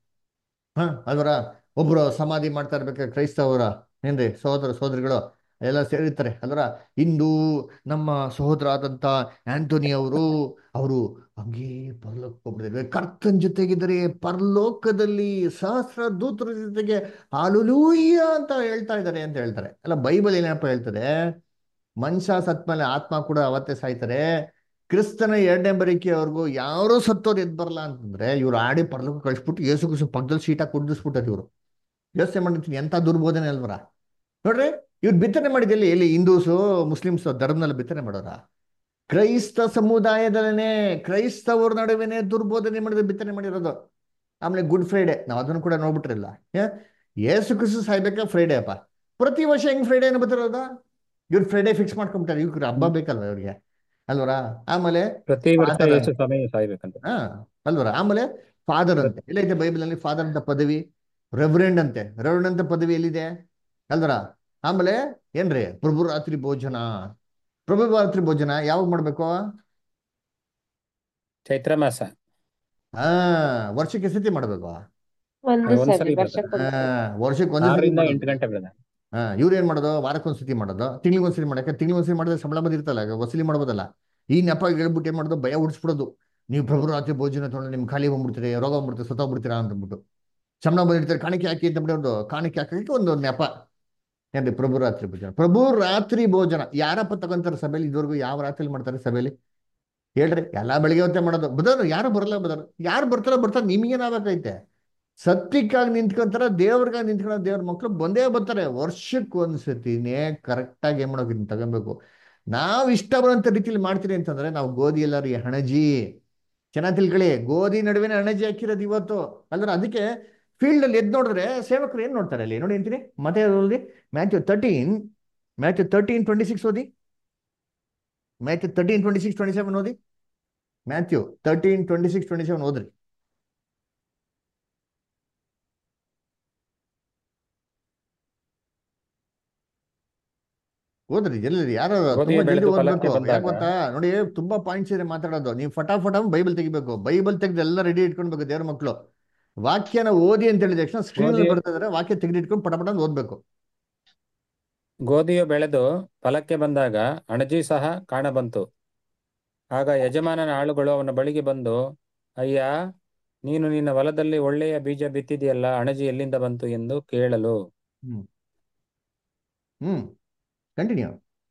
Speaker 1: ಹ ಅದರ ಒಬ್ರು ಸಮಾಧಿ ಮಾಡ್ತಾ ಇರ್ಬೇಕಾದ್ರೆ ಕ್ರೈಸ್ತವರ ಏನ್ರಿ ಸಹೋದರ ಸಹೋದರಿಗಳು ಎಲ್ಲ ಸೇರಿರ್ತಾರೆ ಅಲ್ವರ ಇಂದು ನಮ್ಮ ಸಹೋದರ ಆದಂತ ಆಂಟೋನಿ ಅವರು ಅವರು ಹಂಗೇ ಪರಲೋಕ ಹೋಗ್ಬಿಟ್ಟಿದ್ದಾರೆ ಕರ್ತನ್ ಜೊತೆಗಿದ್ದಾರೆ ಪರಲೋಕದಲ್ಲಿ ಸಹಸ್ರ ದೂತರ ಜೊತೆಗೆ ಹಾಲುಲೂಯ್ಯ ಅಂತ ಹೇಳ್ತಾ ಇದ್ದಾರೆ ಅಂತ ಹೇಳ್ತಾರೆ ಅಲ್ಲ ಬೈಬಲ್ ಏನಪ್ಪ ಹೇಳ್ತದೆ ಮನುಷ್ಯ ಸತ್ಮೇಲೆ ಆತ್ಮ ಕೂಡ ಅವತ್ತೇ ಸಾಯ್ತಾರೆ ಕ್ರಿಸ್ತನ ಎರಡನೇ ಬರಿಕೆಯವರೆಗೂ ಯಾರೂ ಸತ್ತೋರು ಎದ್ ಬರಲ್ಲ ಅಂತಂದ್ರೆ ಇವ್ರು ಆಡಿ ಪರ್ಲೋಕ ಕಳಿಸ್ಬಿಟ್ಟು ಏಸು ಕುಸು ಪಕ್ಕದಲ್ಲಿ ಸೀಟಾಗಿ ಕುಡ್ದಿಸ್ಬಿಟ್ಟರು ಇವರು ಯೋಚನೆ ಮಾಡಿರ್ತೀನಿ ಎಂಥ ದುರ್ಬೋಧನೆ ಅಲ್ವರ ನೋಡ್ರಿ ಇವ್ರು ಬಿತ್ತನೆ ಮಾಡಿದಲ್ಲಿ ಎಲ್ಲಿ ಹಿಂದೂಸು ಮುಸ್ಲಿಮ್ಸ್ ಧರ್ಮದಲ್ಲಿ ಬಿತ್ತನೆ ಮಾಡೋರ ಕ್ರೈಸ್ತ ಸಮುದಾಯದಲ್ಲೇ ಕ್ರೈಸ್ತವ್ರ ನಡುವೆನೆ ದುರ್ಬೋಧನೆ ಮಾಡಿದ ಬಿತ್ತನೆ ಮಾಡಿರೋದು ಆಮೇಲೆ ಗುಡ್ ಫ್ರೈಡೆ ನಾವು ಅದನ್ನು ಕೂಡ ನೋಡ್ಬಿಟ್ರಿಲ್ಲ ಏ ಏಸು ಕುಸು ಸಾಯ್ಬೇಕಾ ಫ್ರೈಡೇ ಅಪ್ಪ ಪ್ರತಿ ವರ್ಷ ಹೆಂಗ್ ಫ್ರೈಡೇ ಏನು ಬರ್ತಿರೋದ ಇವ್ರು ಫ್ರೈಡೇ ಫಿಕ್ಸ್ ಮಾಡ್ಕೊಂಬಿಟ್ಟಾರೆ ಇವ್ರಿಗೆ ಹಬ್ಬ ಬೇಕಲ್ವ ಇವ್ರಿಗೆ ಅಲ್ವರ ಆಮೇಲೆ
Speaker 9: ಪ್ರತಿ ವರ್ಷ
Speaker 1: ಫಾದರ್
Speaker 9: ಯೇಸು ಸಮಯ ಸಾಯ್ಬೇಕಂತ
Speaker 1: ಹಾ ಅಲ್ವರ ಆಮೇಲೆ ಫಾದರ್ ಅಂತೆ ಎಲ್ಲೈತೆ ಬೈಬಲ್ ಅಲ್ಲಿ ಫಾದರ್ ಅಂತ ಪದವಿ ರೆವರೆಂಡ್ ಅಂತೆ ರೆವರೆಂಡ್ ಅಂತ ಪದವಿ ಎಲ್ಲಿದೆ ಅಲ್ವರ ಆಮೇಲೆ ಏನ್ರಿ ಪ್ರಭು ರಾತ್ರಿ ಭೋಜನ ಪ್ರಭು ರಾತ್ರಿ ಭೋಜನ ಯಾವಾಗ ಮಾಡ್ಬೇಕು
Speaker 9: ಚೈತ್ರ ಮಾಸ
Speaker 1: ಹಾ ವರ್ಷಕ್ಕೆ ಸತಿ ಮಾಡ್ಬೇಕು
Speaker 5: ಒಂದು
Speaker 9: ಒಂದ್ಸಲಿ
Speaker 5: ಸರಿ
Speaker 9: ಬರ್ತದೆ.
Speaker 5: ವರ್ಷಕ್ಕೊಂದು
Speaker 1: ಹಾ ವರ್ಷಕ್ಕೆ ಒಂದೇ ಸತಿ
Speaker 9: ಆರರಿಂದ
Speaker 1: ಮಾಡೋದು.
Speaker 9: ಎಂಟು ಗಂಟೆ ಬೆಳೆದ
Speaker 1: ಹಾ ಇವ್ರು ಏನ್ ಮಾಡೋದು ವಾರಕ್ಕೊಂದ್ಸತಿ ಮಾಡೋದು ತಿಂಗ್ಳಿಗೊಂದ್ಸತಿ ಮಾಡಕ್ಕೆ ತಿಂಗ್ಳಿಗೊಂದ್ಸತಿ ಮಾಡಿದ್ರೆ ಸಂಬಳ ಬಂದಿರ್ತಲ್ಲ ಈಗ ವಸೂಲಿ ಮಾಡ್ಬೋದಲ್ಲ ಈ ನೆಪ ಹೇಳ್ಬಿಟ್ಟು ಏನ್ ಮಾಡೋದು ಭಯ ಉಡಿಸ್ಬಿಡೋದು ನೀವು ಪ್ರಭು ರಾತ್ರಿ ಭೋಜನ ತೊಗೊಂಡು ನಿಮ್ ಖಾಲಿ ಬಂದ್ಬಿಡ್ತೀರಿ ರೋಗ ಬಂದ್ಬಿಡ್ತೀರಿ ಸತ್ತೋಗ್ಬಿಡ್ತೀರಾ ಅಂತಂದ್ಬಿಟ್ಟು ಸಂಬಳ ಬಂದಿರ್ತಾರೆ ಕಾಣಿಕೆ ಹಾಕಿ ಅಂತ ಬಿಡೋದು ಕಾಣಿಕೆ ಹಾಕಕ್ಕೆ ಒಂದು ನೆಪ ಏನ್ರಿ ಪ್ರಭು ರಾತ್ರಿ ಭೋಜನ ಪ್ರಭು ರಾತ್ರಿ ಭೋಜನ ಯಾರಪ್ಪ ತಗೊಂತಾರೆ ಸಭೆಯಲ್ಲಿ ಇದುವರೆಗೂ ಯಾವ ರಾತ್ರಿ ಮಾಡ್ತಾರೆ ಸಭೆಯಲ್ಲಿ ಹೇಳ್ರಿ ಎಲ್ಲಾ ಬೆಳಿಗ್ಗೆ ಹೊತ್ತೇ ಮಾಡೋದು ಬದರ್ ಯಾರು ಬರಲ್ಲ ಬದರ್ ಯಾರು ಬರ್ತಾರೋ ಬರ್ತಾರೆ ನಿಮ್ಗೇನಾಗಬೇಕೈತೆ ಸತ್ಯಕ್ಕಾಗಿ ನಿಂತ್ಕೊಂತಾರ ದೇವ್ರಿಗಾಗಿ ನಿಂತ್ಕೊಳ್ಳೋ ದೇವ್ರ ಮಕ್ಳು ಬಂದೇ ಬರ್ತಾರೆ ವರ್ಷಕ್ಕೆ ಒಂದ್ಸತಿನೇ ಕರೆಕ್ಟಾಗಿ ಏನ್ ಮಾಡೋಕೆ ಇದನ್ನ ತಗೊಬೇಕು ನಾವು ಇಷ್ಟ ಬರೋಂಥ ರೀತಿಲಿ ಮಾಡ್ತೀರಿ ಅಂತಂದ್ರೆ ನಾವು ಗೋಧಿ ಎಲ್ಲಾರಿ ಹಣಜಿ ಚೆನ್ನಾಗಿ ತಿಳ್ಕೊಳ್ಳಿ ಗೋಧಿ ನಡುವಿನ ಹಣಜಿ ಹಾಕಿರೋದು ಇವತ್ತು ಅಂದ್ರೆ ಅದಕ್ಕೆ ಫೀಲ್ಡ್ ಅಲ್ಲಿ ಎದ್ದು ನೋಡಿದ್ರೆ ಸೇವಕರು ಏನ್ ನೋಡ್ತಾರೆ ಅಲ್ಲಿ ನೋಡಿ ಅಂತೀನಿ ಮತ್ತೆ ಓದಿ Matthew thirteen Matthew thirteen twenty six ಓದಿ Matthew thirteen twenty six twenty seven ಓದಿ Matthew thirteen twenty six twenty seven ಓದ್ರಿ ಓದ್ರಿ ಜಲ್ದಿ ಯಾರು
Speaker 9: ಗೋಧಿಯ
Speaker 1: ತುಂಬಾ ಜಲ್ದಿ
Speaker 9: ಬೆಳೆದು
Speaker 1: ಓದ್ಬೇಕು
Speaker 9: ಫಲಕ್ಕೆ ಬಂದಾಗ
Speaker 1: ಯಾಕೆ ಗೊತ್ತಾ ನೋಡಿ ತುಂಬಾ ಪಾಯಿಂಟ್ಸ್ ಇದೆ ಮಾತಾಡೋದು ನೀವು ಫಟಾಫಟ ಬೈಬಲ್ ತೆಗಿಬೇಕು ಬೈಬಲ್ ತೆಗೆದು ಎಲ್ಲ ರೆಡಿ ಇಟ್ಕೊಳ್ಬೇಕು ದೇವ್ರ ಮಕ್ಕಳು ವಾಕ್ಯನ ಓದಿ ಅಂತ ಹೇಳಿದ ತಕ್ಷಣ ಸ್ಕ್ರೀನ್
Speaker 9: ಗೋಧಿ
Speaker 1: ಬರ್ತಾ ಇದ್ರೆ ವಾಕ್ಯ ತೆಗೆದು ಇಟ್ಕೊಂಡು ಪಟ ಅಂತ ಓದ್ಬೇಕು
Speaker 9: ಗೋಧಿಯು ಬೆಳೆದು ಫಲಕ್ಕೆ ಬಂದಾಗ ಅಣಜಿ ಸಹ ಕಾಣಬಂತು ಆಗ ಯಜಮಾನನ ಆಳುಗಳು ಅವನ ಬಳಿಗೆ ಬಂದು ಅಯ್ಯ ನೀನು ನಿನ್ನ ಹೊಲದಲ್ಲಿ ಒಳ್ಳೆಯ ಬೀಜ ಬಿತ್ತಿದೆಯಲ್ಲ ಅಣಜಿ ಎಲ್ಲಿಂದ ಬಂತು ಎಂದು ಕೇಳಲು
Speaker 1: ಹ್ಮ್ ಹ್ಮ್ ಕಂಟಿನ್ಯೂ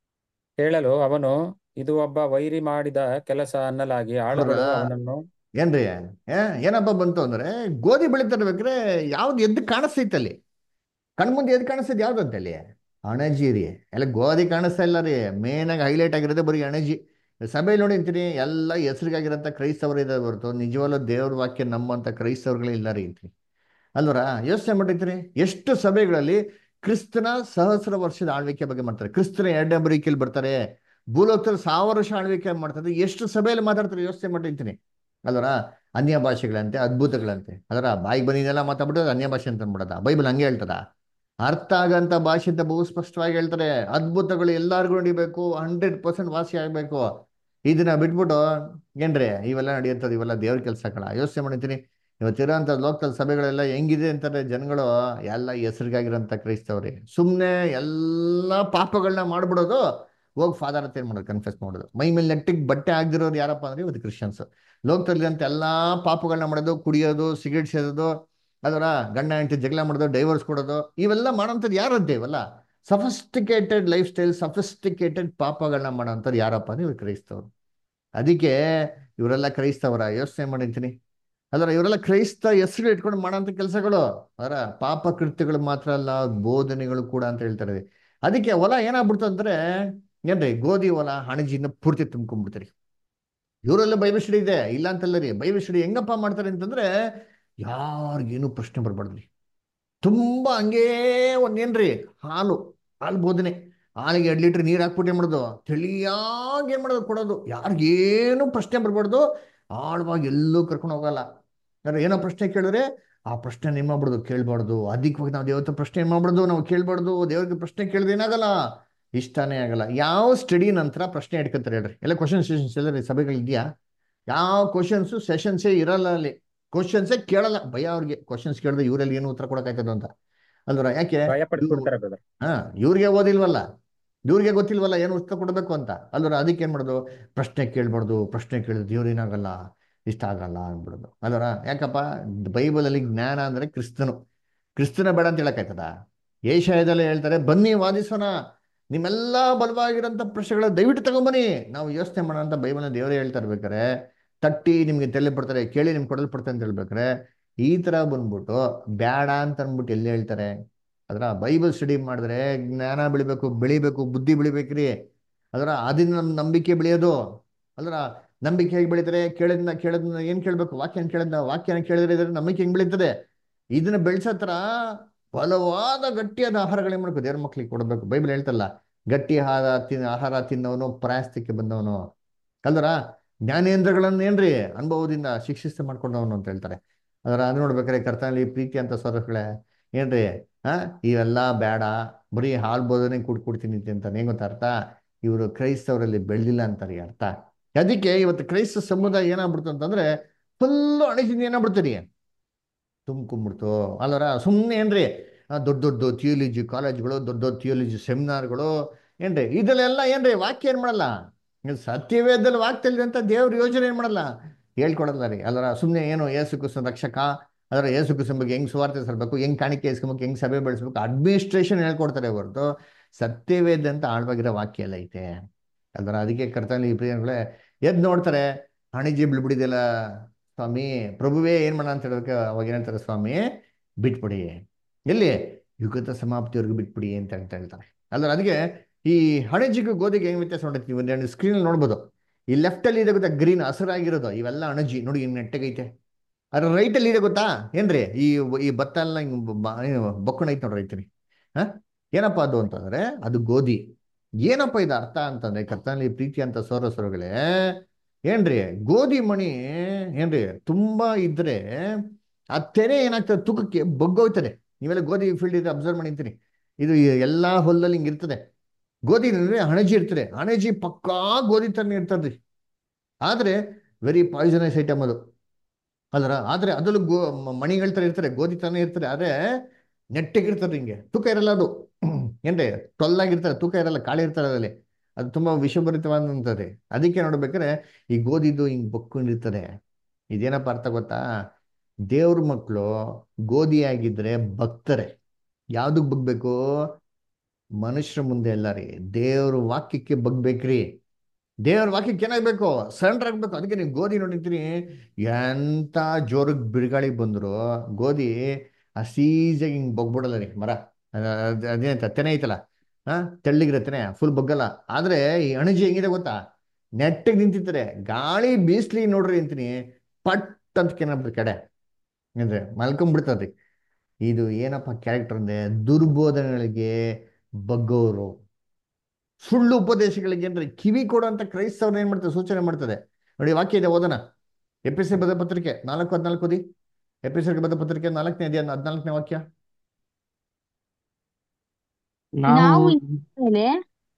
Speaker 9: ಕೇಳಲು ಅವನು ಇದು ಒಬ್ಬ ವೈರಿ ಮಾಡಿದ ಕೆಲಸ ಅನ್ನಲಾಗಿ ಆಳುಗಳು
Speaker 1: ಹೌದಾ?
Speaker 9: ಅವನನ್ನು
Speaker 1: ಏನ್ರಿ ಏ ಏನಪ್ಪ ಬಂತು ಅಂದ್ರೆ ಗೋಧಿ ಬೆಳೀತಾ ಇರ್ಬೇಕ್ರೆ ಯಾವ್ದು ಎದ್ದು ಕಾಣಿಸ್ತೈತೆ ಅಲ್ಲಿ ಕಣ್ಮುಂದೆ ಎದ್ದು ಕಾಣಿಸ್ತೈತೆ ಯಾವ್ದು ಅಂತ ಅಲ್ಲಿ ಅಣಜಿ ರೀ ಎಲ್ಲ ಗೋಧಿ ಕಾಣಿಸ್ತಾ ಇಲ್ಲ ರೀ ಮೇನ್ ಆಗಿ ಹೈಲೈಟ್ ಆಗಿರೋದೇ ಬರೀ ಅಣಜಿ ಸಭೆಯಲ್ಲಿ ನೋಡಿ ಅಂತೀನಿ ಎಲ್ಲ ಹೆಸರಿಗಾಗಿರೋಂಥ ಕ್ರೈಸ್ತವರು ಇದಾರೆ ಹೊರತು ನಿಜವಾಗ್ಲೂ ದೇವ್ರ ವಾಕ್ಯ ನಮ್ಮಂಥ ಕ್ರೈಸ್ತವ್ರುಗಳೇ ಇಲ್ಲ ರೀ ಅಂತೀನಿ ಅಲ್ವರ ಯೋಚನೆ ಮಾಡಿರ್ತೀರಿ ಎಷ್ಟು ಸಭೆಗಳಲ್ಲಿ ಕ್ರಿಸ್ತನ ಸಹಸ್ರ ವರ್ಷದ ಆಳ್ವಿಕೆ ಬಗ್ಗೆ ಮಾಡ್ತಾರೆ ಕ್ರಿಸ್ತನ ಎರಡನೇ ಬರೀಕೆಯಲ್ಲಿ ಬರ್ತಾರೆ ಭೂಲೋಕದಲ್ಲಿ ಸಾವಿರ ವರ್ಷ ಆಳ್ವಿಕೆ ಮಾಡ್ತಾರೆ ಎಷ್ಟು ಸಭೆಯಲ್ಲಿ ಮಾತಾಡ್ತಾರೆ ಯೋಚನೆ ಮಾಡಿರ್ತೀನಿ ಅಲ್ವರ ಅನ್ಯ ಭಾಷೆಗಳಂತೆ ಅದ್ಭುತಗಳಂತೆ ಅದರ ಬಾಯಿಗೆ ಬಂದಿದ್ದೆಲ್ಲ ಮಾತಾಡ್ಬಿಟ್ಟು ಅನ್ಯ ಭಾಷೆ ಅಂತ ಅಂದ್ಬಿಡದ ಬೈಬಲ್ ಹಂಗೆ ಹೇಳ್ತದ ಅರ್ಥ ಆಗಂತ ಭಾಷೆ ಅಂತ ಬಹು ಸ್ಪಷ್ಟವಾಗಿ ಹೇಳ್ತಾರೆ ಅದ್ಭುತಗಳು ಎಲ್ಲಾರ್ಗೂ ನಡಿಬೇಕು ಹಂಡ್ರೆಡ್ ಪರ್ಸೆಂಟ್ ವಾಸಿ ಆಗ್ಬೇಕು ಇದನ್ನ ಬಿಟ್ಬಿಟ್ಟು ಏನ್ರಿ ಇವೆಲ್ಲ ನಡೆಯುತ್ತದೆ ಇವೆಲ್ಲ ದೇವ್ರ ಕೆಲಸ ಕಳ ಯೋಚನೆ ಮಾಡಿರ್ತೀನಿ ಇವತ್ತಿರೋಂಥ ಲೋಕಲ್ ಸಭೆಗಳೆಲ್ಲ ಹೆಂಗಿದೆ ಅಂತಾರೆ ಜನಗಳು ಎಲ್ಲ ಹೆಸರಿಗಾಗಿರೋಂಥ ಕ್ರೈಸ್ತವ್ರಿ ಸುಮ್ಮನೆ ಎಲ್ಲ ಪಾಪಗಳನ್ನ ಮಾಡ್ಬಿಡೋದು ಹೋಗಿ ಫಾದರ್ ಹತ್ರ ಏನ್ ಮಾಡೋದು ಕನ್ಫ್ಯೂಸ್ ಮಾಡೋದು ಮೈ ಮೇಲೆ ನೆಟ್ಟಿಗೆ ಬಟ್ಟೆ ಆಗದಿರೋರು ಯಾರಪ್ಪ ಅಂದ್ರೆ ಇವತ್ತು ಕ್ರಿಶ್ಚಿಯನ್ಸ್ ಲೋಕದಲ್ಲಿರೋಂಥ ಎಲ್ಲಾ ಪಾಪಗಳನ್ನ ಮಾಡೋದು ಕುಡಿಯೋದು ಸಿಗರೇಟ್ ಸೇದೋದು ಅದರ ಗಂಡ ಹೆಂಡತಿ ಜಗಳ ಮಾಡೋದು ಡೈವರ್ಸ್ ಕೊಡೋದು ಇವೆಲ್ಲ ಮಾಡೋಂಥದ್ದು ಯಾರಂತೆ ಇವೆಲ್ಲ ಸಫಿಸ್ಟಿಕೇಟೆಡ್ ಲೈಫ್ ಸ್ಟೈಲ್ ಸಫಿಸ್ಟಿಕೇಟೆಡ್ ಪಾಪಗಳನ್ನ ಮಾಡೋಂಥದ್ದು ಯಾರಪ್ಪ ಅಂದ್ರೆ ಇವ್ರು ಕ್ರೈಸ್ತವ್ರು ಅದಕ್ಕೆ ಇವರೆಲ್ಲ ಕ್ರೈಸ್ತವರ ಯೋಚನೆ ಮಾಡಿರ್ತೀನಿ ಅದರ ಇವರೆಲ್ಲ ಕ್ರೈಸ್ತ ಹೆಸರು ಇಟ್ಕೊಂಡು ಮಾಡೋಂಥ ಕೆಲಸಗಳು ಅದರ ಪಾಪ ಕೃತ್ಯಗಳು ಮಾತ್ರ ಅಲ್ಲ ಬೋಧನೆಗಳು ಕೂಡ ಅಂತ ಹೇಳ್ತಾರೆ ಅದಕ್ಕೆ ಹೊಲ ಏನಾಗ್ಬಿಡ್ತು ಅಂದ್ರೆ ಏನ್ರಿ ಗೋಧಿ ಹೊಲ ಹಣಜಿನ ಪೂರ್ತಿ ತುಂಬ್ಕೊಂಡ್ಬಿಡ್ತಾರೆ ಇವರೆಲ್ಲ ಬೈಬಲ್ ಸ್ಟಡಿ ಇದೆ ಇಲ್ಲ ಅಂತಲ್ಲ ರೀ ಬೈಬಲ್ ಸ್ಟಡಿ ಹೆಂಗಪ್ಪ ಮಾಡ್ತಾರೆ ಅಂತಂದ್ರೆ ಯಾರಿಗೇನು ಪ್ರಶ್ನೆ ಬರ್ಬಾರ್ದ್ರಿ ತುಂಬಾ ಹಂಗೇ ಒಂದೇನ್ರಿ ಹಾಲು ಹಾಲು ಬೋಧನೆ ಹಾಲಿಗೆ ಎರಡು ಲೀಟರ್ ನೀರು ಹಾಕ್ಬಿಟ್ಟು ಏನ್ ಮಾಡೋದು ತಿಳಿಯಾಗಿ ಏನ್ ಮಾಡೋದು ಕೊಡೋದು ಯಾರಿಗೇನು ಪ್ರಶ್ನೆ ಬರ್ಬಾರ್ದು ಆಳವಾಗಿ ಎಲ್ಲೂ ಕರ್ಕೊಂಡು ಹೋಗಲ್ಲ ಯಾರು ಏನೋ ಪ್ರಶ್ನೆ ಕೇಳಿದ್ರೆ ಆ ಪ್ರಶ್ನೆ ಏನ್ ಮಾಡ್ಬಿಡ್ದು ಕೇಳ್ಬಾರ್ದು ಅಧಿಕವಾಗಿ ನಾವು ದೇವರ ಹತ್ರ ಪ್ರಶ್ನೆ ಏನ್ ಮಾಡ್ಬಾರ್ದು ನಾವು ಕೇಳ್ಬಾರ್ದು ದೇವ್ರಿಗೆ ಪ್ರಶ್ನೆ ಕೇಳಿದ್ರೆ ಏನಾಗಲ್ಲ ಇಷ್ಟನೇ ಆಗಲ್ಲ ಯಾವ ಸ್ಟಡಿ ನಂತರ ಪ್ರಶ್ನೆ ಇಟ್ಕೊತಾರೆ ಹೇಳ್ರಿ ಎಲ್ಲ ಕ್ವಶನ್ ಸೆಷನ್ಸ್ ಎಲ್ಲ ಸಭೆಗಳು ಇದೆಯಾ ಯಾವ ಕ್ವಶನ್ಸು ಸೆಷನ್ಸೇ ಇರಲ್ಲ ಅಲ್ಲಿ ಕ್ವಶನ್ಸೇ ಕೇಳಲ್ಲ ಭಯ ಅವ್ರಿಗೆ ಕ್ವಶನ್ಸ್ ಕೇಳಿದ್ರೆ ಇವರಲ್ಲಿ ಏನು ಉತ್ತರ ಕೊಡಕ್ಕಾಯ್ತದ ಅಂತ ಅಲ್ವರ ಯಾಕೆ
Speaker 9: ಭಯ
Speaker 1: ಇವ್ರು
Speaker 9: ಪಡಿಸ್ಬಿಡ್ತಾರೆ ಬ್ರದರ್
Speaker 1: ಹಾ ಇವ್ರಿಗೆ ಓದಿಲ್ವಲ್ಲ ಇವ್ರಿಗೆ ಗೊತ್ತಿಲ್ವಲ್ಲ ಏನು ಉತ್ತರ ಕೊಡಬೇಕು ಅಂತ ಅಲ್ವರ ಅದಕ್ಕೆ ಏನ್ ಮಾಡೋದು ಪ್ರಶ್ನೆ ಕೇಳ್ಬಾರ್ದು ಪ್ರಶ್ನೆ ಕೇಳಿದ್ರೆ ದೇವ್ರು ಏನಾಗಲ್ಲ ಇಷ್ಟ ಆಗಲ್ಲ ಅನ್ಬಿಡೋದು ಅಲ್ವರ ಯಾಕಪ್ಪ ಬೈಬಲ್ ಅಲ್ಲಿ ಜ್ಞಾನ ಅಂದ್ರೆ ಕ್ರಿಸ್ತನು ಕ್ರಿಸ್ತನ ಬೇಡ ಅಂತ ಹೇಳಕ್ಕಾಯ್ತದ ಏಷಯದಲ್ಲಿ ಹೇಳ್ತಾರೆ ಬನ್ನಿ ವಾದಿಸೋಣ ನಿಮ್ಮೆಲ್ಲ ಬಲವಾಗಿರೋಂಥ ಪ್ರಶ್ನೆಗಳ ದಯವಿಟ್ಟು ತಗೊಂಬನ್ನಿ ನಾವು ಯೋಚನೆ ಮಾಡೋಂಥ ಬೈಬಲ್ನ ದೇವರೇ ಹೇಳ್ತಾ ಇರ್ಬೇಕಾರೆ ತಟ್ಟಿ ನಿಮ್ಗೆ ತಲೆ ಪಡ್ತಾರೆ ಕೇಳಿ ನಿಮ್ಗೆ ಕೊಡಲ್ಪಡ್ತಾರೆ ಅಂತ ಹೇಳ್ಬೇಕಾರೆ ಈ ತರ ಬಂದ್ಬಿಟ್ಟು ಬೇಡ ಅಂತ ಅಂದ್ಬಿಟ್ಟು ಎಲ್ಲಿ ಹೇಳ್ತಾರೆ ಅದರ ಬೈಬಲ್ ಸ್ಟಡಿ ಮಾಡಿದ್ರೆ ಜ್ಞಾನ ಬೆಳಿಬೇಕು ಬೆಳಿಬೇಕು ಬುದ್ಧಿ ಬೆಳಿಬೇಕ್ರಿ ಅದರ ಅದನ್ನ ನಮ್ ನಂಬಿಕೆ ಬೆಳೆಯೋದು ಅದರ ನಂಬಿಕೆ ಹೇಗೆ ಬೆಳೀತಾರೆ ಕೇಳಿದ್ನ ಕೇಳಿದ್ನ ಏನ್ ಕೇಳ್ಬೇಕು ವಾಕ್ಯನ ಕೇಳಿದ್ನ ವಾಕ್ಯನ ಕೇಳಿದ್ರೆ ಇದ್ರೆ ನಂಬಿಕೆ ಹೆಂಗ್ ಬೆಳೀತದೆ ಇದನ್ನ ಬೆಳ್ಸೋ ತರ ಬಲವಾದ ಗಟ್ಟಿಯಾದ ಆಹಾರಗಳೇನ್ ಮಾಡ್ಬೇಕು ದೇವ್ರ ಮಕ್ಳಿಗೆ ಕೊಡಬೇಕು ಬೈಬಲ್ ಹೇಳ್ತಲ್ಲ ಗಟ್ಟಿ ಆಹಾರ ತಿನ್ ಆಹಾರ ತಿನ್ನವನು ಪ್ರಾಯಶ್ಚಿಕ್ಕೆ ಬಂದವನು ಅಲ್ದರ ಜ್ಞಾನೇಂದ್ರಗಳನ್ನ ಏನ್ರಿ ಅನುಭವದಿಂದ ಶಿಕ್ಷಿಸ್ತೆ ಮಾಡ್ಕೊಂಡವನು ಅಂತ ಹೇಳ್ತಾರೆ ಅದರ ಅದು ನೋಡ್ಬೇಕಾದ್ರೆ ಕರ್ತನಲ್ಲಿ ಪ್ರೀತಿ ಅಂತ ಸ್ವರಗಳೇ ಏನ್ರಿ ಹಾ ಇವೆಲ್ಲ ಬೇಡ ಬರೀ ಹಾಲು ಬೋಧನೆ ಕುಡ್ ಕುಡ್ತೀನಿ ಅಂತ ಹೆಂಗ್ ಗೊತ್ತಾ ಅರ್ಥ ಇವರು ಕ್ರೈಸ್ತವರಲ್ಲಿ ಬೆಳೆದಿಲ್ಲ ಅಂತಾರೆ ಅರ್ಥ ಅದಕ್ಕೆ ಇವತ್ತು ಕ್ರೈಸ್ತ ಸಮುದಾಯ ಏನಾಗ್ಬಿಡ್ತು ಅಂತಂದ್ರೆ ಫುಲ್ಲು ಅಣಜಿಂದ ಏನಾಗ್ಬಿಡ್ತೀರಿ ತುಂಬ್ಕೊಂಡ್ಬಿಡ್ತು ಅಲ್ಲರ ಸುಮ್ಮನೆ ಏನ್ರಿ ಆ, ದೊಡ್ಡ ದೊಡ್ಡ ಥಿಯೋಲಜಿ ಕಾಲೇಜ್ಗಳು ದೊಡ್ಡ ದೊಡ್ಡ ಥಿಯೋಲಜಿ ಸೆಮಿನಾರ್ಗಳು ಏನ್ರಿ ಇದಲ್ಲೆಲ್ಲ ಏನ್ರಿ ವಾಕ್ಯ ಏನ್ ಮಾಡಲ್ಲ ಇದು ಸತ್ಯವೇದದಲ್ಲಿ ವಾಕ್ಯದಲ್ಲಿ ಅಂತ ದೇವ್ರ ಯೋಜನೆ ಏನ್ ಮಾಡಲ್ಲ ಹೇಳ್ಕೊಡಲ್ಲ ರೀ ಅಲ್ಲರ ಸುಮ್ಮನೆ ಏನು ಏಸು ಕುಸು ರಕ್ಷಕ ಅದರ ಏಸು ಕುಸುಮ ಬಗ್ಗೆ ಹೆಂಗ್ ಸುವಾರ್ತೆ ಸಲ್ಬೇಕು ಹೆಂಗ್ ಕಾಣಿಕೆ ಇಸ್ಕೊಬೇಕು ಹೆಂಗ್ ಸಭೆ ಬೆಳೆಸ್ಬೇಕು ಅಡ್ಮಿನಿಸ್ಟ್ರೇಷನ್ ಹೇಳ್ಕೊಡ್ತಾರೆ ಹೊರತು ಸತ್ಯವೇದ ಅಂತ ಆಳ್ವಾಗಿರೋ ವಾಕ್ಯ ಎಲ್ಲ ಐತೆ ಅದರ ಅದಕ್ಕೆ ಕರ್ತನಲ್ಲಿ ಪ್ರಿಯಗಳೇ ಎದ್ ನೋಡ್ತಾರೆ ಹಣಿಜಿ ಬಿಡ್ಬಿಡಿದೆಲ್ಲ ಸ್ವಾಮಿ ಪ್ರಭುವೇ ಏನ್ ಮಾಡ ಅಂತ ಹೇಳ್ಬೇಕು ಅವಾಗ ಏನ್ ಹೇಳ್ತಾರೆ ಸ್ವಾಮಿ ಬಿಟ್ಬಿಡಿ ಎಲ್ಲಿ ಯುಗದ ಸಮಾಪ್ತಿವರೆಗೂ ಬಿಟ್ಬಿಡಿ ಅಂತ ಅಂತ ಹೇಳ್ತಾರೆ ಅಲ್ಲ ಅದಕ್ಕೆ ಈ ಹಣಜಿಗೂ ಗೋಧಿಗೆ ಹೆಂಗ್ ವ್ಯತ್ಯಾಸ ನೋಡಿರ್ತೀವಿ ಒಂದೆರಡು ಸ್ಕ್ರೀನ್ ನೋಡ್ಬೋದು ಈ ಲೆಫ್ಟ್ ಅಲ್ಲಿ ಇದೆ ಗೊತ್ತಾ ಗ್ರೀನ್ ಹಸಿರಾಗಿರೋದು ಇವೆಲ್ಲ ಅಣಜಿ ನೋಡಿ ಇನ್ನು ನೆಟ್ಟಗೈತೆ ಅದ್ರ ರೈಟ್ ಅಲ್ಲಿ ಇದೆ ಗೊತ್ತಾ ಏನ್ರಿ ಈ ಈ ಭತ್ತ ಎಲ್ಲ ಹಿಂಗ್ ಬ- ಏನು ಬೊಕ್ಕಣ ಐತೆ ನೋಡ್ರಿ ರೈತರಿ ಹಾ ಏನಪ್ಪ ಅದು ಅಂತಂದ್ರೆ ಅದು ಗೋಧಿ ಏನಪ್ಪ ಇದು ಅರ್ಥ ಅಂತಂದ್ರೆ ಕರ್ತನಲ್ಲಿ ಪ್ರೀತಿ ಅಂತ ಸೋರ ಸೋರಗಳೇ ಏನ್ರಿ ಗೋಧಿ ಮಣಿ ಏನ್ರಿ ತುಂಬಾ ಇದ್ರೆ ಆ ತೆನೆ ಏನಾಗ್ತದೆ ತೂಕಕ್ಕೆ ಬಗ್ಗೋಯ್ತದೆ ನೀವೆಲ್ಲ ಗೋಧಿ ಫೀಲ್ಡ್ ಇದೆ ಅಬ್ಸರ್ವ್ ಮಾಡಿರ್ತೀನಿ ಇದು ಈ ಎಲ್ಲಾ ಹೊಲದಲ್ಲಿ ಹಿಂಗ್ ಇರ್ತದೆ ಗೋಧಿ ಅಂದ್ರೆ ಹಣಜಿ ಇರ್ತದೆ ಹಣಜಿ ಪಕ್ಕಾ ಗೋಧಿ ತರ ಇರ್ತದ್ರಿ ಆದ್ರೆ ವೆರಿ ಪಾಯ್ಸನಸ್ ಐಟಮ್ ಅದು ಅಲ್ರ ಆದ್ರೆ ಅದರಲ್ಲೂ ಗೋ ಮ- ಮಣಿಗಳ ತರ ಇರ್ತಾರೆ ಗೋಧಿ ತರನೇ ಇರ್ತಾರೆ ಆದ್ರೆ ನೆಟ್ಟಗಿರ್ತಾರೆ ಹಿಂಗೆ ತೂಕ ಇರಲ್ಲ ಅದು ಏನ್ರಿ ಟೊಲ್ಲಾಗಿರ್ತಾರೆ ತೂಕ ಇರಲ್ಲ ಕಾಳಿ ಇರ್ತಾರೆ ಅದರಲ್ಲಿ ಅದು ತುಂಬಾ ವಿಷಭರಿತವಾದಂಥದ್ದೇ ಅದಕ್ಕೆ ನೋಡ್ಬೇಕಾದ್ರೆ ಈ ಗೋಧಿದು ಹಿಂಗ್ ಬಕ್ಕೊಂಡಿರ್ತಾರೆ ಇದೇನಪ್ಪ ಅರ್ಥ ಗೊತ್ತಾ ದೇವ್ರ ಮಕ್ಕಳು ಗೋಧಿ ಆಗಿದ್ರೆ ಬಗ್ತಾರೆ ಯಾವ್ದಕ್ ಬಗ್ಬೇಕು ಮನುಷ್ಯರ ಮುಂದೆ ಅಲ್ಲ ರೀ ದೇವ್ರ ವಾಕ್ಯಕ್ಕೆ ಬಗ್ಬೇಕ್ರಿ ದೇವ್ರ ವಾಕ್ಯಕ್ಕೆ ಏನಾಗ್ಬೇಕು ಸರೆಂಡರ್ ಆಗ್ಬೇಕು ಅದಕ್ಕೆ ನೀವು ಗೋಧಿ ನೋಡಿರ್ತೀನಿ ಎಂತ ಜೋರಗ್ ಬಿರುಗಾಳಿ ಬಂದ್ರು ಗೋಧಿ ಹಸೀಜಾಗಿ ಹಿಂಗ್ ಬಗ್ಬಿಡಲ್ಲ ರೀ ಮರ ಅದ್- ಅದ್- ಅದೇನಂತ ತೆನೆ ಐತಲ್ಲ ಹಾ ತೆಳ್ಳಗಿರೋ ತೆನೆ ಫುಲ್ ಬಗ್ಗಲ್ಲ ಆದ್ರೆ ಈ ಅಣಜಿ ಹೆಂಗಿದೆ ಗೊತ್ತಾ ನೆಟ್ಟಗೆ ನಿಂತಿರ್ತಾರೆ ಗಾಳಿ ಬೀಸ್ಲಿ ನೋಡ್ರಿ ಅಂತೀನಿ ಪಟ್ ಅಂತ ಕೆನಬ್ರಿ ಕಡೆ ಅಂದ್ರೆ ಮಲ್ಕೊಂಡ್ಬಿಡ್ತದ್ರಿ ಇದು ಏನಪ್ಪ ಕ್ಯಾರೆಕ್ಟರ್ ಅಂದ್ರೆ ದುರ್ಬೋಧನೆಗಳಿಗೆ ಬಗ್ಗೋರು ಸುಳ್ಳು ಉಪದೇಶಗಳಿಗೆ ಅಂದ್ರೆ ಕಿವಿ ಕೊಡುವಂತ ಕ್ರೈಸ್ತವ್ರನ್ನ ಏನ್ ಮಾಡ್ತಾರೆ ಸೂಚನೆ ಮಾಡ್ತದೆ ನೋಡಿ ವಾಕ್ಯ ಇದೆ ಓದೋಣ ಎಪಿ ಸಿ ಬದ ಪತ್ರಿಕೆ ನಾಲ್ಕು ಹದಿನಾಲ್ಕು ಓದಿ ಎಪಿ ಸಿ ಬದ ಪತ್ರಿಕೆ ನಾಲ್ಕನೇ ಅಧ್ಯಾಯ ಹದಿನಾಲ್ಕನೇ ವಾಕ್ಯ
Speaker 2: ನಾವು
Speaker 4: ನಾವು ಮೇಲೆ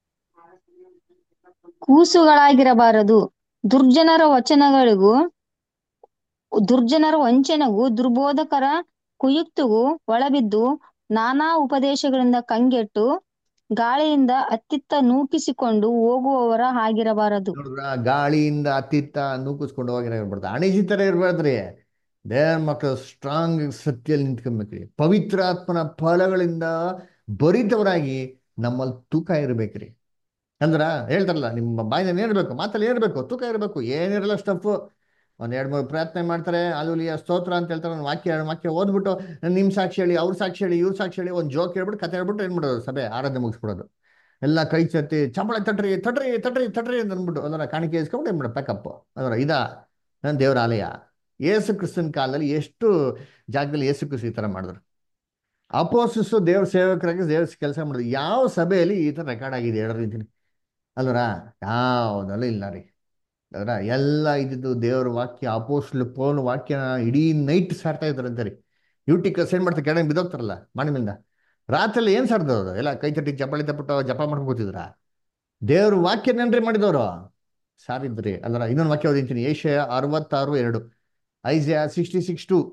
Speaker 4: ಕೂಸುಗಳಾಗಿರಬಾರದು ದುರ್ಜನರ ವಚನಗಳಿಗೂ ದುರ್ಜನರ ವಂಚನೆಗೂ ದುರ್ಬೋಧಕರ ಕುಯುಕ್ತಿಗೂ ಒಳಬಿದ್ದು ನಾನಾ ಉಪದೇಶಗಳಿಂದ ಕಂಗೆಟ್ಟು ಗಾಳಿಯಿಂದ ಅತ್ತಿತ್ತ ನೂಕಿಸಿಕೊಂಡು ಹೋಗುವವರ ಆಗಿರಬಾರದು
Speaker 1: ನೋಡಿದ್ರ ಗಾಳಿಯಿಂದ ಅತ್ತಿತ್ತ ನೂಕಿಸ್ಕೊಂಡು ಹೋಗಿರ್ಬಾರ್ದು ಅಣಿಜಿ ತರ ಇರ್ಬಾರ್ದ್ರಿ ದೇವ್ರ ಮಕ್ಕಳು ಸ್ಟ್ರಾಂಗ್ ಸತ್ಯಲ್ಲಿ ನಿಂತ್ಕೊಬೇಕ್ರಿ ಪವಿತ್ರಾತ್ಮನ ಫಲಗಳಿಂದ ಭರಿತವರಾಗಿ ನಮ್ಮಲ್ಲಿ ತೂಕ ಇರ್ಬೇಕ್ರಿ ಅಂದ್ರ ಹೇಳ್ತಾರಲ್ಲ ನಿಮ್ಮ ಬಾಯಿನಲ್ಲಿ ಏನಿರ್ಬೇಕು ಮಾತಲ್ಲಿ ಏನಿರ್ಬೇಕು ತೂಕ ಇರಬೇಕು ಏನಿರಲ್ಲ ಸ್ಟಫ್ ಒಂದ್ ಎರಡ್ ಮೂರು ಪ್ರಯತ್ನ ಮಾಡ್ತಾರೆ ಅಲುಲಿಯ ಸ್ತೋತ್ರ ಅಂತ ಹೇಳ್ತಾರೆ ಒಂದು ವಾಕ್ಯ ಎರಡು ವಾಕ್ಯ ಓದ್ಬಿಟ್ಟು ನಿಮ್ ಸಾಕ್ಷಿ ಹೇಳಿ ಅವ್ರ ಸಾಕ್ಷಿ ಹೇಳಿ ಇವ್ರ ಸಾಕ್ಷಿ ಹೇಳಿ ಒಂದು ಜೋಕ್ ಹೇಳ್ಬಿಟ್ಟು ಕತೆ ಹೇಳ್ಬಿಟ್ಟು ಏನ್ ಮಾಡೋದು ಸಭೆ ಆರಾಧನೆ ಮುಗಿಸ್ಬಿಡೋದು ಎಲ್ಲ ಕೈ ಚತ್ತಿ ಚಪ್ಪಳ ತಟ್ರಿ ತಟ್ರಿ ತಟ್ರಿ ತಟ್ರಿ ಅಂತ ಅಂದ್ಬಿಟ್ಟು ಅದರ ಕಾಣಿಕೆ ಇಸ್ಕೊಂಡು ಏನ್ ಮಾಡೋದು ಪ್ಯಾಕಪ್ ಅದರ ಇದ ನನ್ನ ದೇವರ ಆಲಯ ಯೇಸು ಕ್ರಿಸ್ತನ ಕಾಲದಲ್ಲಿ ಎಷ್ಟು ಜಾಗದಲ್ಲಿ ಯೇಸು ಕ್ರಿಸ್ತ ಈ ತರ ಮಾಡಿದ್ರು ಅಪೋಸಿಸ್ ದೇವ್ರ ಸೇವಕರಾಗಿ ದೇವ್ರ ಕೆಲಸ ಮಾಡಿದ್ರು ಯಾವ ಸಭೆಯಲ್ಲಿ ಈ ತರ ರೆಕಾರ್ಡ್ ಆಗಿದೆ ಹೇಳೋರು ಇದ್ದೀನಿ ಅಲ್ವರ ಯಾವ್ದಲ್ಲ ಇಲ್ಲ ರೀ ಅದರ ಎಲ್ಲ ಇದ್ದಿದ್ದು ದೇವ್ರ ವಾಕ್ಯ ಅಪೋಸ್ಲ್ ಪೋಲ್ ವಾಕ್ಯನ ಇಡೀ ನೈಟ್ ಸಾರ್ತಾ ಇದ್ರಂತೆ ರೀ ಯೂಟಿಕ್ ಸೆಂಡ್ ಮಾಡ್ತಾರೆ ಕೆಳಗೆ ಬಿದ್ದೋಗ್ತಾರಲ್ಲ ಮನೆ ಮೇಲಿಂದ ರಾತ್ರಿ ಏನ್ ಸಾರ್ದವ್ರು ಎಲ್ಲ ಕೈ ತಟ್ಟಿ ಚಪ್ಪಳಿ ತಪ್ಪಿಟ್ಟು ಜಪ ಮಾಡ್ಕೊಂಡು ಕೂತಿದ್ರ ದೇವ್ರ ವಾಕ್ಯನೇನ್ರಿ ಮಾಡಿದವರು ಸಾರಿದ್ರಿ ಅಲ್ಲರ ಇನ್ನೊಂದು ವಾಕ್ಯ ಓದಿಂತೀನಿ ಏಷ್ಯ ಅರವತ್ತಾರು ಎರಡು ಐಸಿಯಾ ಸಿಕ್ಸ್ಟಿ ಸಿಕ್ಸ್ ಟು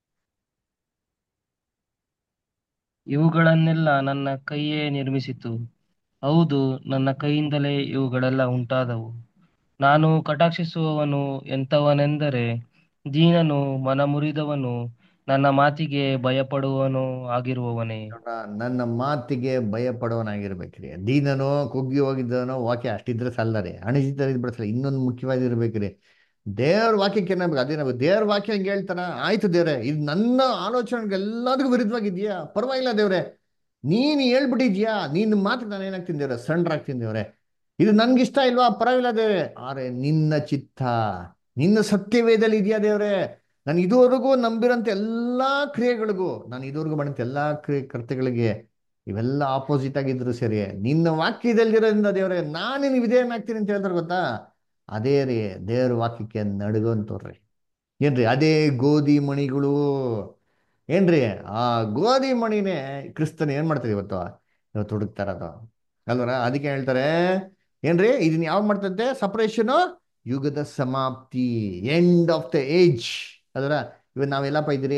Speaker 2: ಇವುಗಳನ್ನೆಲ್ಲ ನನ್ನ ಕೈಯೇ ನಿರ್ಮಿಸಿತು ಹೌದು ನನ್ನ ಕೈಯಿಂದಲೇ ಇವುಗಳೆಲ್ಲ ಉಂಟಾದವು ನಾನು ಕಟಾಕ್ಷಿಸುವವನು ಎಂಥವನೆಂದರೆ ದೀನನು ಮನಮುರಿದವನು ನನ್ನ ಮಾತಿಗೆ ಭಯಪಡುವವನು ಆಗಿರುವವನೇ
Speaker 1: ನೋಡ್ರಾ, ನನ್ನ ಮಾತಿಗೆ ಭಯ ಪಡೋನಾಗಿರ್ಬೇಕ್ರಿ ದೀನನೋ ಕುಗ್ಗಿ ಹೋಗಿದ್ದನೋ ವಾಕ್ಯ ಅಷ್ಟಿದ್ರೆ ಸಲ್ಲರಿ ಅಣಿಜಿತ ಬಿಡಿಸಲ್ಲ ಇನ್ನೊಂದು ಮುಖ್ಯವಾಗಿರ್ಬೇಕ್ರಿ ದೇವ್ರ ವಾಕ್ಯಕ್ಕೆ ಏನಾಗ್ಬೇಕು ಅದೇನಾಗ್ಬೇಕು ದೇವ್ರ ವಾಕ್ಯ ಹಂಗೆ ಹೇಳ್ತಾನ ಆಯ್ತು ದೇವ್ರೆ ಇದು ನನ್ನ ಆಲೋಚನೆಗೆ ಎಲ್ಲದಕ್ಕೂ ವಿರುದ್ಧವಾಗಿದ್ಯಾ ಪರವಾಗಿಲ್ಲ ದೇವ್ರೆ ನೀನು ಹೇಳ್ಬಿಟ್ಟಿದ್ಯಾ ನಿನ್ನ ಮಾತು ನಾನು ಏನಾಗ್ತೀನಿ ದೇವ್ರೆ ಸಣ್ಣ ದೇವ್ರೆ ಇದು ನನ್ಗಿಷ್ಟ ಇಲ್ವಾ ಪರವಾಗಿಲ್ಲ ದೇವ್ರೆ ಆರೆ ನಿನ್ನ ಚಿತ್ತ ನಿನ್ನ ಸತ್ಯವೇದಲ್ಲಿ ಇದೆಯಾ ದೇವ್ರೆ ನಾನು ಇದುವರೆಗೂ ನಂಬಿರೋಂಥ ಎಲ್ಲಾ ಕ್ರಿಯೆಗಳಿಗೂ ನಾನು ಇದುವರೆಗೂ ಮಾಡಿದಂಥ ಎಲ್ಲಾ ಕ್ರಿಯೆ ಕರ್ತಗಳಿಗೆ ಇವೆಲ್ಲ ಆಪೋಸಿಟ್ ಆಗಿದ್ರು ಸರಿ ನಿನ್ನ ವಾಕ್ಯದಲ್ಲಿರೋದ್ರಿಂದ ದೇವ್ರೆ ನಾನು ನಿನ್ನ ವಿಧೇಯನಾಗ್ತೀನಿ ಅಂತ ಹೇಳ್ತಾರೆ ಗೊತ್ತಾ ಅದೇ ರೀ ದೇವ್ರ ವಾಕ್ಯಕ್ಕೆ ನಡುಗಂತವ್ರಿ ಏನ್ರಿ ಅದೇ ಗೋಧಿ ಮಣಿಗಳು ಏನ್ರಿ ಆ ಗೋಧಿ ಮಣಿನೇ ಕ್ರಿಸ್ತನ ಏನ್ ಮಾಡ್ತಾರೆ ಇವತ್ತು ಇವತ್ತು ಹುಡುಕ್ತಾ ಇರೋದು ಅಲ್ವರ ಅದಕ್ಕೆ ಹೇಳ್ತಾರೆ ಏನ್ರಿ ಇದನ್ನ ಯಾವಾಗ ಮಾಡ್ತಂತೆ ಸಪರೇಷನ್ ಯುಗದ ಸಮಾಪ್ತಿ ಎಂಡ್ ಆಫ್ ದ ಏಜ್ ಅದರ ಇವತ್ತು ನಾವೆಲ್ಲಪ್ಪ ಇದ್ದೀರಿ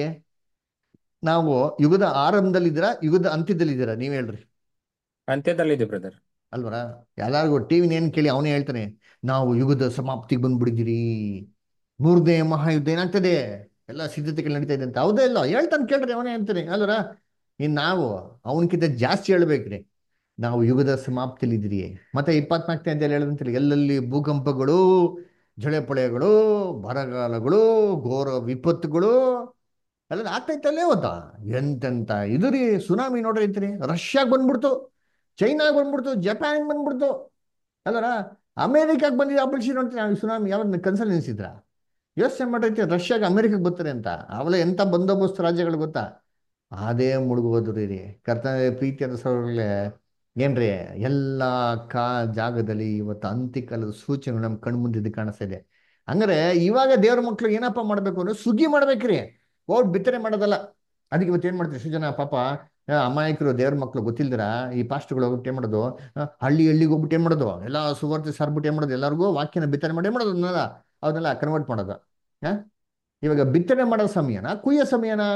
Speaker 1: ನಾವು ಯುಗದ ಆರಂಭದಲ್ಲಿದ್ದೀರಾ ಯುಗದ ಅಂತ್ಯದಲ್ಲಿದ್ದೀರಾ ನೀವ್ ಹೇಳ್ರಿ
Speaker 9: ಅಂತ್ಯದಲ್ಲಿದೆ ಬ್ರದರ್
Speaker 1: ಅಲ್ವರ ಎಲ್ಲಾರ್ಗು ಟಿವಿನ ಏನ್ ಕೇಳಿ ಅವನೇ ಹೇಳ್ತಾನೆ ನಾವು ಯುಗದ ಸಮಾಪ್ತಿಗೆ ಬಂದ್ಬಿಡಿದಿರಿ ಮೂರನೇ ಮಹಾಯುದ್ಧ ಏನಾಗ್ತದೆ ಎಲ್ಲ ಸಿದ್ಧತೆಗಳು ನಡೀತಾ ಇದೆ ಅಂತ ಹೌದೇ ಇಲ್ಲ ಹೇಳ್ತಾನೆ ಕೇಳ್ರಿ ಅವನೇ ಹೇಳ್ತಾನೆ ಅಲ್ವರ ಇನ್ ನಾವು ಅವನಕ್ಕಿಂತ ಜಾಸ್ತಿ ಹೇಳ್ಬೇಕ್ರಿ ನಾವು ಯುಗದ ಸಮಾಪ್ತಿಲಿದ್ದೀರಿ ಮತ್ತೆ ಇಪ್ಪತ್ನಾಲ್ಕನೇ ಅಂತ ಹೇಳದಂತೇಳಿ ಎಲ್ಲೆಲ್ಲಿ ಭೂಕಂಪಗಳು ಜಳೆಪಳೆಗಳು ಬರಗಾಲಗಳು ಘೋರ ವಿಪತ್ತುಗಳು ಎಲ್ಲ ಆಗ್ತೈತಲ್ಲೇ ಹೋದ ಎಂತೆಂತ ಇದು ರೀ ಸುನಾಮಿ ನೋಡ್ರಿ ಐತ್ರಿ ರಷ್ಯಾಗ್ ಬಂದ್ಬಿಡ್ತು ಚೈನಾಗ್ ಬಂದ್ಬಿಡ್ತು ಜಪಾನ್ ಬಂದ್ಬಿಡ್ತು ಅಲ್ಲರ ಅಮೇರಿಕಾಗ್ ಬಂದಿದ್ದು ಆಪರೇಷನ್ ನೋಡ್ತೀನಿ ನಾವು ಸುನಾಮಿ ಯಾವಾಗ ಕನ್ಸಲ್ ನಿಲ್ಸಿದ್ರ ಯೋಚನೆ ಮಾಡೈತೆ ರಷ್ಯಾಗ ಅಮೇರಿಕಾಗ್ ಬರ್ತಾರೆ ಅಂತ ಅವೆಲ್ಲ ಎಂತ ಬಂದೋಬಸ್ತ್ ರಾಜ್ಯಗಳು ಗೊತ್ತಾ ಅದೇ ಮುಳುಗೋದ್ರಿ ರೀ ಕರ್ತನ ಪ್ರೀತಿಯಾದ ಸೌರಗಳೇ ಏನ್ರಿ ಎಲ್ಲ ಕಾ ಜಾಗದಲ್ಲಿ ಇವತ್ತು ಅಂತಿಕಾಲದ ಸೂಚನೆಗಳು ನಮ್ಮ ಕಣ್ಮುಂದಿದ್ದು ಕಾಣಿಸ್ತಾ ಇದೆ ಹಂಗಾರೆ ಇವಾಗ ದೇವ್ರ ಮಕ್ಳು ಏನಪ್ಪ ಮಾಡ್ಬೇಕು ಅಂದ್ರೆ ಸುಗ್ಗಿ ಮಾಡ್ಬೇಕ್ರಿ ಹೋಗಿ ಬಿತ್ತನೆ ಮಾಡೋದಲ್ಲ ಅದಕ್ಕೆ ಇವತ್ತು ಏನ್ ಮಾಡ್ತೀರಿ ಎಷ್ಟು ಜನ ಪಾಪ ಆ, ಅಮಾಯಕರು ದೇವ್ರ ಮಕ್ಳು ಗೊತ್ತಿಲ್ದಿರ ಈ ಪಾಸ್ಟ್ಗಳು ಹೋಗ್ಬಿಟ್ಟು ಏನ್ ಮಾಡೋದು ಆ, ಹಳ್ಳಿ ಹಳ್ಳಿಗೆ ಹೋಗ್ಬಿಟ್ಟು ಏನ್ ಮಾಡೋದು ಎಲ್ಲ ಸುವರ್ತಿ ಸರ್ಬಿಟ್ಟು ಏನ್ ಮಾಡೋದು ಎಲ್ಲರಿಗೂ ವಾಕ್ಯನ ಬಿತ್ತನೆ ಮಾಡಿ ಏನ್ ಮಾಡೋದು ಅದನ್ನೆಲ್ಲ ಅವನ್ನೆಲ್ಲ ಕನ್ವರ್ಟ್ ಮಾಡೋದು ಆ? ಇವಾಗ ಬಿತ್ತನೆ ಮಾಡೋ ಸಮಯನ ಕುಯ್ಯೋ ಸಮಯನ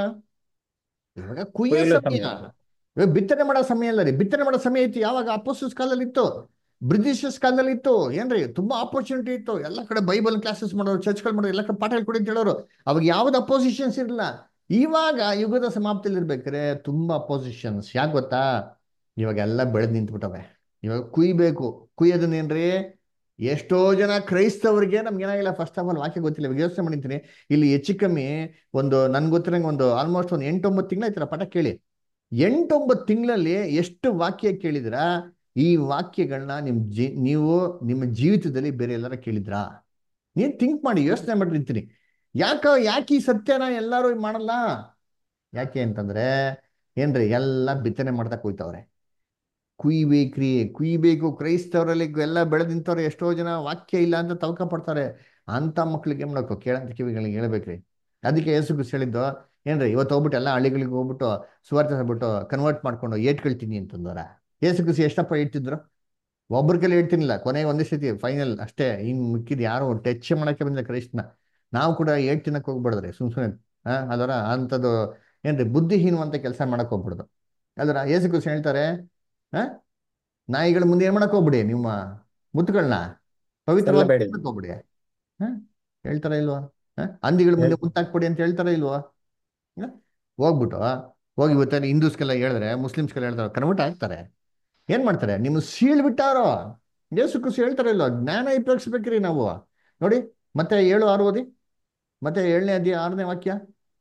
Speaker 1: ಇವಾಗ ಕುಯ್ಯೋ
Speaker 9: ಕೊಯ್ಲು
Speaker 1: ಸಮಯ
Speaker 9: ಸಮಯ.
Speaker 1: ಇವಾಗ ಬಿತ್ತನೆ ಮಾಡೋ ಸಮಯ ಅಲ್ಲ ರೀ ಬಿತ್ತನೆ ಮಾಡೋ ಸಮಯ ಇತ್ತು ಯಾವಾಗ ಅಪೋಸಿಸ್ ಕಾಲದಲ್ಲಿ ಇತ್ತು ಬ್ರಿಟಿಷರ್ಸ್ ಕಾಲದಲ್ಲಿ ಇತ್ತು ಏನ್ರಿ ತುಂಬಾ ಆಪರ್ಚುನಿಟಿ ಇತ್ತು ಎಲ್ಲ ಕಡೆ ಬೈಬಲ್ ಕ್ಲಾಸಸ್ ಮಾಡೋರು ಚರ್ಚ್ಗಳು ಮಾಡೋರು ಎಲ್ಲ ಕಡೆ ಪಾಠ ಹೇಳ್ಕೊಡಿ ಅಂತ ಹೇಳೋರು ಅವಾಗ ಯಾವ್ದು ಅಪೋಸಿಷನ್ಸ್ ಇರಲಿಲ್ಲ ಇವಾಗ ಯುಗದ ಸಮಾಪ್ತಿಯಲ್ಲಿ ಇರ್ಬೇಕಾದ್ರೆ ತುಂಬಾ ಅಪೋಸಿಷನ್ಸ್ ಯಾಕೆ ಗೊತ್ತಾ ಇವಾಗ ಎಲ್ಲ ಬೆಳೆದ್ ನಿಂತ್ಬಿಟ್ಟವೆ ಇವಾಗ ಕುಯ್ಬೇಕು ಕುಯ್ಯೋದನ್ನೇನ್ರಿ ಎಷ್ಟೋ ಜನ ಕ್ರೈಸ್ತವರಿಗೆ ನಮ್ಗೆ ಏನಾಗಿಲ್ಲ ಫಸ್ಟ್ ಆಫ್ ಆಲ್ ವಾಕ್ಯ ಗೊತ್ತಿಲ್ಲ ಇವಾಗ ಯೋಚನೆ ಮಾಡಿರ್ತೀನಿ ಇಲ್ಲಿ ಹೆಚ್ಚು ಕಮ್ಮಿ ಒಂದು ನನ್ಗೆ ಗೊತ್ತಿರಂಗೆ ಒಂದು ಆಲ್ಮೋಸ್ಟ್ ಒಂದು ಎಂಟೊಂಬತ್ತು ತಿಂಗಳ ಆಯ್ತಲ್ಲ ಪಾಠ ಕೇಳಿ ಎಂಟೊಂಬತ್ತು ತಿಂಗಳಲ್ಲಿ ಎಷ್ಟು ವಾಕ್ಯ ಕೇಳಿದಿರಾ ಈ ವಾಕ್ಯಗಳನ್ನ ನಿಮ್ ಜೀ ನೀವು ನಿಮ್ಮ ಜೀವಿತದಲ್ಲಿ ಬೇರೆ ಎಲ್ಲಾರ ಕೇಳಿದ್ರಾ ನೀನ್ ಥಿಂಕ್ ಮಾಡಿ ಯೋಚನೆ ಮಾಡಿರ್ತೀನಿ ಯಾಕ ಯಾಕೆ ಈ ಸತ್ಯನ ಎಲ್ಲರೂ ಮಾಡಲ್ಲ ಯಾಕೆ ಅಂತಂದ್ರೆ ಏನ್ರಿ ಎಲ್ಲ ಬಿತ್ತನೆ ಮಾಡ್ತಾ ಕೂಯ್ತವ್ರೆ ಕುಯ್ಬೇಕ್ರಿ ಕುಯ್ಬೇಕು ಕ್ರೈಸ್ತವರಲ್ಲಿ ಎಲ್ಲ ಬೆಳೆದ್ ನಿಂತವ್ರೆ ಎಷ್ಟೋ ಜನ ವಾಕ್ಯ ಇಲ್ಲ ಅಂತ ತವಕ ಪಡ್ತಾರೆ ಅಂತ ಮಕ್ಳಿಗೆ ಏನ್ ಮಾಡ್ಕೋ ಕೇಳಂತ ಕಿವಿಗಳಿಗೆ ಹೇಳ್ಬೇಕ್ರಿ ಅದಕ್ಕೆ ಯೇಸು ಕ್ರಿಸ್ತ ಹೇಳಿದ್ದು ಏನ್ರಿ ಇವತ್ತು ಹೋಗ್ಬಿಟ್ಟು ಎಲ್ಲ ಹಳ್ಳಿಗಳಿಗೆ ಹೋಗ್ಬಿಟ್ಟು ಸುವಾರ್ತೆ ಹೇಳ್ಬಿಟ್ಟು ಕನ್ವರ್ಟ್ ಮಾಡ್ಕೊಂಡು ಏಟ್ಕೊಳ್ತೀನಿ ಅಂತಂದವ್ರ ಯೇಸು ಕ್ರಿಸ್ತ ಎಷ್ಟಪ್ಪ ಇಟ್ಟಿದ್ರು ಒಬ್ರ ಕೈಲಿ ಹೇಳ್ತೀನಿಲ್ಲ ಕೊನೆಗೆ ಒಂದೇ ಸತಿ ಫೈನಲ್ ಅಷ್ಟೇ ಇನ್ ಮಿಕ್ಕಿದ್ ಯಾರು ಟಚ್ ಮಾಡಕ್ಕೆ ಬಂದಿಲ್ಲ ಕ್ರೈಸ್ತನ ನಾವು ಕೂಡ ಏಟ್ ತಿನ್ನಕ್ ಹೋಗ್ಬಿಡ್ರಿ ಸುಮ್ ಸುಮ್ಮನೆ ಹಾ ಅದರ ಅಂಥದ್ದು ಏನ್ರಿ ಬುದ್ಧಿಹೀನವಂತ ಕೆಲಸ ಮಾಡಕ್ ಹೋಗ್ಬಿಡ್ದು ಅದರ ಯೇಸು ಕ್ರಿಸ್ತ ಹೇಳ್ತಾರೆ ಹಾ ನಾಯಿಗಳ ಮುಂದೆ ಏನ್ ಮಾಡಕ್ ಹೋಗ್ಬಿಡಿ ನಿಮ್ಮ ಮುತ್ತುಗಳನ್ನ ಪವಿತ್ರವಾಗಿ
Speaker 9: ಸಲ್ಲಬೇಡಿ.
Speaker 1: ತಿನ್ನಕ್ ಹೋಗ್ಬಿಡಿ ಹಾ ಹೇಳ್ತಾರ ಇಲ್ವಾ ಹಾ ಹಂದಿಗಳ ಮುಂದೆ ಮುತ್ತಾಕ್ಬಿಡಿ ಅಂತ ಹೇಳ್ತಾರ ಇಲ್ವಾ ಹಾ? ಹೋಗ್ಬಿಟ್ಟು ಹೋಗಿ ಇವತ್ತ ಹಿಂದೂಸ್ಗೆಲ್ಲ ಹೇಳಿದ್ರೆ ಮುಸ್ಲಿಮ್ಸ್ಗೆಲ್ಲ ಹೇಳ್ತಾರೆ ಕನ್ವರ್ಟ್ ಆಗ್ತಾರೆ ಏನ್ ಮಾಡ್ತಾರೆ ನಿಮ್ಮ ಸೀಳ್ ಬಿಟ್ಟಾರೋ ಯೇಸು ಕ್ರಿಸ್ತ ಹೇಳ್ತಾರೆ ಇಲ್ವಾ ಜ್ಞಾನ ಉಪಯೋಗಿಸ್ಬೇಕ್ರಿ ನಾವು ನೋಡಿ ಮತ್ತೆ ಏಳು ಆರು ಓದಿ ಮತ್ತೆ ಏಳನೇ ಅಧ್ಯಾಯ ಆರನೇ ವಾಕ್ಯ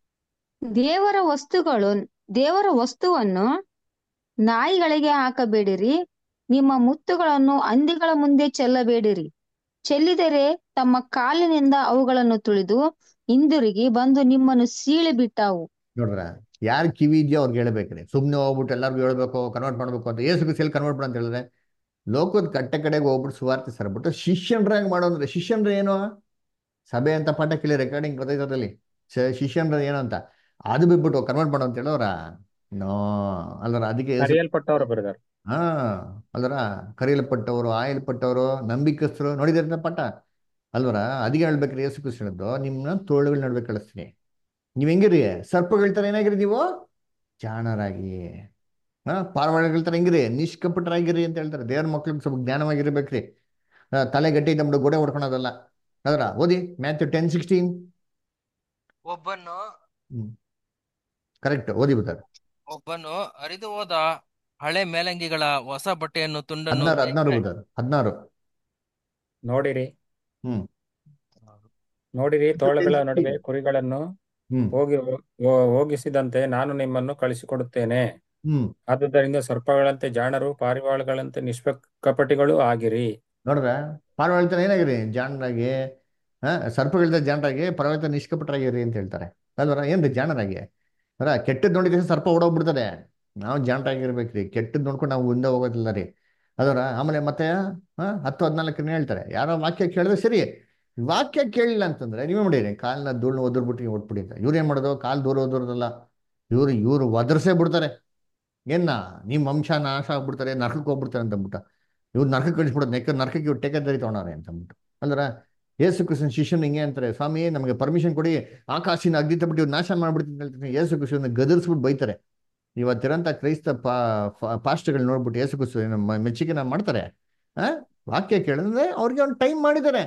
Speaker 4: ದೇವರ ವಸ್ತುಗಳು ದೇವರ ವಸ್ತುವನ್ನು ನಾಯಿಗಳಿಗೆ ಹಾಕಬೇಡಿರಿ ನಿಮ್ಮ ಮುತ್ತುಗಳನ್ನು ಹಂದಿಗಳ ಮುಂದೆ ಚೆಲ್ಲಬೇಡಿರಿ ಚೆಲ್ಲಿದರೆ ತಮ್ಮ ಕಾಲಿನಿಂದ ಅವುಗಳನ್ನು ತುಳಿದು ಹಿಂದಿರುಗಿ ಬಂದು ನಿಮ್ಮನ್ನು ಸೀಳಿ ಬಿಟ್ಟಾವು
Speaker 1: ನೋಡ್ರ ಯಾರು ಕಿವಿ ಇದೆಯೋ ಅವ್ರಿಗೆ ಹೇಳ್ಬೇಕ್ರಿ ಸುಮ್ಮನೆ ಹೋಗ್ಬಿಟ್ಟು ಎಲ್ಲರಿಗೂ ಹೇಳ್ಬೇಕು ಕನ್ವರ್ಟ್ ಮಾಡ್ಬೇಕು ಅಂತ ಏಸು ಎಲ್ಲಿ ಕನ್ವರ್ಟ್ ಮಾಡು ಅಂತ ಹೇಳಿದ್ರೆ ಲೋಕದ ಕಟ್ಟೆ ಕಡೆಗೆ ಹೋಗ್ಬಿಟ್ಟು ಸುವಾರ್ತೆ ಸರ್ಬಿಟ್ಟು ಶಿಷ್ಯನ್ರಾಗ ಮಾಡೋ ಅಂದ್ರೆ ಶಿಷ್ಯನ್ರ ಏನು ಸಭೆ ಅಂತ ಪಾಠ ಕೇಳಿ ರೆಕಾರ್ಡಿಂಗ್ ಗೊತ್ತೈತದಲ್ಲಿ ಶಿಷ್ಯನ್ರ ಏನು ಅಂತ ಅದು ಬಿಟ್ಬಿಟ್ಟು ಕನ್ವರ್ಟ್ ಮಾಡೋ ಅಂತ ಹೇಳೋರ ನೋ ಅಲ್ವರ ಅದಕ್ಕೆ ಯೇಸು
Speaker 9: ಕರೆಯಲ್ಪಟ್ಟವರು ಬ್ರದರ್
Speaker 1: ಹಾ ಅಲ್ವರ ಕರೆಯಲ್ಪಟ್ಟವರು ಆಯಲ್ಪಟ್ಟವರು ನಂಬಿಕಸ್ಥರು ನೋಡಿದಾರೆ ಪಾಠ ಅಲ್ವರ ಅದಕ್ಕೆ ಹೇಳ್ಬೇಕ್ರಿ ಯೇಸು ಕ್ರಿಸ್ತ ಹೇಳಿದ್ದು ನಿಮ್ಮನ್ನ ತೋಳುಗಳ ನಡುವೆ ಕಳಿಸ್ತೀನಿ ನೀವ್ ಹೆಂಗಿರಿ ಸರ್ಪಗಳ ತರ ಏನಾಗಿರಿ ನೀವು ಜಾಣರಾಗಿ ಹಾ ಪಾರಿವಾಳಗಳ ತರ ಹೆಂಗಿರಿ ನಿಷ್ಕಪಟರಾಗಿರಿ ಅಂತ ಹೇಳ್ತಾರೆ ದೇವ್ರ ಮಕ್ಳಿಗೆ ಸ್ವಲ್ಪ ಜ್ಞಾನವಾಗಿರ್ಬೇಕ್ರಿ ಆ, ತಲೆ ಗಟ್ಟಿ ನಮ್ದು ಗೋಡೆ ಹೊಡ್ಕೊಳೋದಲ್ಲ ಅದರ ಓದಿ ಮ್ಯಾಥ್ಯೂ ಟೆನ್ ಸಿಕ್ಸ್ಟೀನ್
Speaker 8: ಒಬ್ಬನು
Speaker 1: ಕರೆಕ್ಟ್ ಓದಿ ಬಿಡ್ತಾರೆ
Speaker 8: ಒಬ್ಬನು ಹರಿದು ಹೋದ ಹಳೆ ಮೇಲಂಗಿಗಳ ಹೊಸ ಬಟ್ಟೆಯನ್ನು ತುಂಡನ್ನು
Speaker 1: ಹದಿನಾರು ಹದಿನಾರು ಬಿಡ್ತಾರೆ ಹದಿನಾರು
Speaker 9: ನೋಡಿರಿ
Speaker 1: ಹ್ಮ್
Speaker 9: ನೋಡಿರಿ ತೋಳಗಳ ನಡುವೆ ಕುರಿಗಳನ್ನು
Speaker 1: ಹ್ಮ್
Speaker 9: ಹೋಗಿ ಹೋ- ಹೋಗಿಸಿದಂತೆ ನಾನು ನಿಮ್ಮನ್ನು ಕಳಿಸಿಕೊಡುತ್ತೇನೆ
Speaker 1: ಹ್ಮ್
Speaker 9: ಆದುದರಿಂದ ಸರ್ಪಗಳಂತೆ ಜಾಣರು ಪಾರಿವಾಳಗಳಂತೆ ನಿಷ್ಪಕಪಟಿಗಳು ಆಗಿರಿ
Speaker 1: ನೋಡ್ರ ಪಾರಿವಾಳ ಏನಾಗಿರಿ ಜಾಣರಾಗಿ ಹಾ ಸರ್ಪಗಳಿಂದ ಜಾಣರಾಗಿ ಪರ್ವತ ನಿಷ್ಕಪಟರಾಗಿರಿ ಅಂತ ಹೇಳ್ತಾರೆ ಅಲ್ವರ ಏನ್ರಿ ಜಾಣರಾಗಿ ಅರ ಕೆಟ್ಟದ್ ನೋಡಿದ ತಕ್ಷಣ ಸರ್ಪ ಓಡೋಗ್ಬಿಡ್ತದೆ ನಾವು ಜಾಣರಾಗಿರ್ಬೇಕ್ರಿ ಕೆಟ್ಟದ್ ನೋಡ್ಕೊಂಡು ನಾವು ಮುಂದೆ ಹೋಗೋದಿಲ್ಲ ರೀ ಅದರ ಆಮೇಲೆ ಮತ್ತೆ ಹಾ ಹತ್ತು ಹದಿನಾಲ್ಕನೇ ಹೇಳ್ತಾರೆ ಯಾರೋ ವಾಕ್ಯ ಕೇಳಿದ್ರೆ ಸರಿ ವಾಕ್ಯ ಕೇಳಿಲ್ಲ ಅಂತಂದ್ರೆ ನೀವೇ ಮಾಡಿರಿ ಕಾಲ್ನ ಧೂಳ್ನ ಒದರ್ಬಿಟ್ಟು ಒಟ್ಬಿಡಿ ಅಂತ ಇವ್ರು ಏನ್ ಮಾಡೋದು ಕಾಲ್ ದೂರ ಓದೋದಲ್ಲ ಇವ್ರು ಇವ್ರು ಒದರ್ಸೇ ಬಿಡ್ತಾರೆ ಏನ ನಿಮ್ಮ ವಂಶ ನಾಶ ಆಗ್ಬಿಡ್ತಾರೆ ನರಕಕ್ಕೆ ಹೋಗ್ಬಿಡ್ತಾರೆ ಅಂತ ಅಂದ್ಬಿಟ್ಟು ಇವ್ರು ನರಕಕ್ಕೆ ಕಳಿಸ್ಬಿಡೋದು ನೆಕ್ಕ ನರಕಕ್ಕೆ ಇವ್ರು ಟೇಕದಾರಿ ತೊಗೊಂಡಾರೆ ಅಂತ ಅಂದ್ಬಿಟ್ಟು ಅಂದ್ರ ಯೇಸು ಕೃಷ್ಣನ್ ಶಿಷ್ಯನ್ ಹಿಂಗೆ ಅಂತಾರೆ ಸ್ವಾಮಿ ನಮಗೆ ಪರ್ಮಿಷನ್ ಕೊಡಿ ಆಕಾಶಿನ ಅಗ್ನಿ ತಬಿಟ್ಟು ಇವ್ರು ನಾಶ ಮಾಡ್ಬಿಡ್ತೀನಿ ಅಂತ ಹೇಳ್ತೀನಿ ಯೇಸು ಕೃಷ್ಣನ ಗದರ್ಸ್ಬಿಟ್ಟು ಬೈತಾರೆ ಇವತ್ತಿರಂತ ಕ್ರೈಸ್ತ ಪಾ ಪಾಸ್ಟ್ಗಳು ನೋಡ್ಬಿಟ್ಟು ಯೇಸು ಕೃಷ್ಣ ಮೆಚ್ಚುಗೆನ ಮಾಡ್ತಾರೆ ಆ ವಾಕ್ಯ ಕೇಳಿದ್ರೆ ಅವ್ರಿಗೆ ಒಂದು ಟೈಮ್ ಮಾಡಿದ್ದಾರೆ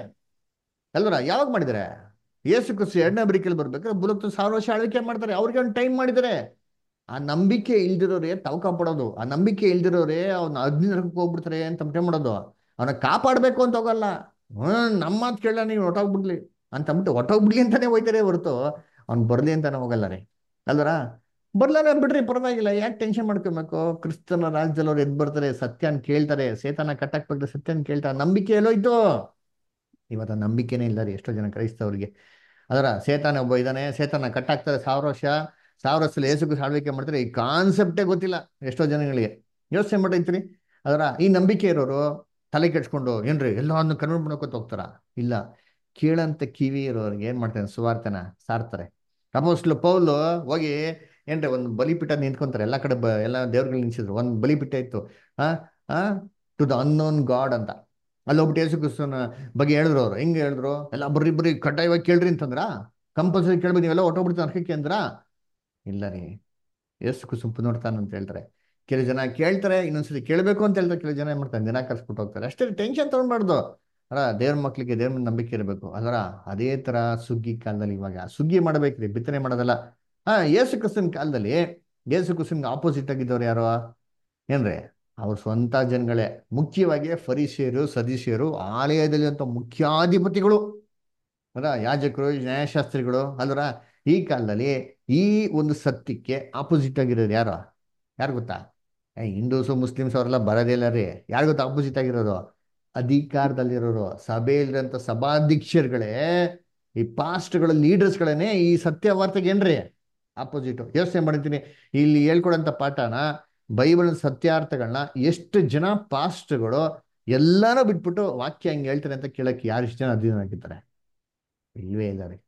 Speaker 1: ಅಲ್ವರ ಯಾವಾಗ ಮಾಡಿದ್ದಾರೆ ಯೇಸು ಕ್ರಿಸ್ತು ಎರಡನೇ ಬರಿಕೆಯಲ್ಲಿ ಬರ್ಬೇಕಾದ್ರೆ ಬುಲಕ್ತು ಸಾವಿರ ವರ್ಷ ಆಳ್ವಿಕೆ ಮಾಡ್ತಾರೆ ಅವ್ರಿಗೆ ಒಂದು ಟೈಮ್ ಮಾಡಿದ್ದಾರೆ ಆ ನಂಬಿಕೆ ಇಲ್ದಿರೋರೇ ತವಕ ಪಡೋದು ಆ ನಂಬಿಕೆ ಇಲ್ದಿರೋರೇ ಅವ್ನ ಅಗ್ನಿ ನರಕಕ್ಕೆ ಹೋಗ್ಬಿಡ್ತಾರೆ ಅಂತ ಅಂದ್ಬಿಟ್ಟು ಮಾಡೋದು ಅವನ ಕಾಪಾಡಬೇಕು ಅಂತ ಹೋಗಲ್ಲ ಹ್ಮ್ ನಮ್ಮ ಮಾತು ಕೇಳ ನೀವು ಹೊಟ್ಟೋಗ್ಬಿಡ್ಲಿ ಅಂತ ಅಂದ್ಬಿಟ್ಟು ಹೊಟ್ಟೋಗ್ಬಿಡ್ಲಿ ಅಂತಾನೆ ಹೋಯ್ತಾರೆ ಹೊರತು ಅವ್ನು ಬರ್ಲಿ ಅಂತಾನೆ ಹೋಗಲ್ಲ ರೀ ಅಲ್ವರ ಬರ್ಲಾರ ಬಿಡ್ರಿ ಪರವಾಗಿಲ್ಲ ಯಾಕೆ ಟೆನ್ಷನ್ ಮಾಡ್ಕೊಬೇಕು ಕ್ರಿಸ್ತನ ರಾಜ್ಯದಲ್ಲಿ ಅವ್ರು ಎದ್ದು ಬರ್ತಾರೆ ಸತ್ಯನ ಕೇಳ್ತಾರೆ ಸೇತನ ಕಟ್ಟಕ್ ಬಗ್ಗೆ ಸತ್ಯನ ಕೇಳ್ತಾರೆ ನಂಬಿಕೆ ಎಲ್ಲೋ ಇತ್ತು ಇವತ್ತು ಆ ನಂಬಿಕೆನೇ ಇಲ್ಲ ರೀ ಎಷ್ಟೋ ಜನ ಕ್ರೈಸ್ತವರಿಗೆ ಅದರ ಸೇತಾನ ಒಬ್ಬ ಇದ್ದಾನೆ ಸೇತಾನ ಕಟ್ಟಾಕ್ತಾರೆ ಸಾವಿರ ವರ್ಷ ಸಾವಿರ ವರ್ಷದಲ್ಲಿ ಏಸುಕು ಆಳ್ವಿಕೆ ಮಾಡ್ತಾರೆ ಈ ಕಾನ್ಸೆಪ್ಟೇ ಗೊತ್ತಿಲ್ಲ ಎಷ್ಟೋ ಜನಗಳಿಗೆ ಯೋಚನೆ ಮಾಡಿರ್ತೀರಿ ಅದರ ಈ ನಂಬಿಕೆ ಇರೋರು ತಲೆ ಕೆಡ್ಸ್ಕೊಂಡು ಏನ್ರಿ ಎಲ್ಲ ಒಂದು ಕನ್ವರ್ಟ್ ಮಾಡ್ಕೊತ ಹೋಗ್ತಾರ ಇಲ್ಲ ಕೇಳಂತ ಕಿವಿ ಇರೋರಿಗೆ ಏನ್ ಮಾಡ್ತಾರೆ ಸುವಾರ್ತನ ಸಾರ್ತಾರೆ ಅಪೋಸ್ಟ್ಲು ಪೌಲು ಹೋಗಿ ಏನ್ರಿ ಒಂದು ಬಲಿಪೀಠ ನಿಂತ್ಕೊಂತಾರೆ ಎಲ್ಲ ಕಡೆ ಬ ಎಲ್ಲ ದೇವ್ರುಗಳು ನಿಲ್ಸಿದ್ರು ಒಂದು ಬಲಿಪೀಠ ಇತ್ತು ಆ ಆ ಟು ದ ಅನ್ನೋನ್ ಗಾಡ್ ಅಂತ ಅಲ್ಲಿ ಹೋಗ್ಬಿಟ್ಟು ಯೇಸು ಕ್ರಿಸ್ತನ ಬಗ್ಗೆ ಹೇಳಿದ್ರು ಅವ್ರು ಹೆಂಗೆ ಹೇಳಿದ್ರು ಎಲ್ಲ ಬರ್ರಿ ಬರ್ರಿ ಕಡ್ಡಾಯವಾಗಿ ಕೇಳ್ರಿ ಅಂತಂದ್ರ ಕಂಪಲ್ಸರಿ ಕೇಳ್ಬೇಕು ನೀವೆಲ್ಲ ಹೊಟ್ಟೋಗ್ಬಿಡ್ತೀವಿ ಅರ್ಕಕ್ಕೆ ಅಂದ್ರ ಇಲ್ಲ ರೀ ಯೇಸು ಕ್ರಿಸ್ತು ನೋಡ್ತಾನೆ ಅಂತ ಹೇಳ್ತಾರೆ ಕೆಲವು ಜನ ಕೇಳ್ತಾರೆ ಇನ್ನೊಂದ್ಸತಿ ಕೇಳಬೇಕು ಅಂತ ಹೇಳ್ತಾರೆ ಕೆಲವು ಜನ ಏನ್ ಮಾಡ್ತಾರೆ ದಿನ ಕರ್ಸ್ಬಿಟ್ಟು ಹೋಗ್ತಾರೆ ಅಷ್ಟೇ ಟೆನ್ಷನ್ ತಗೊಂಡ್ಬಾರ್ದು ಅಲ್ಲ ದೇವ್ರ ಮಕ್ಳಿಗೆ ದೇವ್ರ ಮೇಲೆ ನಂಬಿಕೆ ಇರಬೇಕು ಅದರ ಅದೇ ತರ ಸುಗ್ಗಿ ಕಾಲದಲ್ಲಿ ಇವಾಗ ಸುಗ್ಗಿ ಮಾಡ್ಬೇಕ್ರಿ ಬಿತ್ತನೆ ಮಾಡೋದಲ್ಲ ಹಾ ಯೇಸು ಕ್ರಿಸ್ತನ ಕಾಲದಲ್ಲಿ ಯೇಸು ಕ್ರಿಸ್ತನ್ಗೆ ಆಪೋಸಿಟ್ ಆಗಿದ್ದವ್ರು ಯಾರು ಏನ್ರಿ ಅವ್ರ ಸ್ವಂತ ಜನಗಳೇ ಮುಖ್ಯವಾಗಿ ಫರಿಸಿಯರು ಸದಸ್ಯರು ಆಲಯದಲ್ಲಿ ಅಂತ ಮುಖ್ಯಾಧಿಪತಿಗಳು ಅಲ್ಲ ಯಾಜಕರು ನ್ಯಾಯಶಾಸ್ತ್ರಿಗಳು ಅಲ್ವರ ಈ ಕಾಲದಲ್ಲಿ ಈ ಒಂದು ಸತ್ಯಕ್ಕೆ ಆಪೋಸಿಟ್ ಆಗಿರೋರು ಯಾರು ಯಾರು ಗೊತ್ತಾ ಏ ಹಿಂದೂಸು ಮುಸ್ಲಿಮ್ಸ್ ಅವರೆಲ್ಲ ಬರೋದೇ ಇಲ್ಲ ರೀ ಯಾರು ಗೊತ್ತಾ ಆಪೋಸಿಟ್ ಆಗಿರೋರು ಅಧಿಕಾರದಲ್ಲಿರೋರು ಸಭೆಯಲ್ಲಿರೋಂಥ ಸಭಾಧ್ಯಕ್ಷರುಗಳೇ ಈ ಪಾಸ್ಟ್ಗಳ ಲೀಡರ್ಸ್ಗಳೇನೆ ಈ ಸತ್ಯ ವಾರ್ತೆಗೆ ಏನ್ರಿ ಆಪೋಸಿಟ್ ಯೋಚನೆ ಮಾಡಿದ್ದೀನಿ ಇಲ್ಲಿ ಹೇಳ್ಕೊಡಂತ ಪಾಠನ ಬೈಬಲ್ ಸತ್ಯಾರ್ಥಗಳನ್ನ ಎಷ್ಟು ಜನ ಪಾಸ್ಟ್ಗಳು ಎಲ್ಲಾನು ಬಿಟ್ಬಿಟ್ಟು ವಾಕ್ಯ ಹಂಗೆ ಹೇಳ್ತಾರೆ ಅಂತ ಕೇಳಕ್ಕೆ ಯಾರು ಇಷ್ಟು ಜನ ಅಧ್ಯಯನ ಆಗಿರ್ತಾರೆ ಇಲ್ವೇ ಇಲ್ಲ ರೀ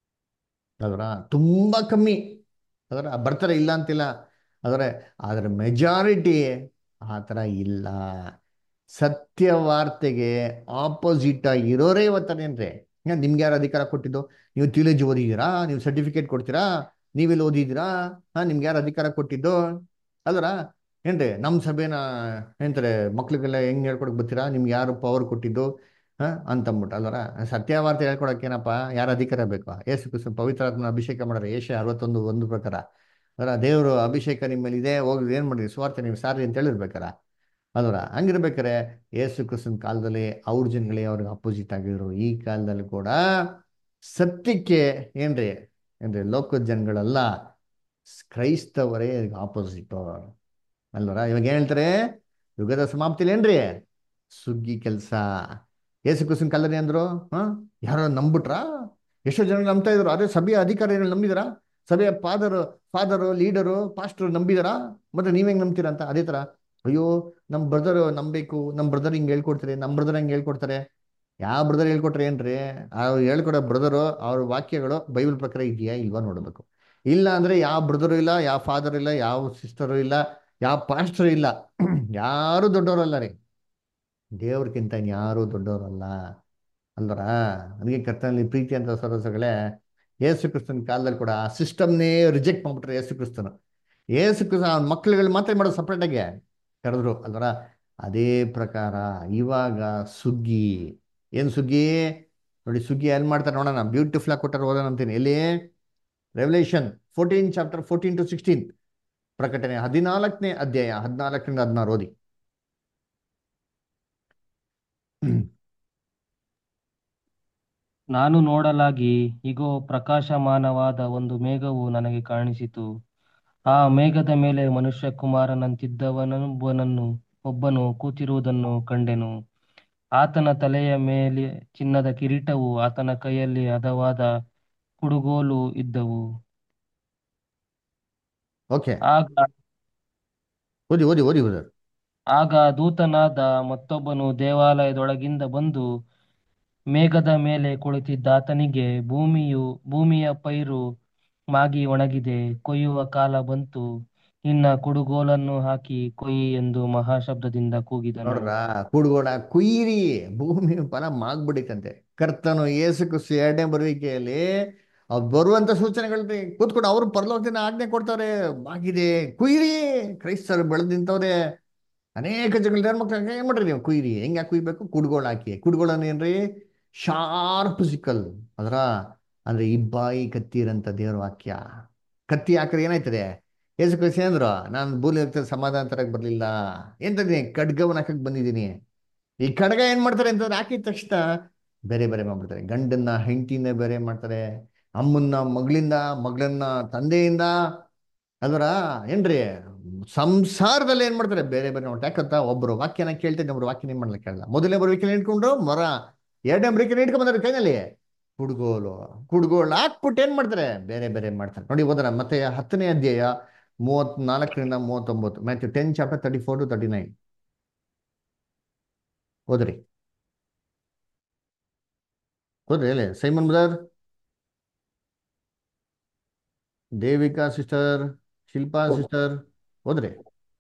Speaker 1: ಅದರ ತುಂಬಾ ಕಮ್ಮಿ ಅದರ ಬರ್ತಾರೆ ಇಲ್ಲ ಅಂತಿಲ್ಲ ಆದರೆ ಅದರ ಮೆಜಾರಿಟಿ ಆ ಥರ ಇಲ್ಲ ಸತ್ಯ ವಾರ್ತೆಗೆ ಆಪೋಸಿಟ್ ಆಗಿರೋರೇ ಇವತ್ತನೇನ್ರಿ ನಿಮ್ಗೆ ಯಾರು ಅಧಿಕಾರ ಕೊಟ್ಟಿದ್ದು ನೀವು ತಿಲೇಜ್ ಓದಿದ್ದೀರಾ ನೀವು ಸರ್ಟಿಫಿಕೇಟ್ ಕೊಡ್ತೀರಾ ನೀವೆಲ್ಲಿ ಓದಿದ್ದೀರಾ ಹಾ ನಿಮ್ಗೆ ಯಾರು ಅಧಿಕಾರ ಕೊಟ್ಟಿದ್ದು ಅಲ್ವರ ಏನ್ರಿ ನಮ್ಮ ಸಭೆನ ಏನಂತಾರೆ ಮಕ್ಳಿಗೆಲ್ಲ ಹೆಂಗ್ ಹೇಳ್ಕೊಡಕ್ ಬರ್ತೀರಾ ನಿಮ್ಗೆ ಯಾರು ಪವರ್ ಕೊಟ್ಟಿದ್ದು ಹಾ ಅಂತಂದ್ಬಿಟ್ಟು ಅಲ್ವರ ಸತ್ಯವಾರ್ತೆ ಹೇಳ್ಕೊಡಕ್ ಏನಪ್ಪ ಯಾರ ಅಧಿಕಾರ ಬೇಕು ಏಸು ಕ್ರಿಸ್ತ ಪವಿತ್ರಾತ್ಮನ ಅಭಿಷೇಕ ಮಾಡ್ರೆ ಏಷ್ಯ ಅರವತ್ತೊಂದು ಒಂದು ಪ್ರಕಾರ ಅದರ ದೇವರು ಅಭಿಷೇಕ ನಿಮ್ಮ ಮೇಲೆ ಇದೆ ಹೋಗಿ ಏನ್ ಮಾಡಿರಿ ಸ್ವಾರ್ಥ ನೀವು ಸಾರಿ ಅಂತ ಹೇಳಿರ್ಬೇಕಾರ ಅಲ್ವರ ಹಂಗಿರ್ಬೇಕಾರೆ ಏಸು ಕ್ರಿಸ್ತನ ಕಾಲದಲ್ಲಿ ಅವ್ರ ಜನಗಳೇ ಅವ್ರಿಗೆ ಅಪೋಸಿಟ್ ಆಗಿದ್ರು ಈ ಕಾಲದಲ್ಲಿ ಕೂಡ ಸತ್ಯಕ್ಕೆ ಏನ್ರಿ ಏನ್ರಿ ಲೋಕದ ಜನಗಳೆಲ್ಲ ಕ್ರೈಸ್ತವರೇ ಆಪೋಸಿಟ್ ಅಲ್ವರ ಇವಾಗ ಏನ್ ಹೇಳ್ತಾರೆ ಯುಗದ ಸಮಾಪ್ತಿಲಿ ಏನ್ರಿ ಸುಗ್ಗಿ ಕೆಲಸ ಏಸು ಕ್ರಿಸ್ತನ ಕಾಲದಲ್ಲಿ ಅಂದ್ರು ಹಾ ಯಾರೋ ನಂಬಿಟ್ರ ಎಷ್ಟೋ ಜನ ನಂಬ್ತಾ ಇದ್ರು ಅದೇ ಸಭೆಯ ಅಧಿಕಾರಿಗಳು ನಂಬಿದಾರ ಸಭೆಯ ಫಾದರ್ ಫಾದರು ಲೀಡರು ಪಾಸ್ಟರ್ ನಂಬಿದಾರ ಮತ್ತೆ ನೀವ್ ಹೆಂಗ್ ನಂಬ್ತೀರಾ ಅಂತ ಅದೇ ತರ ಅಯ್ಯೋ ನಮ್ ಬ್ರದರ್ ನಂಬೇಕು ನಮ್ ಬ್ರದರ್ ಹಿಂಗ್ ಹೇಳ್ಕೊಡ್ತಾರೆ ನಮ್ ಬ್ರದರ್ ಹೆಂಗ್ ಹೇಳ್ಕೊಡ್ತಾರೆ ಯಾವ ಬ್ರದರ್ ಹೇಳ್ಕೊಟ್ರೆ ಏನ್ರಿ ಅವ್ರು ಹೇಳ್ಕೊಡೋ ಬ್ರದರು ಅವ್ರ ವಾಕ್ಯಗಳು ಬೈಬಲ್ ಪ್ರಕಾರ ಇದೆಯಾ ಇಲ್ವಾ ನೋಡ್ಬೇಕು ಇಲ್ಲ ಅಂದ್ರೆ ಯಾವ ಬ್ರದರು ಇಲ್ಲ ಯಾವ ಫಾದರ್ ಇಲ್ಲ ಯಾವ ಸಿಸ್ಟರು ಇಲ್ಲ ಯಾವ ಪಾಸ್ಟರ್ ಇಲ್ಲ ಯಾರು ದೊಡ್ಡವರಲ್ಲ ರೀ ದೇವ್ರಿಗಿಂತ ಯಾರು ದೊಡ್ಡವರಲ್ಲ ಅಲ್ವರ ಅದಕ್ಕೆ ಕರ್ತನಲ್ಲಿ ಪ್ರೀತಿ ಅಂತ ಸರಸಗಳೇ ಯೇಸು ಕ್ರಿಸ್ತನ ಕಾಲದಲ್ಲಿ ಕೂಡ ಆ ಸಿಸ್ಟಮ್ನೇ ರಿಜೆಕ್ಟ್ ಮಾಡ್ಬಿಟ್ರೆ ಯೇಸು ಕ್ರಿಸ್ತನು ಯೇಸು ಕ್ರಿಸ್ತ ಅವ್ನ ಮಕ್ಳುಗಳು ಮಾತ್ರ ಮಾಡೋದು ಸಪ್ರೇಟಾಗಿ ಕರೆದ್ರು ಅಲ್ವರ ಅದೇ ಪ್ರಕಾರ ಇವಾಗ ಸುಗ್ಗಿ ಏನ್ ಸುಗ್ಗಿ ನೋಡಿ ಸುಗ್ಗಿ ಎಲ್ಲಿ ಮಾಡ್ತಾರೆ ನೋಡೋಣ ಬ್ಯೂಟಿಫುಲ್ ಆಗಿ ಕೊಟ್ಟಾರ ಓದೋಣ ಅಂತೀನಿ ಎಲ್ಲಿ revelation fourteen chapter fourteen to sixteen ಪ್ರಕಟಣೆ ಹದಿನಾಲ್ಕನೇ ಅಧ್ಯಾಯ ಹದಿನಾಲ್ಕರಿಂದ ಹದಿನಾರು ಓದಿ
Speaker 2: ನಾನು ನೋಡಲಾಗಿ ಇಗೋ ಪ್ರಕಾಶಮಾನವಾದ ಒಂದು ಮೇಘವು ನನಗೆ ಕಾಣಿಸಿತು ಆ ಮೇಘದ ಮೇಲೆ ಮನುಷ್ಯಕುಮಾರನಂತಿದ್ದವನೊಬ್ಬನನ್ನು ಒಬ್ಬನು ಕೂತಿರುವುದನ್ನು ಕಂಡೆನು ಆತನ ತಲೆಯ ಮೇಲೆ ಚಿನ್ನದ ಕಿರೀಟವು ಆತನ ಕೈಯಲ್ಲಿ ಹದವಾದ ಕುಡುಗೋಲು ಇದ್ದವು
Speaker 1: ಓಕೆ
Speaker 2: ಆಗ
Speaker 1: ಓದಿ ಓದಿ ಓದಿ ಬ್ರದರ್
Speaker 2: ಆಗ ದೂತನಾದ ಮತ್ತೊಬ್ಬನು ದೇವಾಲಯದೊಳಗಿಂದ ಬಂದು ಮೇಘದ ಮೇಲೆ ಕುಳಿತಿದ್ದ ಆತನಿಗೆ ಭೂಮಿಯು ಭೂಮಿಯ ಪೈರು ಮಾಗಿ ಒಣಗಿದೆ ಕೊಯ್ಯುವ ಕಾಲ ಬಂತು ನಿನ್ನ ಕುಡುಗೋಲನ್ನು ಹಾಕಿ ಕೊಯ್ಯಿ ಎಂದು ಮಹಾಶಬ್ದದಿಂದ ಕೂಗಿದನು
Speaker 1: ನೋಡ್ರ ಕೂಡ್ಗೋಣ ಕುಯ್ಯಿರಿ ಭೂಮಿ ಫಲ ಮಾಗ್ಬಿಡಿಕಂತೆ ಕರ್ತನು ಏಸು ಕ್ರಿಸ್ತು ಎರಡನೇ ಬರುವಿಕೆಯಲ್ಲಿ ಅವ್ರು ಬರುವಂತ ಸೂಚನೆಗಳು ಕೂತ್ಕೊಂಡು ಅವ್ರು ಪರಲೋಕದಿಂದ ಆಜ್ಞೆ ಕೊಡ್ತಾರೆ ಬಾಗಿದೆ ಕುಯ್ಯಿರಿ ಕ್ರೈಸ್ತರು ಬೆಳೆದು ನಿಂತವ್ರೆ ಅನೇಕ ಜನಗಳು ಹೆಣ್ಮಕ್ಳು ಏನ್ ಮಾಡ್ರಿ ನೀವು ಕುಯ್ಯಿರಿ ಹೆಂಗೆ ಕುಯ್ಬೇಕು ಕುಡ್ಗೋಳು ಹಾಕಿ ಕುಡ್ಗೋಳನ್ನ ಏನ್ರಿ ಶಾರ್ಪ್ ಸಿಕ್ಕಲ್ ಅದರ ಅಂದ್ರೆ ಇಬ್ಬಾಯಿ ಕತ್ತಿ ಇರಂತ ದೇವ್ರ ವಾಕ್ಯ ಕತ್ತಿ ಹಾಕ್ರೆ ಏನಾಯ್ತದೆ ಯೇಸು ಕ್ರಿಸ್ತ ಅಂದ್ರು ನಾನು ಭೂಲಿ ಸಮಾಧಾನ ತರಕ್ ಬರ್ಲಿಲ್ಲ ಎಂತದೀನಿ ಖಡ್ಗವನ್ನ ಹಾಕಕ್ ಬಂದಿದ್ದೀನಿ ಈ ಖಡ್ಗ ಏನ್ ಮಾಡ್ತಾರೆ ಅಂತಂದ್ರೆ ಹಾಕಿದ ತಕ್ಷಣ ಬೇರೆ ಬೇರೆ ಮಾಡ್ಬಿಡ್ತಾರೆ ಗಂಡನ್ನ ಹೆಂಡತಿನ ಬೇರೆ ಮಾಡ್ತಾರೆ ಅಮ್ಮನ್ನ ಮಗಳಿಂದ ಮಗಳನ್ನ ತಂದೆಯಿಂದ ಅದರ ಏನ್ರಿ ಸಂಸಾರದಲ್ಲಿ ಏನ್ ಮಾಡ್ತಾರೆ ಬೇರೆ ಬೇರೆ ಮಾಡ್ತಾರೆ ಯಾಕಂತ ಒಬ್ರು ವಾಕ್ಯನ ಕೇಳ್ತಾರೆ ಒಬ್ರು ವಾಕ್ಯನ ಏನ್ ಮಾಡ್ಲಿಕ್ಕೆ ಕೇಳಲ್ಲ ಮೊದಲನೇ ಬರುವಿಕೆಲ್ಲ ಇಟ್ಕೊಂಡು ಮರ ಎರಡನೇ ಬರುವಿಕೆಲ್ಲ ಇಟ್ಕೊಂಡ್ ಬಂದ್ರೆ ಕೈನಲ್ಲಿ ಕುಡ್ಗೋಲು ಕುಡ್ಗೋಲು ಹಾಕ್ಬಿಟ್ಟು ಏನ್ ಮಾಡ್ತಾರೆ ಬೇರೆ ಬೇರೆ ಮಾಡ್ತಾರೆ ನೋಡಿ ಹೋದ್ರ ಮತ್ತೆ ಹತ್ತನೇ ಅಧ್ಯಾಯ ಮೂವತ್ನಾಲ್ಕರಿಂದ ಮೂವತ್ತೊಂಬತ್ತು Matthew ten chapter thirty four to thirty nine ಓದ್ರಿ ಓದ್ರಿ ಹೇಳಿ Simon brother Devika sister Shilpa sister ಓದ್ರಿ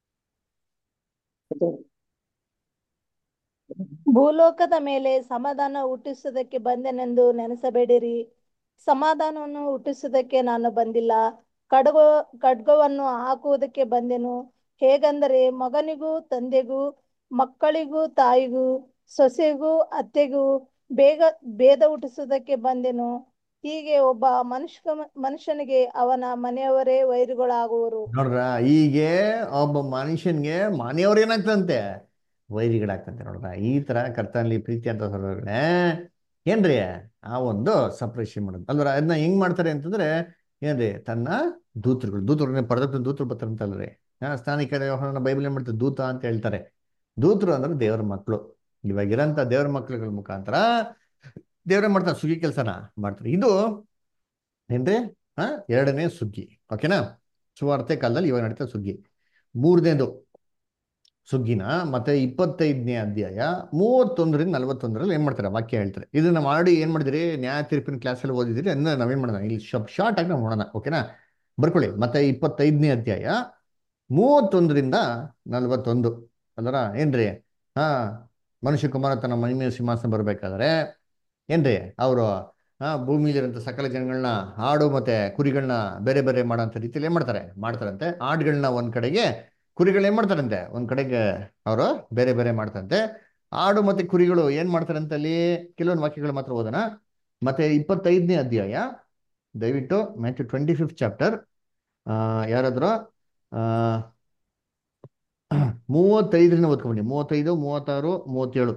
Speaker 10: ಭೂಲೋಕದ ಮೇಲೆ ಸಮಾಧಾನ ಹುಟ್ಟಿಸುವುದಕ್ಕೆ ಬಂದೆನೆಂದು ನೆನೆಸಬೇಡಿರಿ ಸಮಾಧಾನವನ್ನು ಹುಟ್ಟಿಸುವುದಕ್ಕೆ ನಾನು ಬಂದಿಲ್ಲ ಖಡ್ಗ ಖಡ್ಗವನ್ನು ಹಾಕುವುದಕ್ಕೆ ಬಂದೆನು ಹೇಗೆಂದರೆ ಮಗನಿಗೂ ತಂದೆಗೂ ಮಕ್ಕಳಿಗೂ ತಾಯಿಗೂ ಸೊಸೆಗೂ ಅತ್ತೆಗೂ ಬೇಗ ಭೇದ ಹುಟ್ಟಿಸುವುದಕ್ಕೆ ಬಂದೆನು ಹೀಗೆ ಒಬ್ಬ ಮನುಷ್ಯ ಮನುಷ್ಯನಿಗೆ ಅವನ ಮನೆಯವರೇ ವೈರಿಗಳಾಗುವರು
Speaker 1: ನೋಡ್ರ ಹೀಗೆ ಒಬ್ಬ ಮನುಷ್ಯನ್ಗೆ ಮನೆಯವ್ರು ಏನಾಗ್ತಂತೆ ವೈರಿಗಳಾಗ್ತಂತೆ ನೋಡ್ರ ಈ ತರ ಕರ್ತನಲ್ಲಿ ಪ್ರೀತಿ ಅಂತ ಹೊರಗಡೆ ಏನ್ರಿ ಆ ಒಂದು ಸಪ್ರೇಷನ್ ಮಾಡೋದು ಅಲ್ವರ ಅದನ್ನ ಹೆಂಗ್ ಮಾಡ್ತಾರೆ ಅಂತಂದ್ರೆ ಏನ್ರಿ ತನ್ನ ದೂತರುಗಳು ದೂತರು ಪರದಕ್ಕೆ ದೂತರು ಬರ್ತಾರೆ ಅಂತಲ್ರಿ ಹಾ ಸ್ಥಾನಿಕ ವ್ಯವಹಾರನ ಬೈಬಲ್ ಏನ್ ಮಾಡ್ತಾರೆ ದೂತ ಅಂತ ಹೇಳ್ತಾರೆ ದೂತರು ಅಂದ್ರೆ ದೇವರ ಮಕ್ಕಳು ಇವಾಗಿರಂತ ದೇವರ ಮಕ್ಕಳುಗಳ ಮುಖಾಂತರ ದೇವ್ರೇ ಮಾಡ್ತಾರೆ ಸುಗ್ಗಿ ಕೆಲಸನ ಮಾಡ್ತಾರೆ ಇದು ಏನ್ರಿ ಹಾ ಎರಡನೇ ಸುಗ್ಗಿ ಓಕೆನಾ ಸುವಾರ್ತೆ ಕಾಲದಲ್ಲಿ ಇವಾಗ ನಡೀತಾ ಸುಗ್ಗಿ ಮೂರನೇದು ಸುಗ್ಗಿನ ಮತ್ತೆ ಇಪ್ಪತ್ತೈದನೇ ಅಧ್ಯಾಯ ಮೂವತ್ತೊಂದರಿಂದ ನಲವತ್ತೊಂದರಲ್ಲಿ ಏನ್ ಮಾಡ್ತಾರೆ ವಾಕ್ಯ ಹೇಳ್ತಾರೆ ಇದನ್ನ ಮಾಡಿ ಏನ್ ಮಾಡಿದಿರಿ ನ್ಯಾಯ ತೀರ್ಪಿನ ಕ್ಲಾಸಲ್ಲಿ ಓದಿದಿರಿ ಅದನ್ನ ನಾವೇನ್ ಮಾಡೋಣ ಇಲ್ಲಿ ಶಾರ್ಟ್ ಆಗಿ ನಾವು ನೋಡೋಣ ಓಕೆನಾ ಬರ್ಕೊಳ್ಳಿ ಮತ್ತೆ ಇಪ್ಪತ್ತೈದನೇ ಅಧ್ಯಾಯ ಮೂವತ್ತೊಂದರಿಂದ ನಲವತ್ತೊಂದು ಅಲ್ಲರ ಏನ್ರಿ ಹಾ ಮನುಷ್ಯ ಕುಮಾರ ತನ್ನ ಮಹಿಮೆಯ ಸಿಂಹಾಸನ ಬರ್ಬೇಕಾದ್ರೆ ಏನ್ರಿ ಅವರು ಆ ಭೂಮಿಲಿರೋಂಥ ಸಕಲ ಜನಗಳನ್ನ ಹಾಡು ಮತ್ತೆ ಕುರಿಗಳನ್ನ ಬೇರೆ ಬೇರೆ ಮಾಡೋಂಥ ರೀತಿಯಲ್ಲಿ ಏನ್ ಮಾಡ್ತಾರೆ ಮಾಡ್ತಾರಂತೆ ಹಾಡುಗಳನ್ನ ಒಂದ್ ಕಡೆಗೆ ಕುರಿಗಳು ಏನ್ ಮಾಡ್ತಾರಂತೆ ಒಂದ್ ಕಡೆಗೆ ಅವರು ಬೇರೆ ಬೇರೆ ಮಾಡ್ತಾರಂತೆ ಆಡು ಮತ್ತೆ ಕುರಿಗಳು ಏನ್ ಮಾಡ್ತಾರಂತೆ ಅಲ್ಲಿ ಕೆಲವೊಂದು ವಾಕ್ಯಗಳು ಮಾತ್ರ ಓದೋಣ ಮತ್ತೆ ಇಪ್ಪತ್ತೈದನೇ ಅಧ್ಯಾಯ ದಯವಿಟ್ಟು ಮ್ಯಾಚ್ ಟ್ವೆಂಟಿ ಫಿಫ್ತ್ ಚಾಪ್ಟರ್ ಯಾರಾದ್ರೂ ಆ ಮೂವತ್ತೈದರಿಂದ ಓದ್ಕೊಂಬನ್ನಿ ಮೂವತ್ತೈದು ಮೂವತ್ತಾರು ಮೂವತ್ತೇಳು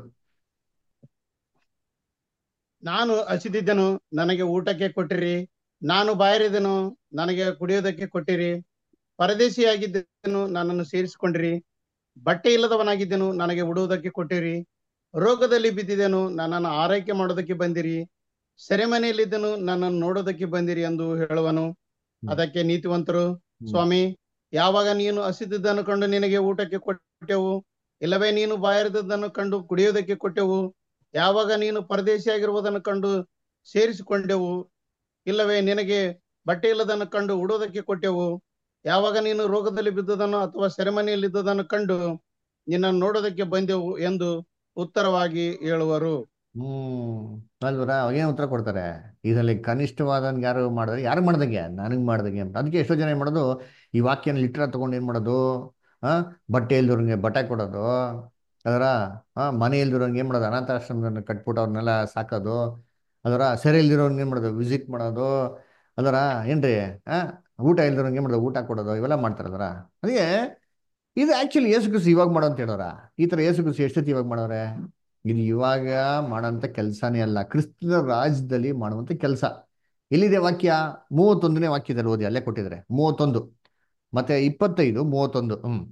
Speaker 6: ನಾನು ಹಸಿದಿದ್ದನು ನನಗೆ ಊಟಕ್ಕೆ ಕೊಟ್ಟಿರಿ ನಾನು ಬಾಯರಿದನು ನನಗೆ ಕುಡಿಯೋದಕ್ಕೆ ಕೊಟ್ಟಿರಿ ಪರದೇಶಿಯಾಗಿದ್ದನು ನನ್ನನ್ನು ಸೇರಿಸಿಕೊಂಡಿರಿ ಬಟ್ಟೆ ಇಲ್ಲದವನಾಗಿದ್ದೆನು ನನಗೆ ಉಡುವುದಕ್ಕೆ ಕೊಟ್ಟಿರಿ ರೋಗದಲ್ಲಿ ಬಿದ್ದಿದ್ದೆನು ನನ್ನನ್ನು ಆರೈಕೆ ಮಾಡೋದಕ್ಕೆ ಬಂದಿರಿ ಸೆರೆಮನೆಯಲ್ಲಿದ್ದನು ನನ್ನನ್ನು ನೋಡೋದಕ್ಕೆ ಬಂದಿರಿ ಎಂದು ಹೇಳುವನು ಅದಕ್ಕೆ ನೀತಿವಂತರು ಸ್ವಾಮಿ ಯಾವಾಗ ನೀನು ಹಸಿದಿದ್ದನ್ನು ಕಂಡು ನಿನಗೆ ಊಟಕ್ಕೆ ಕೊಟ್ಟೆವು ಇಲ್ಲವೇ ನೀನು ಬಾಯರಿದ್ದನ್ನು ಕಂಡು ಕುಡಿಯೋದಕ್ಕೆ ಕೊಟ್ಟೆವು ಯಾವಾಗ ನೀನು ಪರದೇಶಿಯಾಗಿರುವುದನ್ನು ಕಂಡು ಸೇರಿಸಿಕೊಂಡೆವು ಇಲ್ಲವೇ ನಿನಗೆ ಬಟ್ಟೆ ಇಲ್ಲದನ್ನು ಕಂಡು ಉಡೋದಕ್ಕೆ ಕೊಟ್ಟೆವು ಯಾವಾಗ ನೀನು ರೋಗದಲ್ಲಿ ಬಿದ್ದುದನ್ನು ಅಥವಾ ಸೆರೆಮನೆಯಲ್ಲಿದ್ದುದನ್ನು ಕಂಡು ನಿನ್ನನ್ನು ನೋಡೋದಕ್ಕೆ ಬಂದೆವು ಎಂದು ಉತ್ತರವಾಗಿ ಹೇಳುವರು
Speaker 1: ಹ್ಮ್ ಅಲ್ವರ ಏನ್ ಉತ್ತರ ಕೊಡ್ತಾರೆ ಇದರಲ್ಲಿ ಕನಿಷ್ಠವಾದನ್ಗೆ ಯಾರು ಮಾಡಿದ್ರೆ ಯಾರು ಮಾಡ್ದಂಗೆ ನನಗೆ ಮಾಡ್ದಂಗೆ ಅಂತ ಅದಕ್ಕೆ ಎಷ್ಟೋ ಜನ ಏನ್ ಮಾಡೋದು ಈ ವಾಕ್ಯನ ಲಿಟ್ರ ತಗೊಂಡು ಏನ್ ಮಾಡೋದು ಆ ಬಟ್ಟೆ ಇಲ್ದಿರೋಂಗೆ ಬಟ್ಟೆ ಕೊಡೋದು ಅದರ ಆ ಮನೆ ಇಲ್ದಿರೋಂಗೆ ಏನ್ ಮಾಡೋದು ಅನಾಥಾಶ್ರಮದನ್ನ ಕಟ್ಬಿಟ್ಟು ಅವ್ರನ್ನೆಲ್ಲ ಸಾಕೋದು ಅದರ ಸೆರೆ ಇಲ್ದಿರೋಂಗೆ ಏನ್ ಮಾಡೋದು ವಿಸಿಟ್ ಮಾಡೋದು ಅದರ ಏನ್ರಿ ಆ ಊಟ ಇಲ್ದಿರೋಂಗೆ ಏನ್ ಮಾಡೋದು ಊಟ ಕೊಡೋದು ಇವೆಲ್ಲ ಮಾಡ್ತಾರೆ ಅದರ ಅದಕ್ಕೆ ಇದು ಆಕ್ಚುಲಿ ಯೇಸು ಕ್ರಿಸ್ತು ಇವಾಗ ಮಾಡೋ ಅಂತ ಹೇಳೋರ ಈ ತರ ಯೇಸು ಕ್ರಿಸ್ತು ಎಷ್ಟು ಸತಿ ಇವಾಗ ಮಾಡೋರೆ ಇದು ಇವಾಗ ಮಾಡೋಂಥ ಕೆಲಸನೇ ಅಲ್ಲ ಕ್ರಿಸ್ತನ ರಾಜ್ಯದಲ್ಲಿ ಮಾಡುವಂಥ ಕೆಲಸ ಎಲ್ಲಿದೆ ವಾಕ್ಯ ಮೂವತ್ತೊಂದನೇ ವಾಕ್ಯದಲ್ಲಿ ಓದಿ ಅಲ್ಲೇ ಕೊಟ್ಟಿದ್ದಾರೆ ಮೂವತ್ತೊಂದು ಮತ್ತೆ ಇಪ್ಪತ್ತೈದು ಮೂವತ್ತೊಂದು ಹ್ಮ್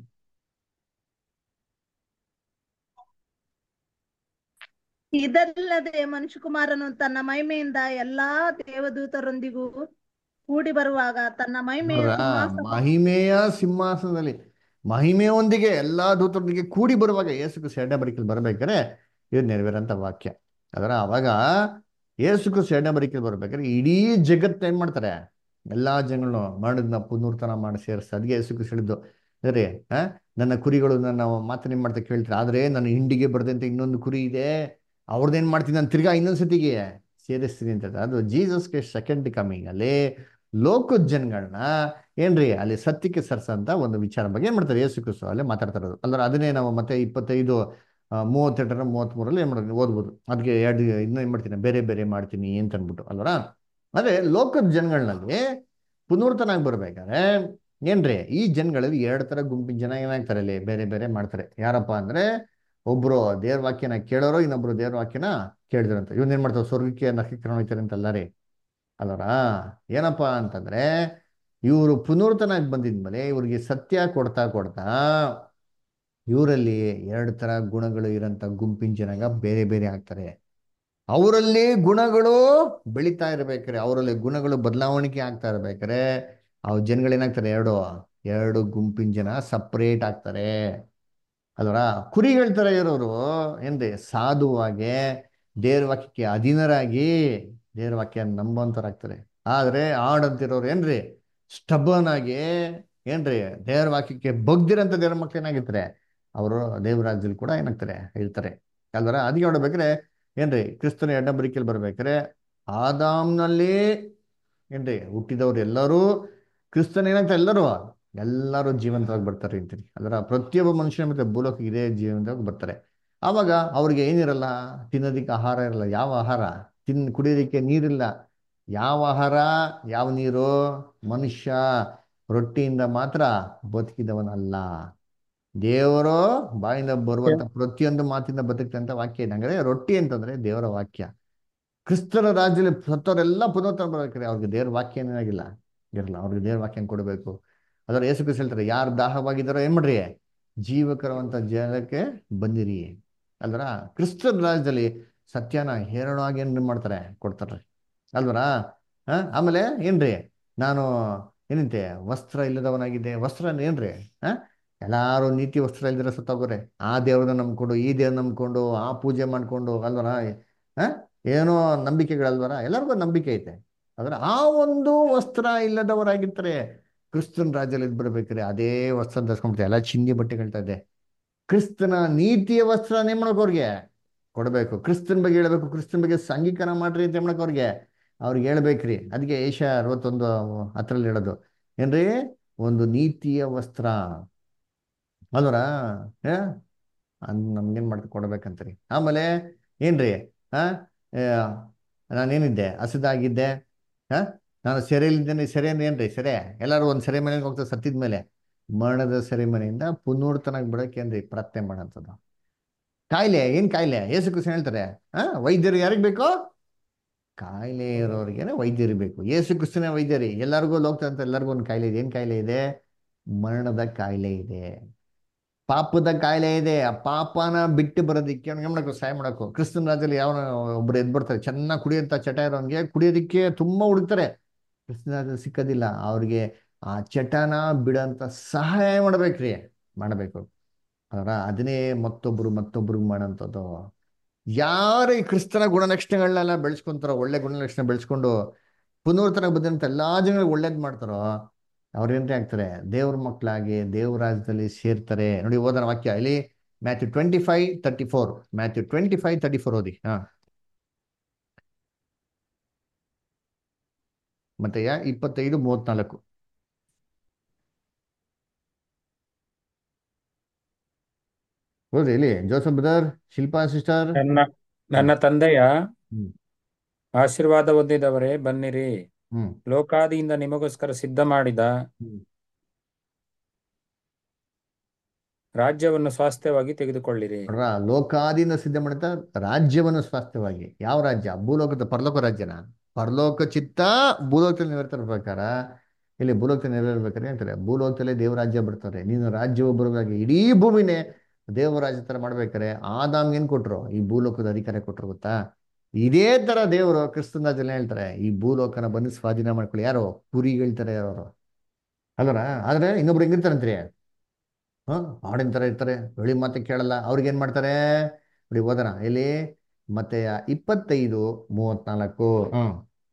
Speaker 10: ಇದಲ್ಲದೆ ಮನುಷ್ಯಕುಮಾರನು ತನ್ನ ಮಹಿಮೆಯಿಂದ ಎಲ್ಲಾ ದೇವದೂತರೊಂದಿಗೂ ಕೂಡಿ ಬರುವಾಗ ತನ್ನ ಮಹಿಮೆಯ
Speaker 1: ನೋಡ್ರಾ?
Speaker 10: ಸಿಂಹಾಸನ
Speaker 1: ಮಹಿಮೆಯ ಸಿಂಹಾಸನದಲ್ಲಿ ಮಹಿಮೆಯೊಂದಿಗೆ ಎಲ್ಲಾ ದೂತರೊಂದಿಗೆ ಕೂಡಿ ಬರುವಾಗ ಯೇಸು ಕ್ರಿಸ್ತ ಎರಡನೇ ಬರಿಕೆಯಲ್ಲಿ ಬರ್ಬೇಕಾದ್ರೆ ಇದು ನೆರವೇರಂತ ವಾಕ್ಯ ಅದರ ಅವಾಗ ಯೇಸು ಕ್ರಿಸ್ತ ಎರಡನೇ ಬರಿಕೆಯಲ್ಲಿ ಬರ್ಬೇಕಾದ್ರೆ ಇಡೀ ಜಗತ್ತು ಏನ್ ಮಾಡ್ತಾರೆ ಎಲ್ಲಾ ಜನಗಳನ್ನು ಮರಣದ ಪುನರ್ತನ ಮಾಡಿ ಸೇರಿಸ್ತಾರೆ ಅದಕ್ಕೆ ಯೇಸು ಕ್ರಿಸ್ತ ಹೇಳಿದ್ದು ಸರಿ ಆ ನನ್ನ ಕುರಿಗಳು ನನ್ನ ಮಾತನ್ನ ಏನ್ ಮಾಡ್ತಾ ಕೇಳ್ತಾರೆ ಆದ್ರೆ ನನ್ನ ಹಿಂಡಿಗೆ ಬರದಂತೆ ಇನ್ನೊಂದು ಕುರಿ ಇದೆ ಅವ್ರದ್ದೇನ್ ಮಾಡ್ತೀನಿ ನಾನು ತಿರ್ಗಾ ಇನ್ನೊಂದ್ ಸತಿಗೆ ಸೇರಿಸ್ತೀನಿ ಅಂತ ಅದು ಜೀಸಸ್ ಕ್ರೈಸ್ಟ್ ಸೆಕೆಂಡ್ ಕಮಿಂಗ್ ಅಲ್ಲಿ ಲೋಕದ ಜನಗಳನ್ನ ಏನ್ರಿ ಅಲ್ಲಿ ಸತ್ಯಕ್ಕೆ ಸರ್ಸಂತ ಒಂದು ವಿಚಾರ ಬಗ್ಗೆ ಏನ್ ಮಾಡ್ತಾರೆ ಯೇಸು ಕ್ರಿಸ್ತು ಅಲ್ಲೇ ಮಾತಾಡ್ತಾ ಇರೋದು ಅಲ್ಲರ ಅದನ್ನೇ ನಾವು ಮತ್ತೆ ಇಪ್ಪತ್ತೈದು ಆ, ಮೂವತ್ತೆರಡರ ಮೂವತ್ತ್ಮೂರಲ್ಲಿ ಏನ್ ಮಾಡೋದು ಓದ್ಬೋದು ಅದಕ್ಕೆ ಎರಡು ಇನ್ನೂ ಏನ್ ಮಾಡ್ತೀನಿ ಬೇರೆ ಬೇರೆ ಮಾಡ್ತೀನಿ ಅಂತ ಅಂದ್ಬಿಟ್ಟು ಅಲ್ವರ ಅಂದ್ರೆ ಲೋಕದ ಜನಗಳಲ್ಲಿ ಪುನರ್ತನಾಗಿ ಬರ್ಬೇಕಾದ್ರೆ ಏನ್ರಿ ಈ ಜನಗಳಲ್ಲಿ ಎರಡು ತರ ಗುಂಪಿನ ಜನ ಏನಾಗ್ತಾರೆ ಅಲ್ಲಿ ಬೇರೆ ಬೇರೆ ಮಾಡ್ತಾರೆ ಯಾರಪ್ಪ ಅಂದ್ರೆ ಒಬ್ರು ದೇವ್ರ ವಾಕ್ಯನ ಕೇಳೋರು ಇನ್ನೊಬ್ರು ದೇವ್ರ ವಾಕ್ಯನ ಕೇಳಿದ್ರಂತ ಇವನ್ ಏನ್ ಮಾಡ್ತಾರೆ ಸ್ವರ್ಗಕ್ಕೆ ನಕ್ಷತ್ರ ಹೋಗ್ತಾರೆ ಅಂತಲ್ಲ ರೀ ಅಲ್ವರ ಏನಪ್ಪ ಅಂತಂದ್ರೆ ಇವರು ಪುನರ್ತನಾಗಿ ಬಂದಿದ್ಮೇಲೆ ಇವ್ರಿಗೆ ಸತ್ಯ ಕೊಡ್ತಾ ಕೊಡ್ತಾ ಇವರಲ್ಲಿ ಎರಡು ತರ ಗುಣಗಳು ಇರೋಂಥ ಗುಂಪಿನ ಜನಾಗ ಬೇರೆ ಬೇರೆ ಆಗ್ತಾರೆ ಅವರಲ್ಲಿ ಗುಣಗಳು ಬೆಳೀತಾ ಇರ್ಬೇಕಾರೆ ಅವರಲ್ಲಿ ಗುಣಗಳು ಬದಲಾವಣೆ ಆಗ್ತಾ ಇರ್ಬೇಕಾರೆ ಅವ್ ಜನಗಳೇನಾಗ್ತಾರೆ ಎರಡು ಎರಡು ಗುಂಪಿನ ಜನ ಸಪ್ರೇಟ್ ಆಗ್ತಾರೆ ಅಲ್ವರ ಕುರಿಗಳ ತರ ಇರೋರು ಏನ್ರಿ ಸಾಧುವಾಗೆ ದೇವ್ರ ವಾಕ್ಯಕ್ಕೆ ಅಧೀನರಾಗಿ ದೇವ್ರ ವಾಕ್ಯ ನಂಬುವಂತರಾಗ್ತಾರೆ ಆದ್ರೆ ಆಡಂತಿರೋರು ಏನ್ರಿ ಸ್ಟಬನ್ ಆಗಿ ಏನ್ರಿ ದೇವ್ರ ವಾಕ್ಯಕ್ಕೆ ಬಗ್ದಿರಂತ ದೇವ್ರ ಮಕ್ಳು ಏನಾಗಿರ್ತಾರೆ ಅವರು ದೇವ್ರ ರಾಜ್ಯದಲ್ಲಿ ಕೂಡ ಏನಾಗ್ತಾರೆ ಇರ್ತಾರೆ ಅಲ್ವರ ಅದಕ್ಕೆ ನೋಡ್ಬೇಕಾದ್ರೆ ಏನ್ರಿ ಕ್ರಿಸ್ತನ ಎಡ್ಡಬರಿಕೆಯಲ್ಲಿ ಬರ್ಬೇಕಾದ್ರೆ ಆದಾಮ್ನಲ್ಲಿ ಏನ್ರಿ ಹುಟ್ಟಿದವ್ರು ಎಲ್ಲರೂ ಕ್ರಿಸ್ತನ ಏನಾಗ್ತಾರೆ ಎಲ್ಲರೂ ಎಲ್ಲರೂ ಜೀವಂತವಾಗಿ ಬರ್ತಾರೆ ಅಂತೀನಿ ಅದರ ಪ್ರತಿಯೊಬ್ಬ ಮನುಷ್ಯನ ಮತ್ತೆ ಭೂಲೋಕ ಇದೇ ಜೀವಂತವಾಗಿ ಬರ್ತಾರೆ ಆವಾಗ ಅವ್ರಿಗೆ ಏನಿರಲ್ಲ ತಿನ್ನೋದಿಕ್ಕೆ ಆಹಾರ ಇರಲ್ಲ ಯಾವ ಆಹಾರ ತಿನ್ ಕುಡಿಯೋದಿಕ್ಕೆ ನೀರಿಲ್ಲ ಯಾವ ಆಹಾರ ಯಾವ ನೀರು ಮನುಷ್ಯ ರೊಟ್ಟಿಯಿಂದ ಮಾತ್ರ ಬದುಕಿದವನಲ್ಲ ದೇವರು ಬಾಯಿಂದ ಬರುವಂತ ಪ್ರತಿಯೊಂದು ಮಾತಿಂದ ಬದುಕ್ತಂತ ವಾಕ್ಯ ಇದೆ ಹಂಗಾದ್ರೆ ರೊಟ್ಟಿ ಅಂತಂದ್ರೆ ದೇವರ ವಾಕ್ಯ ಕ್ರಿಸ್ತನ ರಾಜ್ಯದಲ್ಲಿ ಸತ್ತವರೆಲ್ಲ ಪುನರ್ತನ ಬರ್ಬೇಕಾರೆ ಅವ್ರಿಗೆ ದೇವ್ರ ವಾಕ್ಯ ಏನಾಗಿಲ್ಲ ಇರಲ್ಲ ಅವ್ರಿಗೆ ದೇವ್ರ ವಾಕ್ಯ ಕೊಡಬೇಕು ಅದರ ಯೇಸು ಕ್ರಿಸ್ತ ಹೇಳ್ತಾರೆ ಯಾರು ದಾಹವಾಗಿದ್ದಾರೋ ಏನ್ ಮಾಡ್ರಿ ಜೀವಕರವಂತ ಜಲಕ್ಕೆ ಬಂದಿರಿ ಅಲ್ವರ ಕ್ರಿಸ್ತನ ರಾಜ್ಯದಲ್ಲಿ ಸತ್ಯನ ಹೇರಳವಾಗಿ ಏನ್ ಮಾಡ್ತಾರೆ ಕೊಡ್ತಾರೆ ಅಲ್ವರ ಆ ಆಮೇಲೆ ಏನ್ರಿ ನಾನು ಏನಂತೆ ವಸ್ತ್ರ ಇಲ್ಲದವನಾಗಿದ್ದೆ ವಸ್ತ್ರ ಏನ್ರಿ ಆ ಎಲ್ಲಾರು ನೀತಿ ವಸ್ತ್ರ ಇಲ್ದಿರ ಸತ್ತೋಗೋರೆ ಆ ದೇವ್ರನ್ನ ನಂಬ್ಕೊಂಡು ಈ ದೇವ್ರ ನಂಬ್ಕೊಂಡು ಆ ಪೂಜೆ ಮಾಡ್ಕೊಂಡು ಅಲ್ವರ ಆ ಏನೋ ನಂಬಿಕೆಗಳಲ್ವರ ಎಲ್ಲರಿಗೂ ನಂಬಿಕೆ ಐತೆ ಆದ್ರೆ ಆ ಒಂದು ವಸ್ತ್ರ ಇಲ್ಲದವರಾಗಿರ್ತಾರೆ ಕ್ರಿಸ್ತನ ರಾಜ್ಯದಲ್ಲಿ ಇದ್ ಬರ್ಬೇಕ್ರೆ ಅದೇ ವಸ್ತ್ರ ಧರಿಸ್ಕೊಂಡ್ಬಿಡ್ತಾರೆ ಎಲ್ಲ ಚಿಂದಿ ಬಟ್ಟೆಗಳ್ತಾ ಇದೆ ಕ್ರಿಸ್ತನ ನೀತಿಯ ವಸ್ತ್ರ ಏನ್ ಮಾಡ್ಬೇಕು ಅವ್ರಿಗೆ ಕೊಡಬೇಕು ಕ್ರಿಸ್ತನ್ ಬಗ್ಗೆ ಹೇಳ್ಬೇಕು ಕ್ರಿಸ್ತನ್ ಬಗ್ಗೆ ಸಂಗೀಕರಣ ಮಾಡ್ರಿ ಅಂತ ಮಾಡಕ್ ಅವ್ರಿಗೆ ಅವ್ರಿಗೆ ಹೇಳ್ಬೇಕ್ರಿ ಅದಕ್ಕೆ ಏಷ ಅರವತ್ತೊಂದು ಹತ್ರಲ್ಲಿ ಹೇಳೋದು ಏನ್ರಿ ಒಂದು ನೀತಿಯ ವಸ್ತ್ರ ಅಲ್ವರ ಏ ಅದ್ ನಮ್ಗೇನ್ ಮಾಡ್ತಾ ಕೊಡ್ಬೇಕಂತ್ರಿ ಆಮೇಲೆ ಏನ್ರಿ ಆ ನಾನೇನಿದ್ದೆ ಹಸಿದಾಗಿದ್ದೆ ಹಾ ನಾನು ಸೆರೆಯಲ್ಲಿದ್ದೇನೆ ಸೆರೆ ಅಂದ್ರೆ ಏನ್ರಿ ಸೆರೆ ಎಲ್ಲರೂ ಒಂದು ಸೆರೆ ಮನೆಗೆ ಹೋಗ್ತಾರೆ ಸತ್ತಿದ ಮೇಲೆ ಮರಣದ ಸೆರೆಮನೆಯಿಂದ ಪುನರ್ತನಾಗಿ ಬಿಡಕ್ಕೆ ಏನ್ರಿ ಪ್ರಾರ್ಥನೆ ಮಾಡೋಂಥದ್ದು ಕಾಯಿಲೆ ಏನ್ ಕಾಯಿಲೆ ಏಸು ಕೃಷ್ಣ ಹೇಳ್ತಾರೆ ಆ ವೈದ್ಯರು ಯಾರಿಗೆ ಬೇಕು ಕಾಯಿಲೆ ಇರೋರಿಗೇನೆ ವೈದ್ಯರು ಬೇಕು ಏಸು ಕ್ರಿಸ್ತನೇ ವೈದ್ಯರಿ ಎಲ್ಲರಿಗೂ ಲೋಗ್ತಾ ಅಂತ ಎಲ್ಲರಿಗೂ ಒಂದು ಕಾಯಿಲೆ ಇದೆ ಏನ್ ಕಾಯಿಲೆ ಇದೆ ಮರಣದ ಕಾಯಿಲೆ ಇದೆ ಪಾಪದ ಕಾಯಿಲೆ ಇದೆ ಆ ಪಾಪನ ಬಿಟ್ಟು ಬರೋದಿಕ್ಕೆ ಅವ್ನಿಗೆ ಮಾಡಬೇಕು ಸಹಾಯ ಮಾಡಬೇಕು ಕ್ರಿಸ್ತನ ರಾಜ್ಯದಲ್ಲಿ ಯಾವ ಒಬ್ರು ಎದ್ ಬರ್ತಾರೆ ಚೆನ್ನಾಗಿ ಕುಡಿಯಂತ ಚಟ ಇರೋನ್ಗೆ ಕುಡಿಯೋದಿಕ್ಕೆ ತುಂಬಾ ಹುಡುಕ್ತಾರೆ ಕ್ರಿಸ್ತನ ರಾಜ್ಯದಲ್ಲಿ ಸಿಕ್ಕೋದಿಲ್ಲ ಅವ್ರಿಗೆ ಆ ಚಟನ ಬಿಡಂತ ಸಹಾಯ ಮಾಡ್ಬೇಕ್ರಿ ಮಾಡಬೇಕು ಅದರ ಅದನ್ನೇ ಮತ್ತೊಬ್ರು ಮತ್ತೊಬ್ರಿಗೆ ಮಾಡೋಂಥದ್ದು ಯಾರು ಈ ಕ್ರಿಸ್ತನ ಗುಣಲಕ್ಷಣಗಳನ್ನೆಲ್ಲ ಬೆಳೆಸ್ಕೊಂತಾರೋ ಒಳ್ಳೆ ಗುಣಲಕ್ಷಣ ಬೆಳೆಸ್ಕೊಂಡು ಪುನರ್ತನ ಬಂದಂತ ಎಲ್ಲಾ ಜನಗಳಿಗೆ ಒಳ್ಳೇದ್ ಮಾಡ್ತಾರೋ ಅವ್ರೇನ್ರಿ ಆಗ್ತಾರೆ ದೇವ್ರ ಮಕ್ಕಳಾಗಿ ದೇವ್ರ ರಾಜ್ಯದಲ್ಲಿ ಸೇರ್ತಾರೆ ನೋಡಿ ಓದೋಣ ವಾಕ್ಯ ಇಲ್ಲಿ Matthew twenty five thirty four Matthew twenty five thirty four ಓದಿ ಹಾ ಮತ್ತೆ ಯಾ ಇಪ್ಪತ್ತೈದು ಮೂವತ್ನಾಲ್ಕು ಓದಿ ಇಲ್ಲಿ ಜೋಸಫ್ ಬ್ರದರ್ ಶಿಲ್ಪಾ ಸಿಸ್ಟರ್
Speaker 9: ನನ್ನ ನನ್ನ ತಂದೆಯ
Speaker 1: ಹ್ಮ್
Speaker 9: ಆಶೀರ್ವಾದ ಹೊಂದಿದವರೇ ಬನ್ನಿರಿ
Speaker 1: ಹ್ಮ್
Speaker 9: ಲೋಕಾದಿಯಿಂದ ನಿಮಗೋಸ್ಕರ ಸಿದ್ಧ ಮಾಡಿದ
Speaker 1: ಹ್ಮ್
Speaker 9: ರಾಜ್ಯವನ್ನು ಸ್ವಾಸ್ಥ್ಯವಾಗಿ ತೆಗೆದುಕೊಳ್ಳಿರಿ
Speaker 1: ನೋಡ್ರ ಲೋಕಾದಿನ ಸಿದ್ಧ ಮಾಡಿದ ರಾಜ್ಯವನ್ನು ಸ್ವಾಸ್ಥ್ಯವಾಗಿ ಯಾವ ರಾಜ್ಯ ಭೂಲೋಕದ ಪರಲೋಕ ರಾಜ್ಯನ ಪರಲೋಕ ಚಿತ್ತ ಭೂಲೋಕದಲ್ಲಿ ನೆರವೇರ್ತಾರ ಪ್ರಕಾರ ಇಲ್ಲಿ ಭೂಲೋಕದಲ್ಲಿ ನೆರವೇರ್ಬೇಕಾದ್ರೆ ಹೇಳ್ತಾರೆ ಭೂಲೋಕದಲ್ಲೇ ದೇವರಾಜ್ಯ ಬರ್ತಾರೆ ನೀನು ರಾಜ್ಯವು ಬರುವಾಗ ಇಡೀ ಭೂಮಿನೇ ದೇವರಾಜ್ಯ ತರ ಮಾಡ್ಬೇಕಾರೆ ಆದಾಮ್ಗೆ ಏನ್ ಕೊಟ್ರು ಈ ಭೂಲೋಕದ ಅಧಿಕಾರ ಕೊಟ್ರು ಗೊತ್ತಾ ಇದೇ ತರ ದೇವರು ಕ್ರಿಸ್ತನ ರಾಜ್ಯದಲ್ಲಿ ಹೇಳ್ತಾರೆ ಈ ಭೂಲೋಕನ ಬಂದು ಸ್ವಾಧೀನ ಮಾಡ್ಕೊಳ್ಳಿ ಯಾರು ಕುರಿಗಳ ತರ ಯಾರು ಅಲ್ವರ ಆದ್ರೆ ಇನ್ನೊಬ್ರು ಹೆಂಗಿರ್ತಾರಂತ್ರಿ ಹಾಂ ಹಾಡಿನ ಥರ ಇರ್ತಾರೆ ಬೆಳಿ ಮಾತು ಕೇಳಲ್ಲ ಅವ್ರಿಗೆ ಏನು ಮಾಡ್ತಾರೆ ನೋಡಿ ಓದೋಣ ಎಲ್ಲಿ ಮತ್ತೆ ಇಪ್ಪತ್ತೈದು ಮೂವತ್ನಾಲ್ಕು ಹ್ಞೂ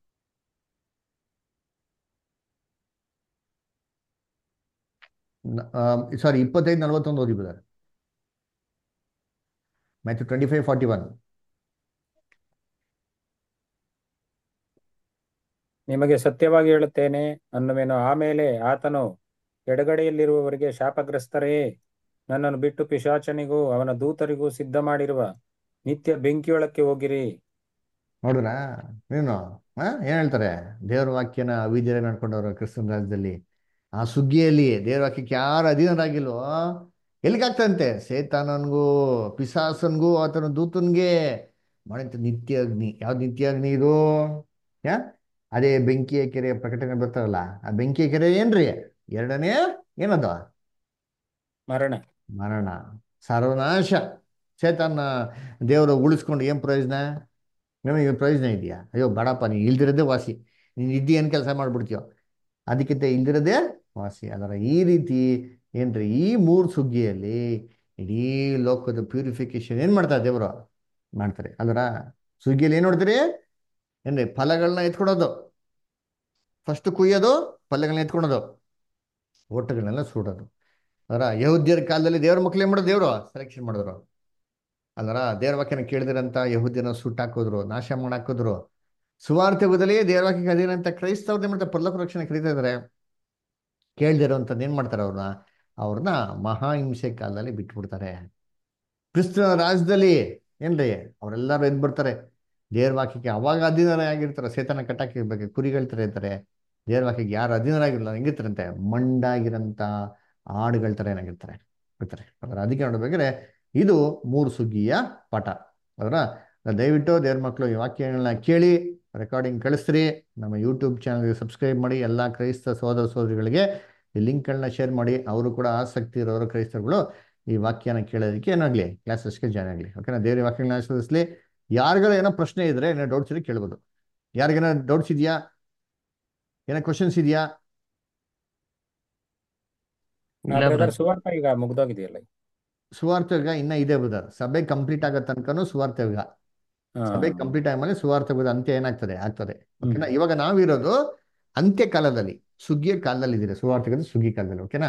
Speaker 1: ಸಾರಿ ಇಪ್ಪತ್ತೈದು ನಲ್ವತ್ತೊಂದು ಓದಿ ಬಿದ್ದಾರೆ Matthew twenty five forty one
Speaker 9: ನಿಮಗೆ ಸತ್ಯವಾಗಿ ಹೇಳುತ್ತೇನೆ ಅನ್ನುವೆನು ಆಮೇಲೆ ಆತನು ಎಡಗಡೆಯಲ್ಲಿರುವವರಿಗೆ ಶಾಪಗ್ರಸ್ತರೇ ನನ್ನನ್ನು ಬಿಟ್ಟು ಪಿಶಾಚನಿಗೂ ಅವನ ದೂತರಿಗೂ ಸಿದ್ಧ ಮಾಡಿರುವ ನಿತ್ಯ ಬೆಂಕಿಯೊಳಕ್ಕೆ ಹೋಗಿರಿ
Speaker 1: ನೋಡ್ರ ನೀನು ಹಾ ಏನ್ ಹೇಳ್ತಾರೆ ದೇವ್ರ ವಾಕ್ಯನ ಅವಿದ್ಯೆ ನಡ್ಕೊಂಡವ್ರು ಕ್ರಿಸ್ತನ ರಾಜ್ಯದಲ್ಲಿ ಆ ಸುಗ್ಗಿಯಲ್ಲಿ ದೇವ್ರ ವಾಕ್ಯಕ್ಕೆ ಯಾರು ಅಧೀನರಾಗಿಲ್ವೋ ಎಲ್ಲಿಗಾಗ್ತಂತೆ ಸೇತಾನನ್ಗೂ ಪಿಸಾಸನ್ಗೂ ಆತನ ದೂತನ್ಗೆ ಮಾಡಿದ ನಿತ್ಯ ಅಗ್ನಿ ಯಾವ್ದು ನಿತ್ಯ ಅಗ್ನಿ ಇದು ಯಾ ಅದೇ ಬೆಂಕಿಯ ಕೆರೆ ಪ್ರಕಟಣೆ ಬರ್ತಾರಲ್ಲ ಆ ಬೆಂಕಿಯ ಕೆರೆ ಏನ್ರಿ ಎರಡನೇ ಏನದು
Speaker 9: ಮರಣ
Speaker 1: ಮರಣ ಸರ್ವನಾಶ ಚೇತನ ದೇವರು ಉಳಿಸ್ಕೊಂಡು ಏನು ಪ್ರಯೋಜನ ನಮಗೆ ಪ್ರಯೋಜನ ಇದೆಯಾ ಅಯ್ಯೋ ಬೇಡಪ್ಪ ನೀನು ಇಲ್ದಿರೋದೇ ವಾಸಿ ನೀನು ಇದ್ದು ಏನು ಕೆಲಸ ಮಾಡ್ಬಿಡ್ತೀಯೋ ಅದಕ್ಕಿಂತ ಇಲ್ದಿರೋದೇ ವಾಸಿ ಅದರ ಈ ರೀತಿ ಏನ್ರಿ ಈ ಮೂರು ಸುಗ್ಗಿಯಲ್ಲಿ ಇಡೀ ಲೋಕದ ಪ್ಯೂರಿಫಿಕೇಶನ್ ಏನು ಮಾಡ್ತಾರೆ ದೇವರು ಮಾಡ್ತಾರೆ ಅದರ ಸುಗ್ಗಿಯಲ್ಲಿ ಏನು ನೋಡ್ತೀರಿ ಏನ್ರಿ ಫಲಗಳನ್ನ ಎತ್ಕೊಡೋದು ಫಸ್ಟ್ ಕುಯ್ಯೋದು ಫಲಗಳನ್ನ ಎತ್ಕೊಳೋದು ಒಟ್ಟುಗಳನ್ನೆಲ್ಲ ಸುಡೋದು ಅದರ ಯಹೂದ್ಯರ ಕಾಲದಲ್ಲಿ ದೇವ್ರ ಮಕ್ಳು ಏನು ಮಾಡೋದು ದೇವರು ಸೆಲೆಕ್ಷನ್ ಮಾಡಿದ್ರು ಅದರ ದೇವ್ರ ವಾಕ್ಯನ ಕೇಳಿದಿರಂತ ಯಹೂದ್ಯನ ಸುಟ್ಟಾಕಿದ್ರು ನಾಶ ಮಾಡಾಕಿದ್ರು ಸುವಾರ್ಥ ಯುಗದಲ್ಲಿ ದೇವ್ರ ವಾಕ್ಯಕ್ಕೆ ಅದೇನಂತ ಕ್ರೈಸ್ತವ್ರು ಏನು ಮಾಡ್ತಾರೆ ಪರಲೋಕ ರಕ್ಷಣೆ ಕರೀತಾ ಇದ್ದಾರೆ ಕೇಳ್ದಿರೋಂಥದ್ದು ಏನು ಮಾಡ್ತಾರೆ ಅವ್ರನ್ನ ಅವ್ರನ್ನ ಮಹಾಹಿಂಸೆ ಕಾಲದಲ್ಲಿ ಬಿಟ್ಬಿಡ್ತಾರೆ ಕ್ರಿಸ್ತನ ರಾಜ್ಯದಲ್ಲಿ ಏನ್ರಿ ಅವರೆಲ್ಲರೂ ಎದ್ದು ಬರ್ತಾರೆ ದೇವ್ರ ವಾಕ್ಯಕ್ಕೆ ಅವಾಗ ಅಧೀನರಾಗಿರ್ತಾರೆ ಸೇತನ ಕಟ್ಟಾಕಿ ಬಗ್ಗೆ ಕುರಿಗಳ ಥರ ಇರ್ತಾರೆ ದೇವ್ರ ವಾಕ್ಯಕ್ಕೆ ಯಾರು ಅಧೀನರಾಗಿರಲ್ಲ ಹೆಂಗಿರ್ತಾರಂತೆ ಮಂಡಾಗಿರಂತ ಆಡುಗಳ ಥರ ಏನಾಗಿರ್ತಾರೆ ಇರ್ತಾರೆ ಅದರ ಅದಕ್ಕೆ ನೋಡ್ಬೇಕಾದ್ರೆ ಇದು ಮೂರು ಸುಗ್ಗಿಯ ಪಾಠ ಅದರ ದಯವಿಟ್ಟು ದೇವ್ರ ಮಕ್ಕಳು ಈ ವಾಕ್ಯಗಳನ್ನ ಕೇಳಿ ರೆಕಾರ್ಡಿಂಗ್ ಕಳಿಸ್ರಿ ನಮ್ಮ ಯೂಟ್ಯೂಬ್ ಚಾನಲ್ಗೆ ಸಬ್ಸ್ಕ್ರೈಬ್ ಮಾಡಿ ಎಲ್ಲ ಕ್ರೈಸ್ತ ಸಹೋದರ ಸಹೋದರಿಗಳಿಗೆ ಈ ಲಿಂಕ್ಗಳನ್ನ ಶೇರ್ ಮಾಡಿ ಅವರು ಕೂಡ ಆಸಕ್ತಿ ಇರೋರು ಕ್ರೈಸ್ತರುಗಳು ಈ ವಾಕ್ಯನ ಕೇಳೋದಕ್ಕೆ ಏನಾಗಲಿ ಕ್ಲಾಸಸ್ಗೆ ಜಾಯ್ನ್ ಆಗಲಿ ಓಕೆನಾ ದೇವ್ರ ವಾಕ್ಯಗಳನ್ನ ಆಸ್ವಾದಿಸಲಿ ಯಾರಿಗಾರ ಏನೋ ಪ್ರಶ್ನೆ ಇದ್ರೆ ಏನೋ ಡೌಟ್ಸ್ ಇದ್ರೆ ಕೇಳ್ಬೋದು ಯಾರಿಗೇನೋ ಡೌಟ್ಸ್ ಇದೆಯಾ ಏನೋ ಕ್ವಶನ್ಸ್ ಇದೆಯಾ
Speaker 2: ಇಲ್ಲ
Speaker 9: ಬ್ರದರ್
Speaker 2: ಬ್ರದರ್
Speaker 9: ಸುವಾರ್ಥ ಈಗ ಮುಗ್ದೋಗಿದೆಯಲ್ಲ
Speaker 1: ಸುವಾರ್ಥ ಯುಗ ಇನ್ನ ಇದೆ ಬುಧರ್ ಸಭೆ ಕಂಪ್ಲೀಟ್ ಆಗೋ ತನಕನೂ ಸುವಾರ್ಥ ಯುಗ
Speaker 9: ಹಾ
Speaker 1: ಸಭೆ ಕಂಪ್ಲೀಟ್ ಆದ್ಮೇಲೆ ಸುವಾರ್ಥ ಯುಗದ ಅಂತ್ಯ ಏನಾಗ್ತದೆ ಆಗ್ತದೆ
Speaker 9: ಹ್ಮ್
Speaker 1: ಓಕೆನಾ ಇವಾಗ ನಾವಿರೋದು ಅಂತ್ಯ ಕಾಲದಲ್ಲಿ ಸುಗ್ಗಿಯ ಕಾಲದಲ್ಲಿ ಇದ್ದೀರಿ ಸುವಾರ್ಥ ಯುಗದ ಸುಗ್ಗಿ ಕಾಲದಲ್ಲಿ ಓಕೆನಾ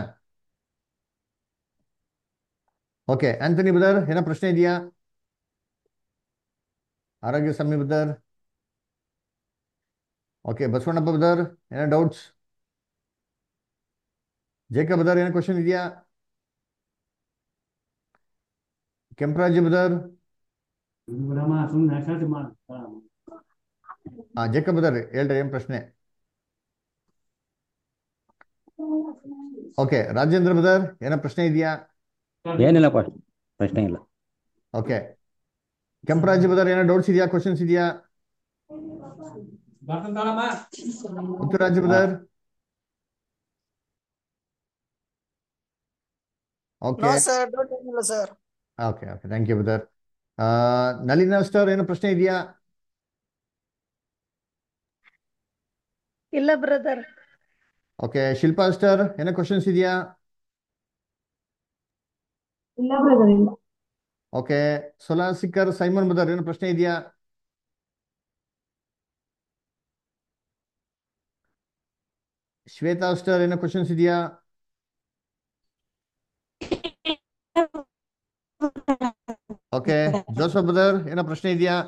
Speaker 1: ಓಕೆ ಆಂಥನಿ ಬದರ್ ಏನೋ ಪ್ರಶ್ನೆ ಇದೆಯಾ ಆರೋಗ್ಯ ಸ್ವಾಮಿ ಬದರ್ ಓಕೆ ಬಸವಣ್ಣಪ್ಪ ಬದರ್ ಏನೋ ಡೌಟ್ಸ್ ಜೇಕ ಬದರ್ ಏನೋ ಕ್ವಶನ್ ಇದೆಯಾ ಕೆಂಪರಾಜ್ ಬದರ್ ಹಾ ಜೇಕ ಬದರ್ ಹೇಳ್ರಿ ಏನ್ ಪ್ರಶ್ನೆ ಓಕೆ ರಾಜೇಂದ್ರ ಬದರ್ ಏನೋ ಪ್ರಶ್ನೆ ಇದೆಯಾ
Speaker 7: ಏನಿಲ್ಲಪ್ಪ ಪ್ರಶ್ನೆ ಇಲ್ಲ
Speaker 1: ಓಕೆ ಕೆಂಪರಾಜ್ ಬದರ್ ಏನೋ ಡೌಟ್ಸ್ ಇದೆಯಾ ಕ್ವಶನ್ಸ್ ಇದೆಯಾ Muthuraj brother okay
Speaker 11: sir doubt ಏನಿಲ್ಲ sir
Speaker 1: okay okay thank you brother Nalina sister ಏನೋ ಪ್ರಶ್ನೆ ಇದೆಯಾ
Speaker 10: ಇಲ್ಲ ಬ್ರದರ್
Speaker 1: ಓಕೆ ಶಿಲ್ಪಾ ಸ್ಟಾರ್ ಏನೋ ಕ್ವಶನ್ಸ್ ಇದೆಯಾ
Speaker 12: ಇಲ್ಲ ಬ್ರದರ್ ಇಲ್ಲ
Speaker 1: ಓಕೆ ಸೊಲಾಸಿಕರ್ ಸೈಮನ್ ಬದರ್ ಏನೋ ಪ್ರಶ್ನೆ ಇದೆಯಾ ಶ್ವೇತಾ ಸ್ಟಾರ್ ಏನೋ ಕ್ವಶನ್ಸ್ ಇದೆಯಾ ಓಕೆ ಜೋಸಫ್ ಬದರ್ ಏನೋ ಪ್ರಶ್ನೆ ಇದೆಯಾ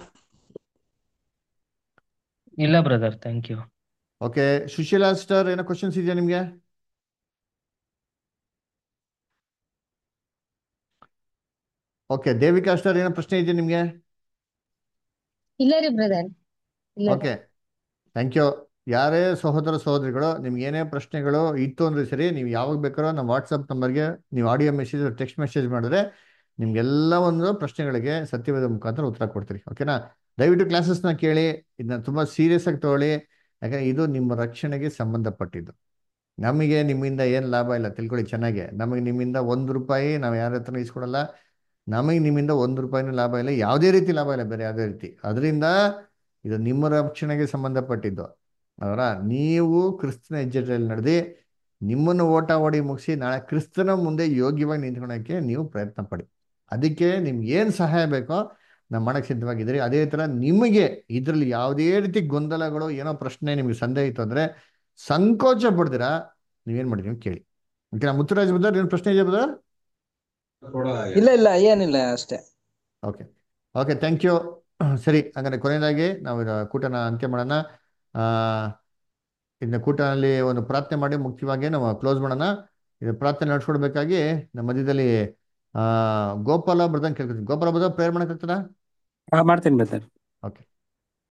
Speaker 2: ಇಲ್ಲ brother thank you
Speaker 1: okay Sushila sister ಏನೋ ಕ್ವಶನ್ಸ್ ಇದೆಯಾ ನಿಮಗೆ ಓಕೆ ದೇವಿಕಾ ಸ್ಟಾರ್ ಏನೋ ಪ್ರಶ್ನೆ ಇದೆಯಾ ನಿಮಗೆ
Speaker 12: ಇಲ್ಲ ರೀ ಬ್ರದರ್ ಇಲ್ಲ
Speaker 1: ಓಕೆ ಥ್ಯಾಂಕ್ ಯು ಯಾರೇ ಸಹೋದರ ಸಹೋದರಿಗಳು ನಿಮ್ಗೆ ಏನೇ ಪ್ರಶ್ನೆಗಳು ಇತ್ತು ಅಂದ್ರೆ ಸರಿ ನೀವು ಯಾವಾಗ ಬೇಕಾದ್ರೂ ನಮ್ಮ ವಾಟ್ಸಪ್ ನಂಬರ್ಗೆ ನೀವು ಆಡಿಯೋ ಮೆಸೇಜ್ ಟೆಕ್ಸ್ಟ್ ಮೆಸೇಜ್ ಮಾಡಿದ್ರೆ ನಿಮ್ಗೆಲ್ಲ ಒಂದು ಪ್ರಶ್ನೆಗಳಿಗೆ ಸತ್ಯವೇದ ಮುಖಾಂತರ ಉತ್ತರ ಕೊಡ್ತೀರಿ ಓಕೆನಾ ದಯವಿಟ್ಟು ಕ್ಲಾಸಸ್ನ ಕೇಳಿ ಇದನ್ನ ತುಂಬ ಸೀರಿಯಸ್ ಆಗಿ ತಗೊಳ್ಳಿ ಯಾಕಂದ್ರೆ ಇದು ನಿಮ್ಮ ರಕ್ಷಣೆಗೆ ಸಂಬಂಧಪಟ್ಟಿದ್ದು ನಮಗೆ ನಿಮ್ಮಿಂದ ಏನು ಲಾಭ ಇಲ್ಲ ತಿಳ್ಕೊಳ್ಳಿ ಚೆನ್ನಾಗಿ ನಮಗೆ ನಿಮ್ಮಿಂದ ಒಂದು ರೂಪಾಯಿ ನಾವು ಯಾರ ಹತ್ರ ಇಸ್ಕೊಡಲ್ಲ ನಮಗೆ ನಿಮ್ಮಿಂದ ಒಂದು ರೂಪಾಯಿನೂ ಲಾಭ ಇಲ್ಲ ಯಾವುದೇ ರೀತಿ ಲಾಭ ಇಲ್ಲ ಬೇರೆ ಯಾವುದೇ ರೀತಿ ಅದರಿಂದ ಇದು ನಿಮ್ಮ ರಕ್ಷಣೆಗೆ ಸಂಬಂಧಪಟ್ಟಿದ್ದು ಅವರ ನೀವು ಕ್ರಿಸ್ತನ ಹೆಜ್ಜೆಯಲ್ಲಿ ನಡೆದು ನಿಮ್ಮನ್ನು ಓಟ ಓಡಿ ಮುಗಿಸಿ ನಾಳೆ ಕ್ರಿಸ್ತನ ಮುಂದೆ ಯೋಗ್ಯವಾಗಿ ನಿಂತ್ಕೊಳಕ್ಕೆ ನೀವು ಪ್ರಯತ್ನ ಪಡಿ ಅದಕ್ಕೆ ನಿಮ್ಗೆ ಏನು ಸಹಾಯ ಬೇಕೋ ನಮ್ಮ ಮಾಡಕ್ಕೆ ಸಿದ್ಧವಾಗಿದ್ದೀರಿ ಅದೇ ಥರ ನಿಮಗೆ ಇದರಲ್ಲಿ ಯಾವುದೇ ರೀತಿ ಗೊಂದಲಗಳು ಏನೋ ಪ್ರಶ್ನೆ ನಿಮಗೆ ಸಂದೇಹ ಇತ್ತು ಅಂದರೆ ಸಂಕೋಚ ಪಡ್ದಿರಾ ನೀವೇನು ಮಾಡಿ ನೀವು ಕೇಳಿ ಓಕೆ ನಮ್ಮ ಮುತ್ತುರಾಜ್ ಬದರ್ ಏನು ಪ್ರಶ್ನೆ ಇದೆಯಾ ಬದರ್
Speaker 11: ಇಲ್ಲ ಇಲ್ಲ ಏನಿಲ್ಲ ಅಷ್ಟೇ
Speaker 1: ಓಕೆ ಓಕೆ ಥ್ಯಾಂಕ್ ಯು ಸರಿ ಹಾಗಾದ್ರೆ ಕೊನೆಯದಾಗಿ ನಾವು ಇದು ಕೂಟನ ಅಂತ್ಯ ಮಾಡೋಣ ಆ, ಇನ್ನು ಕೂಟನಲ್ಲಿ ಒಂದು ಪ್ರಾರ್ಥನೆ ಮಾಡಿ ಮುಖ್ಯವಾಗಿ ನಾವು ಕ್ಲೋಸ್ ಮಾಡೋಣ ಇದು ಪ್ರಾರ್ಥನೆ ನಡ್ಸ್ಕೊಡ್ಬೇಕಾಗಿ ನಮ್ಮ ಮಧ್ಯದಲ್ಲಿ ಆ ಗೋಪಾಲ ಬ್ರದನ್ ಕೇಳ್ಕೊತೀನಿ ಗೋಪಾಲ ಬ್ರದರ್ ಪ್ರೇಯರ್ ಮಾಡೋಕ್ಕಾಗ್ತದಾ
Speaker 9: ಹಾ ಮಾಡ್ತೀನಿ ಬ್ರದರ್
Speaker 1: ಓಕೆ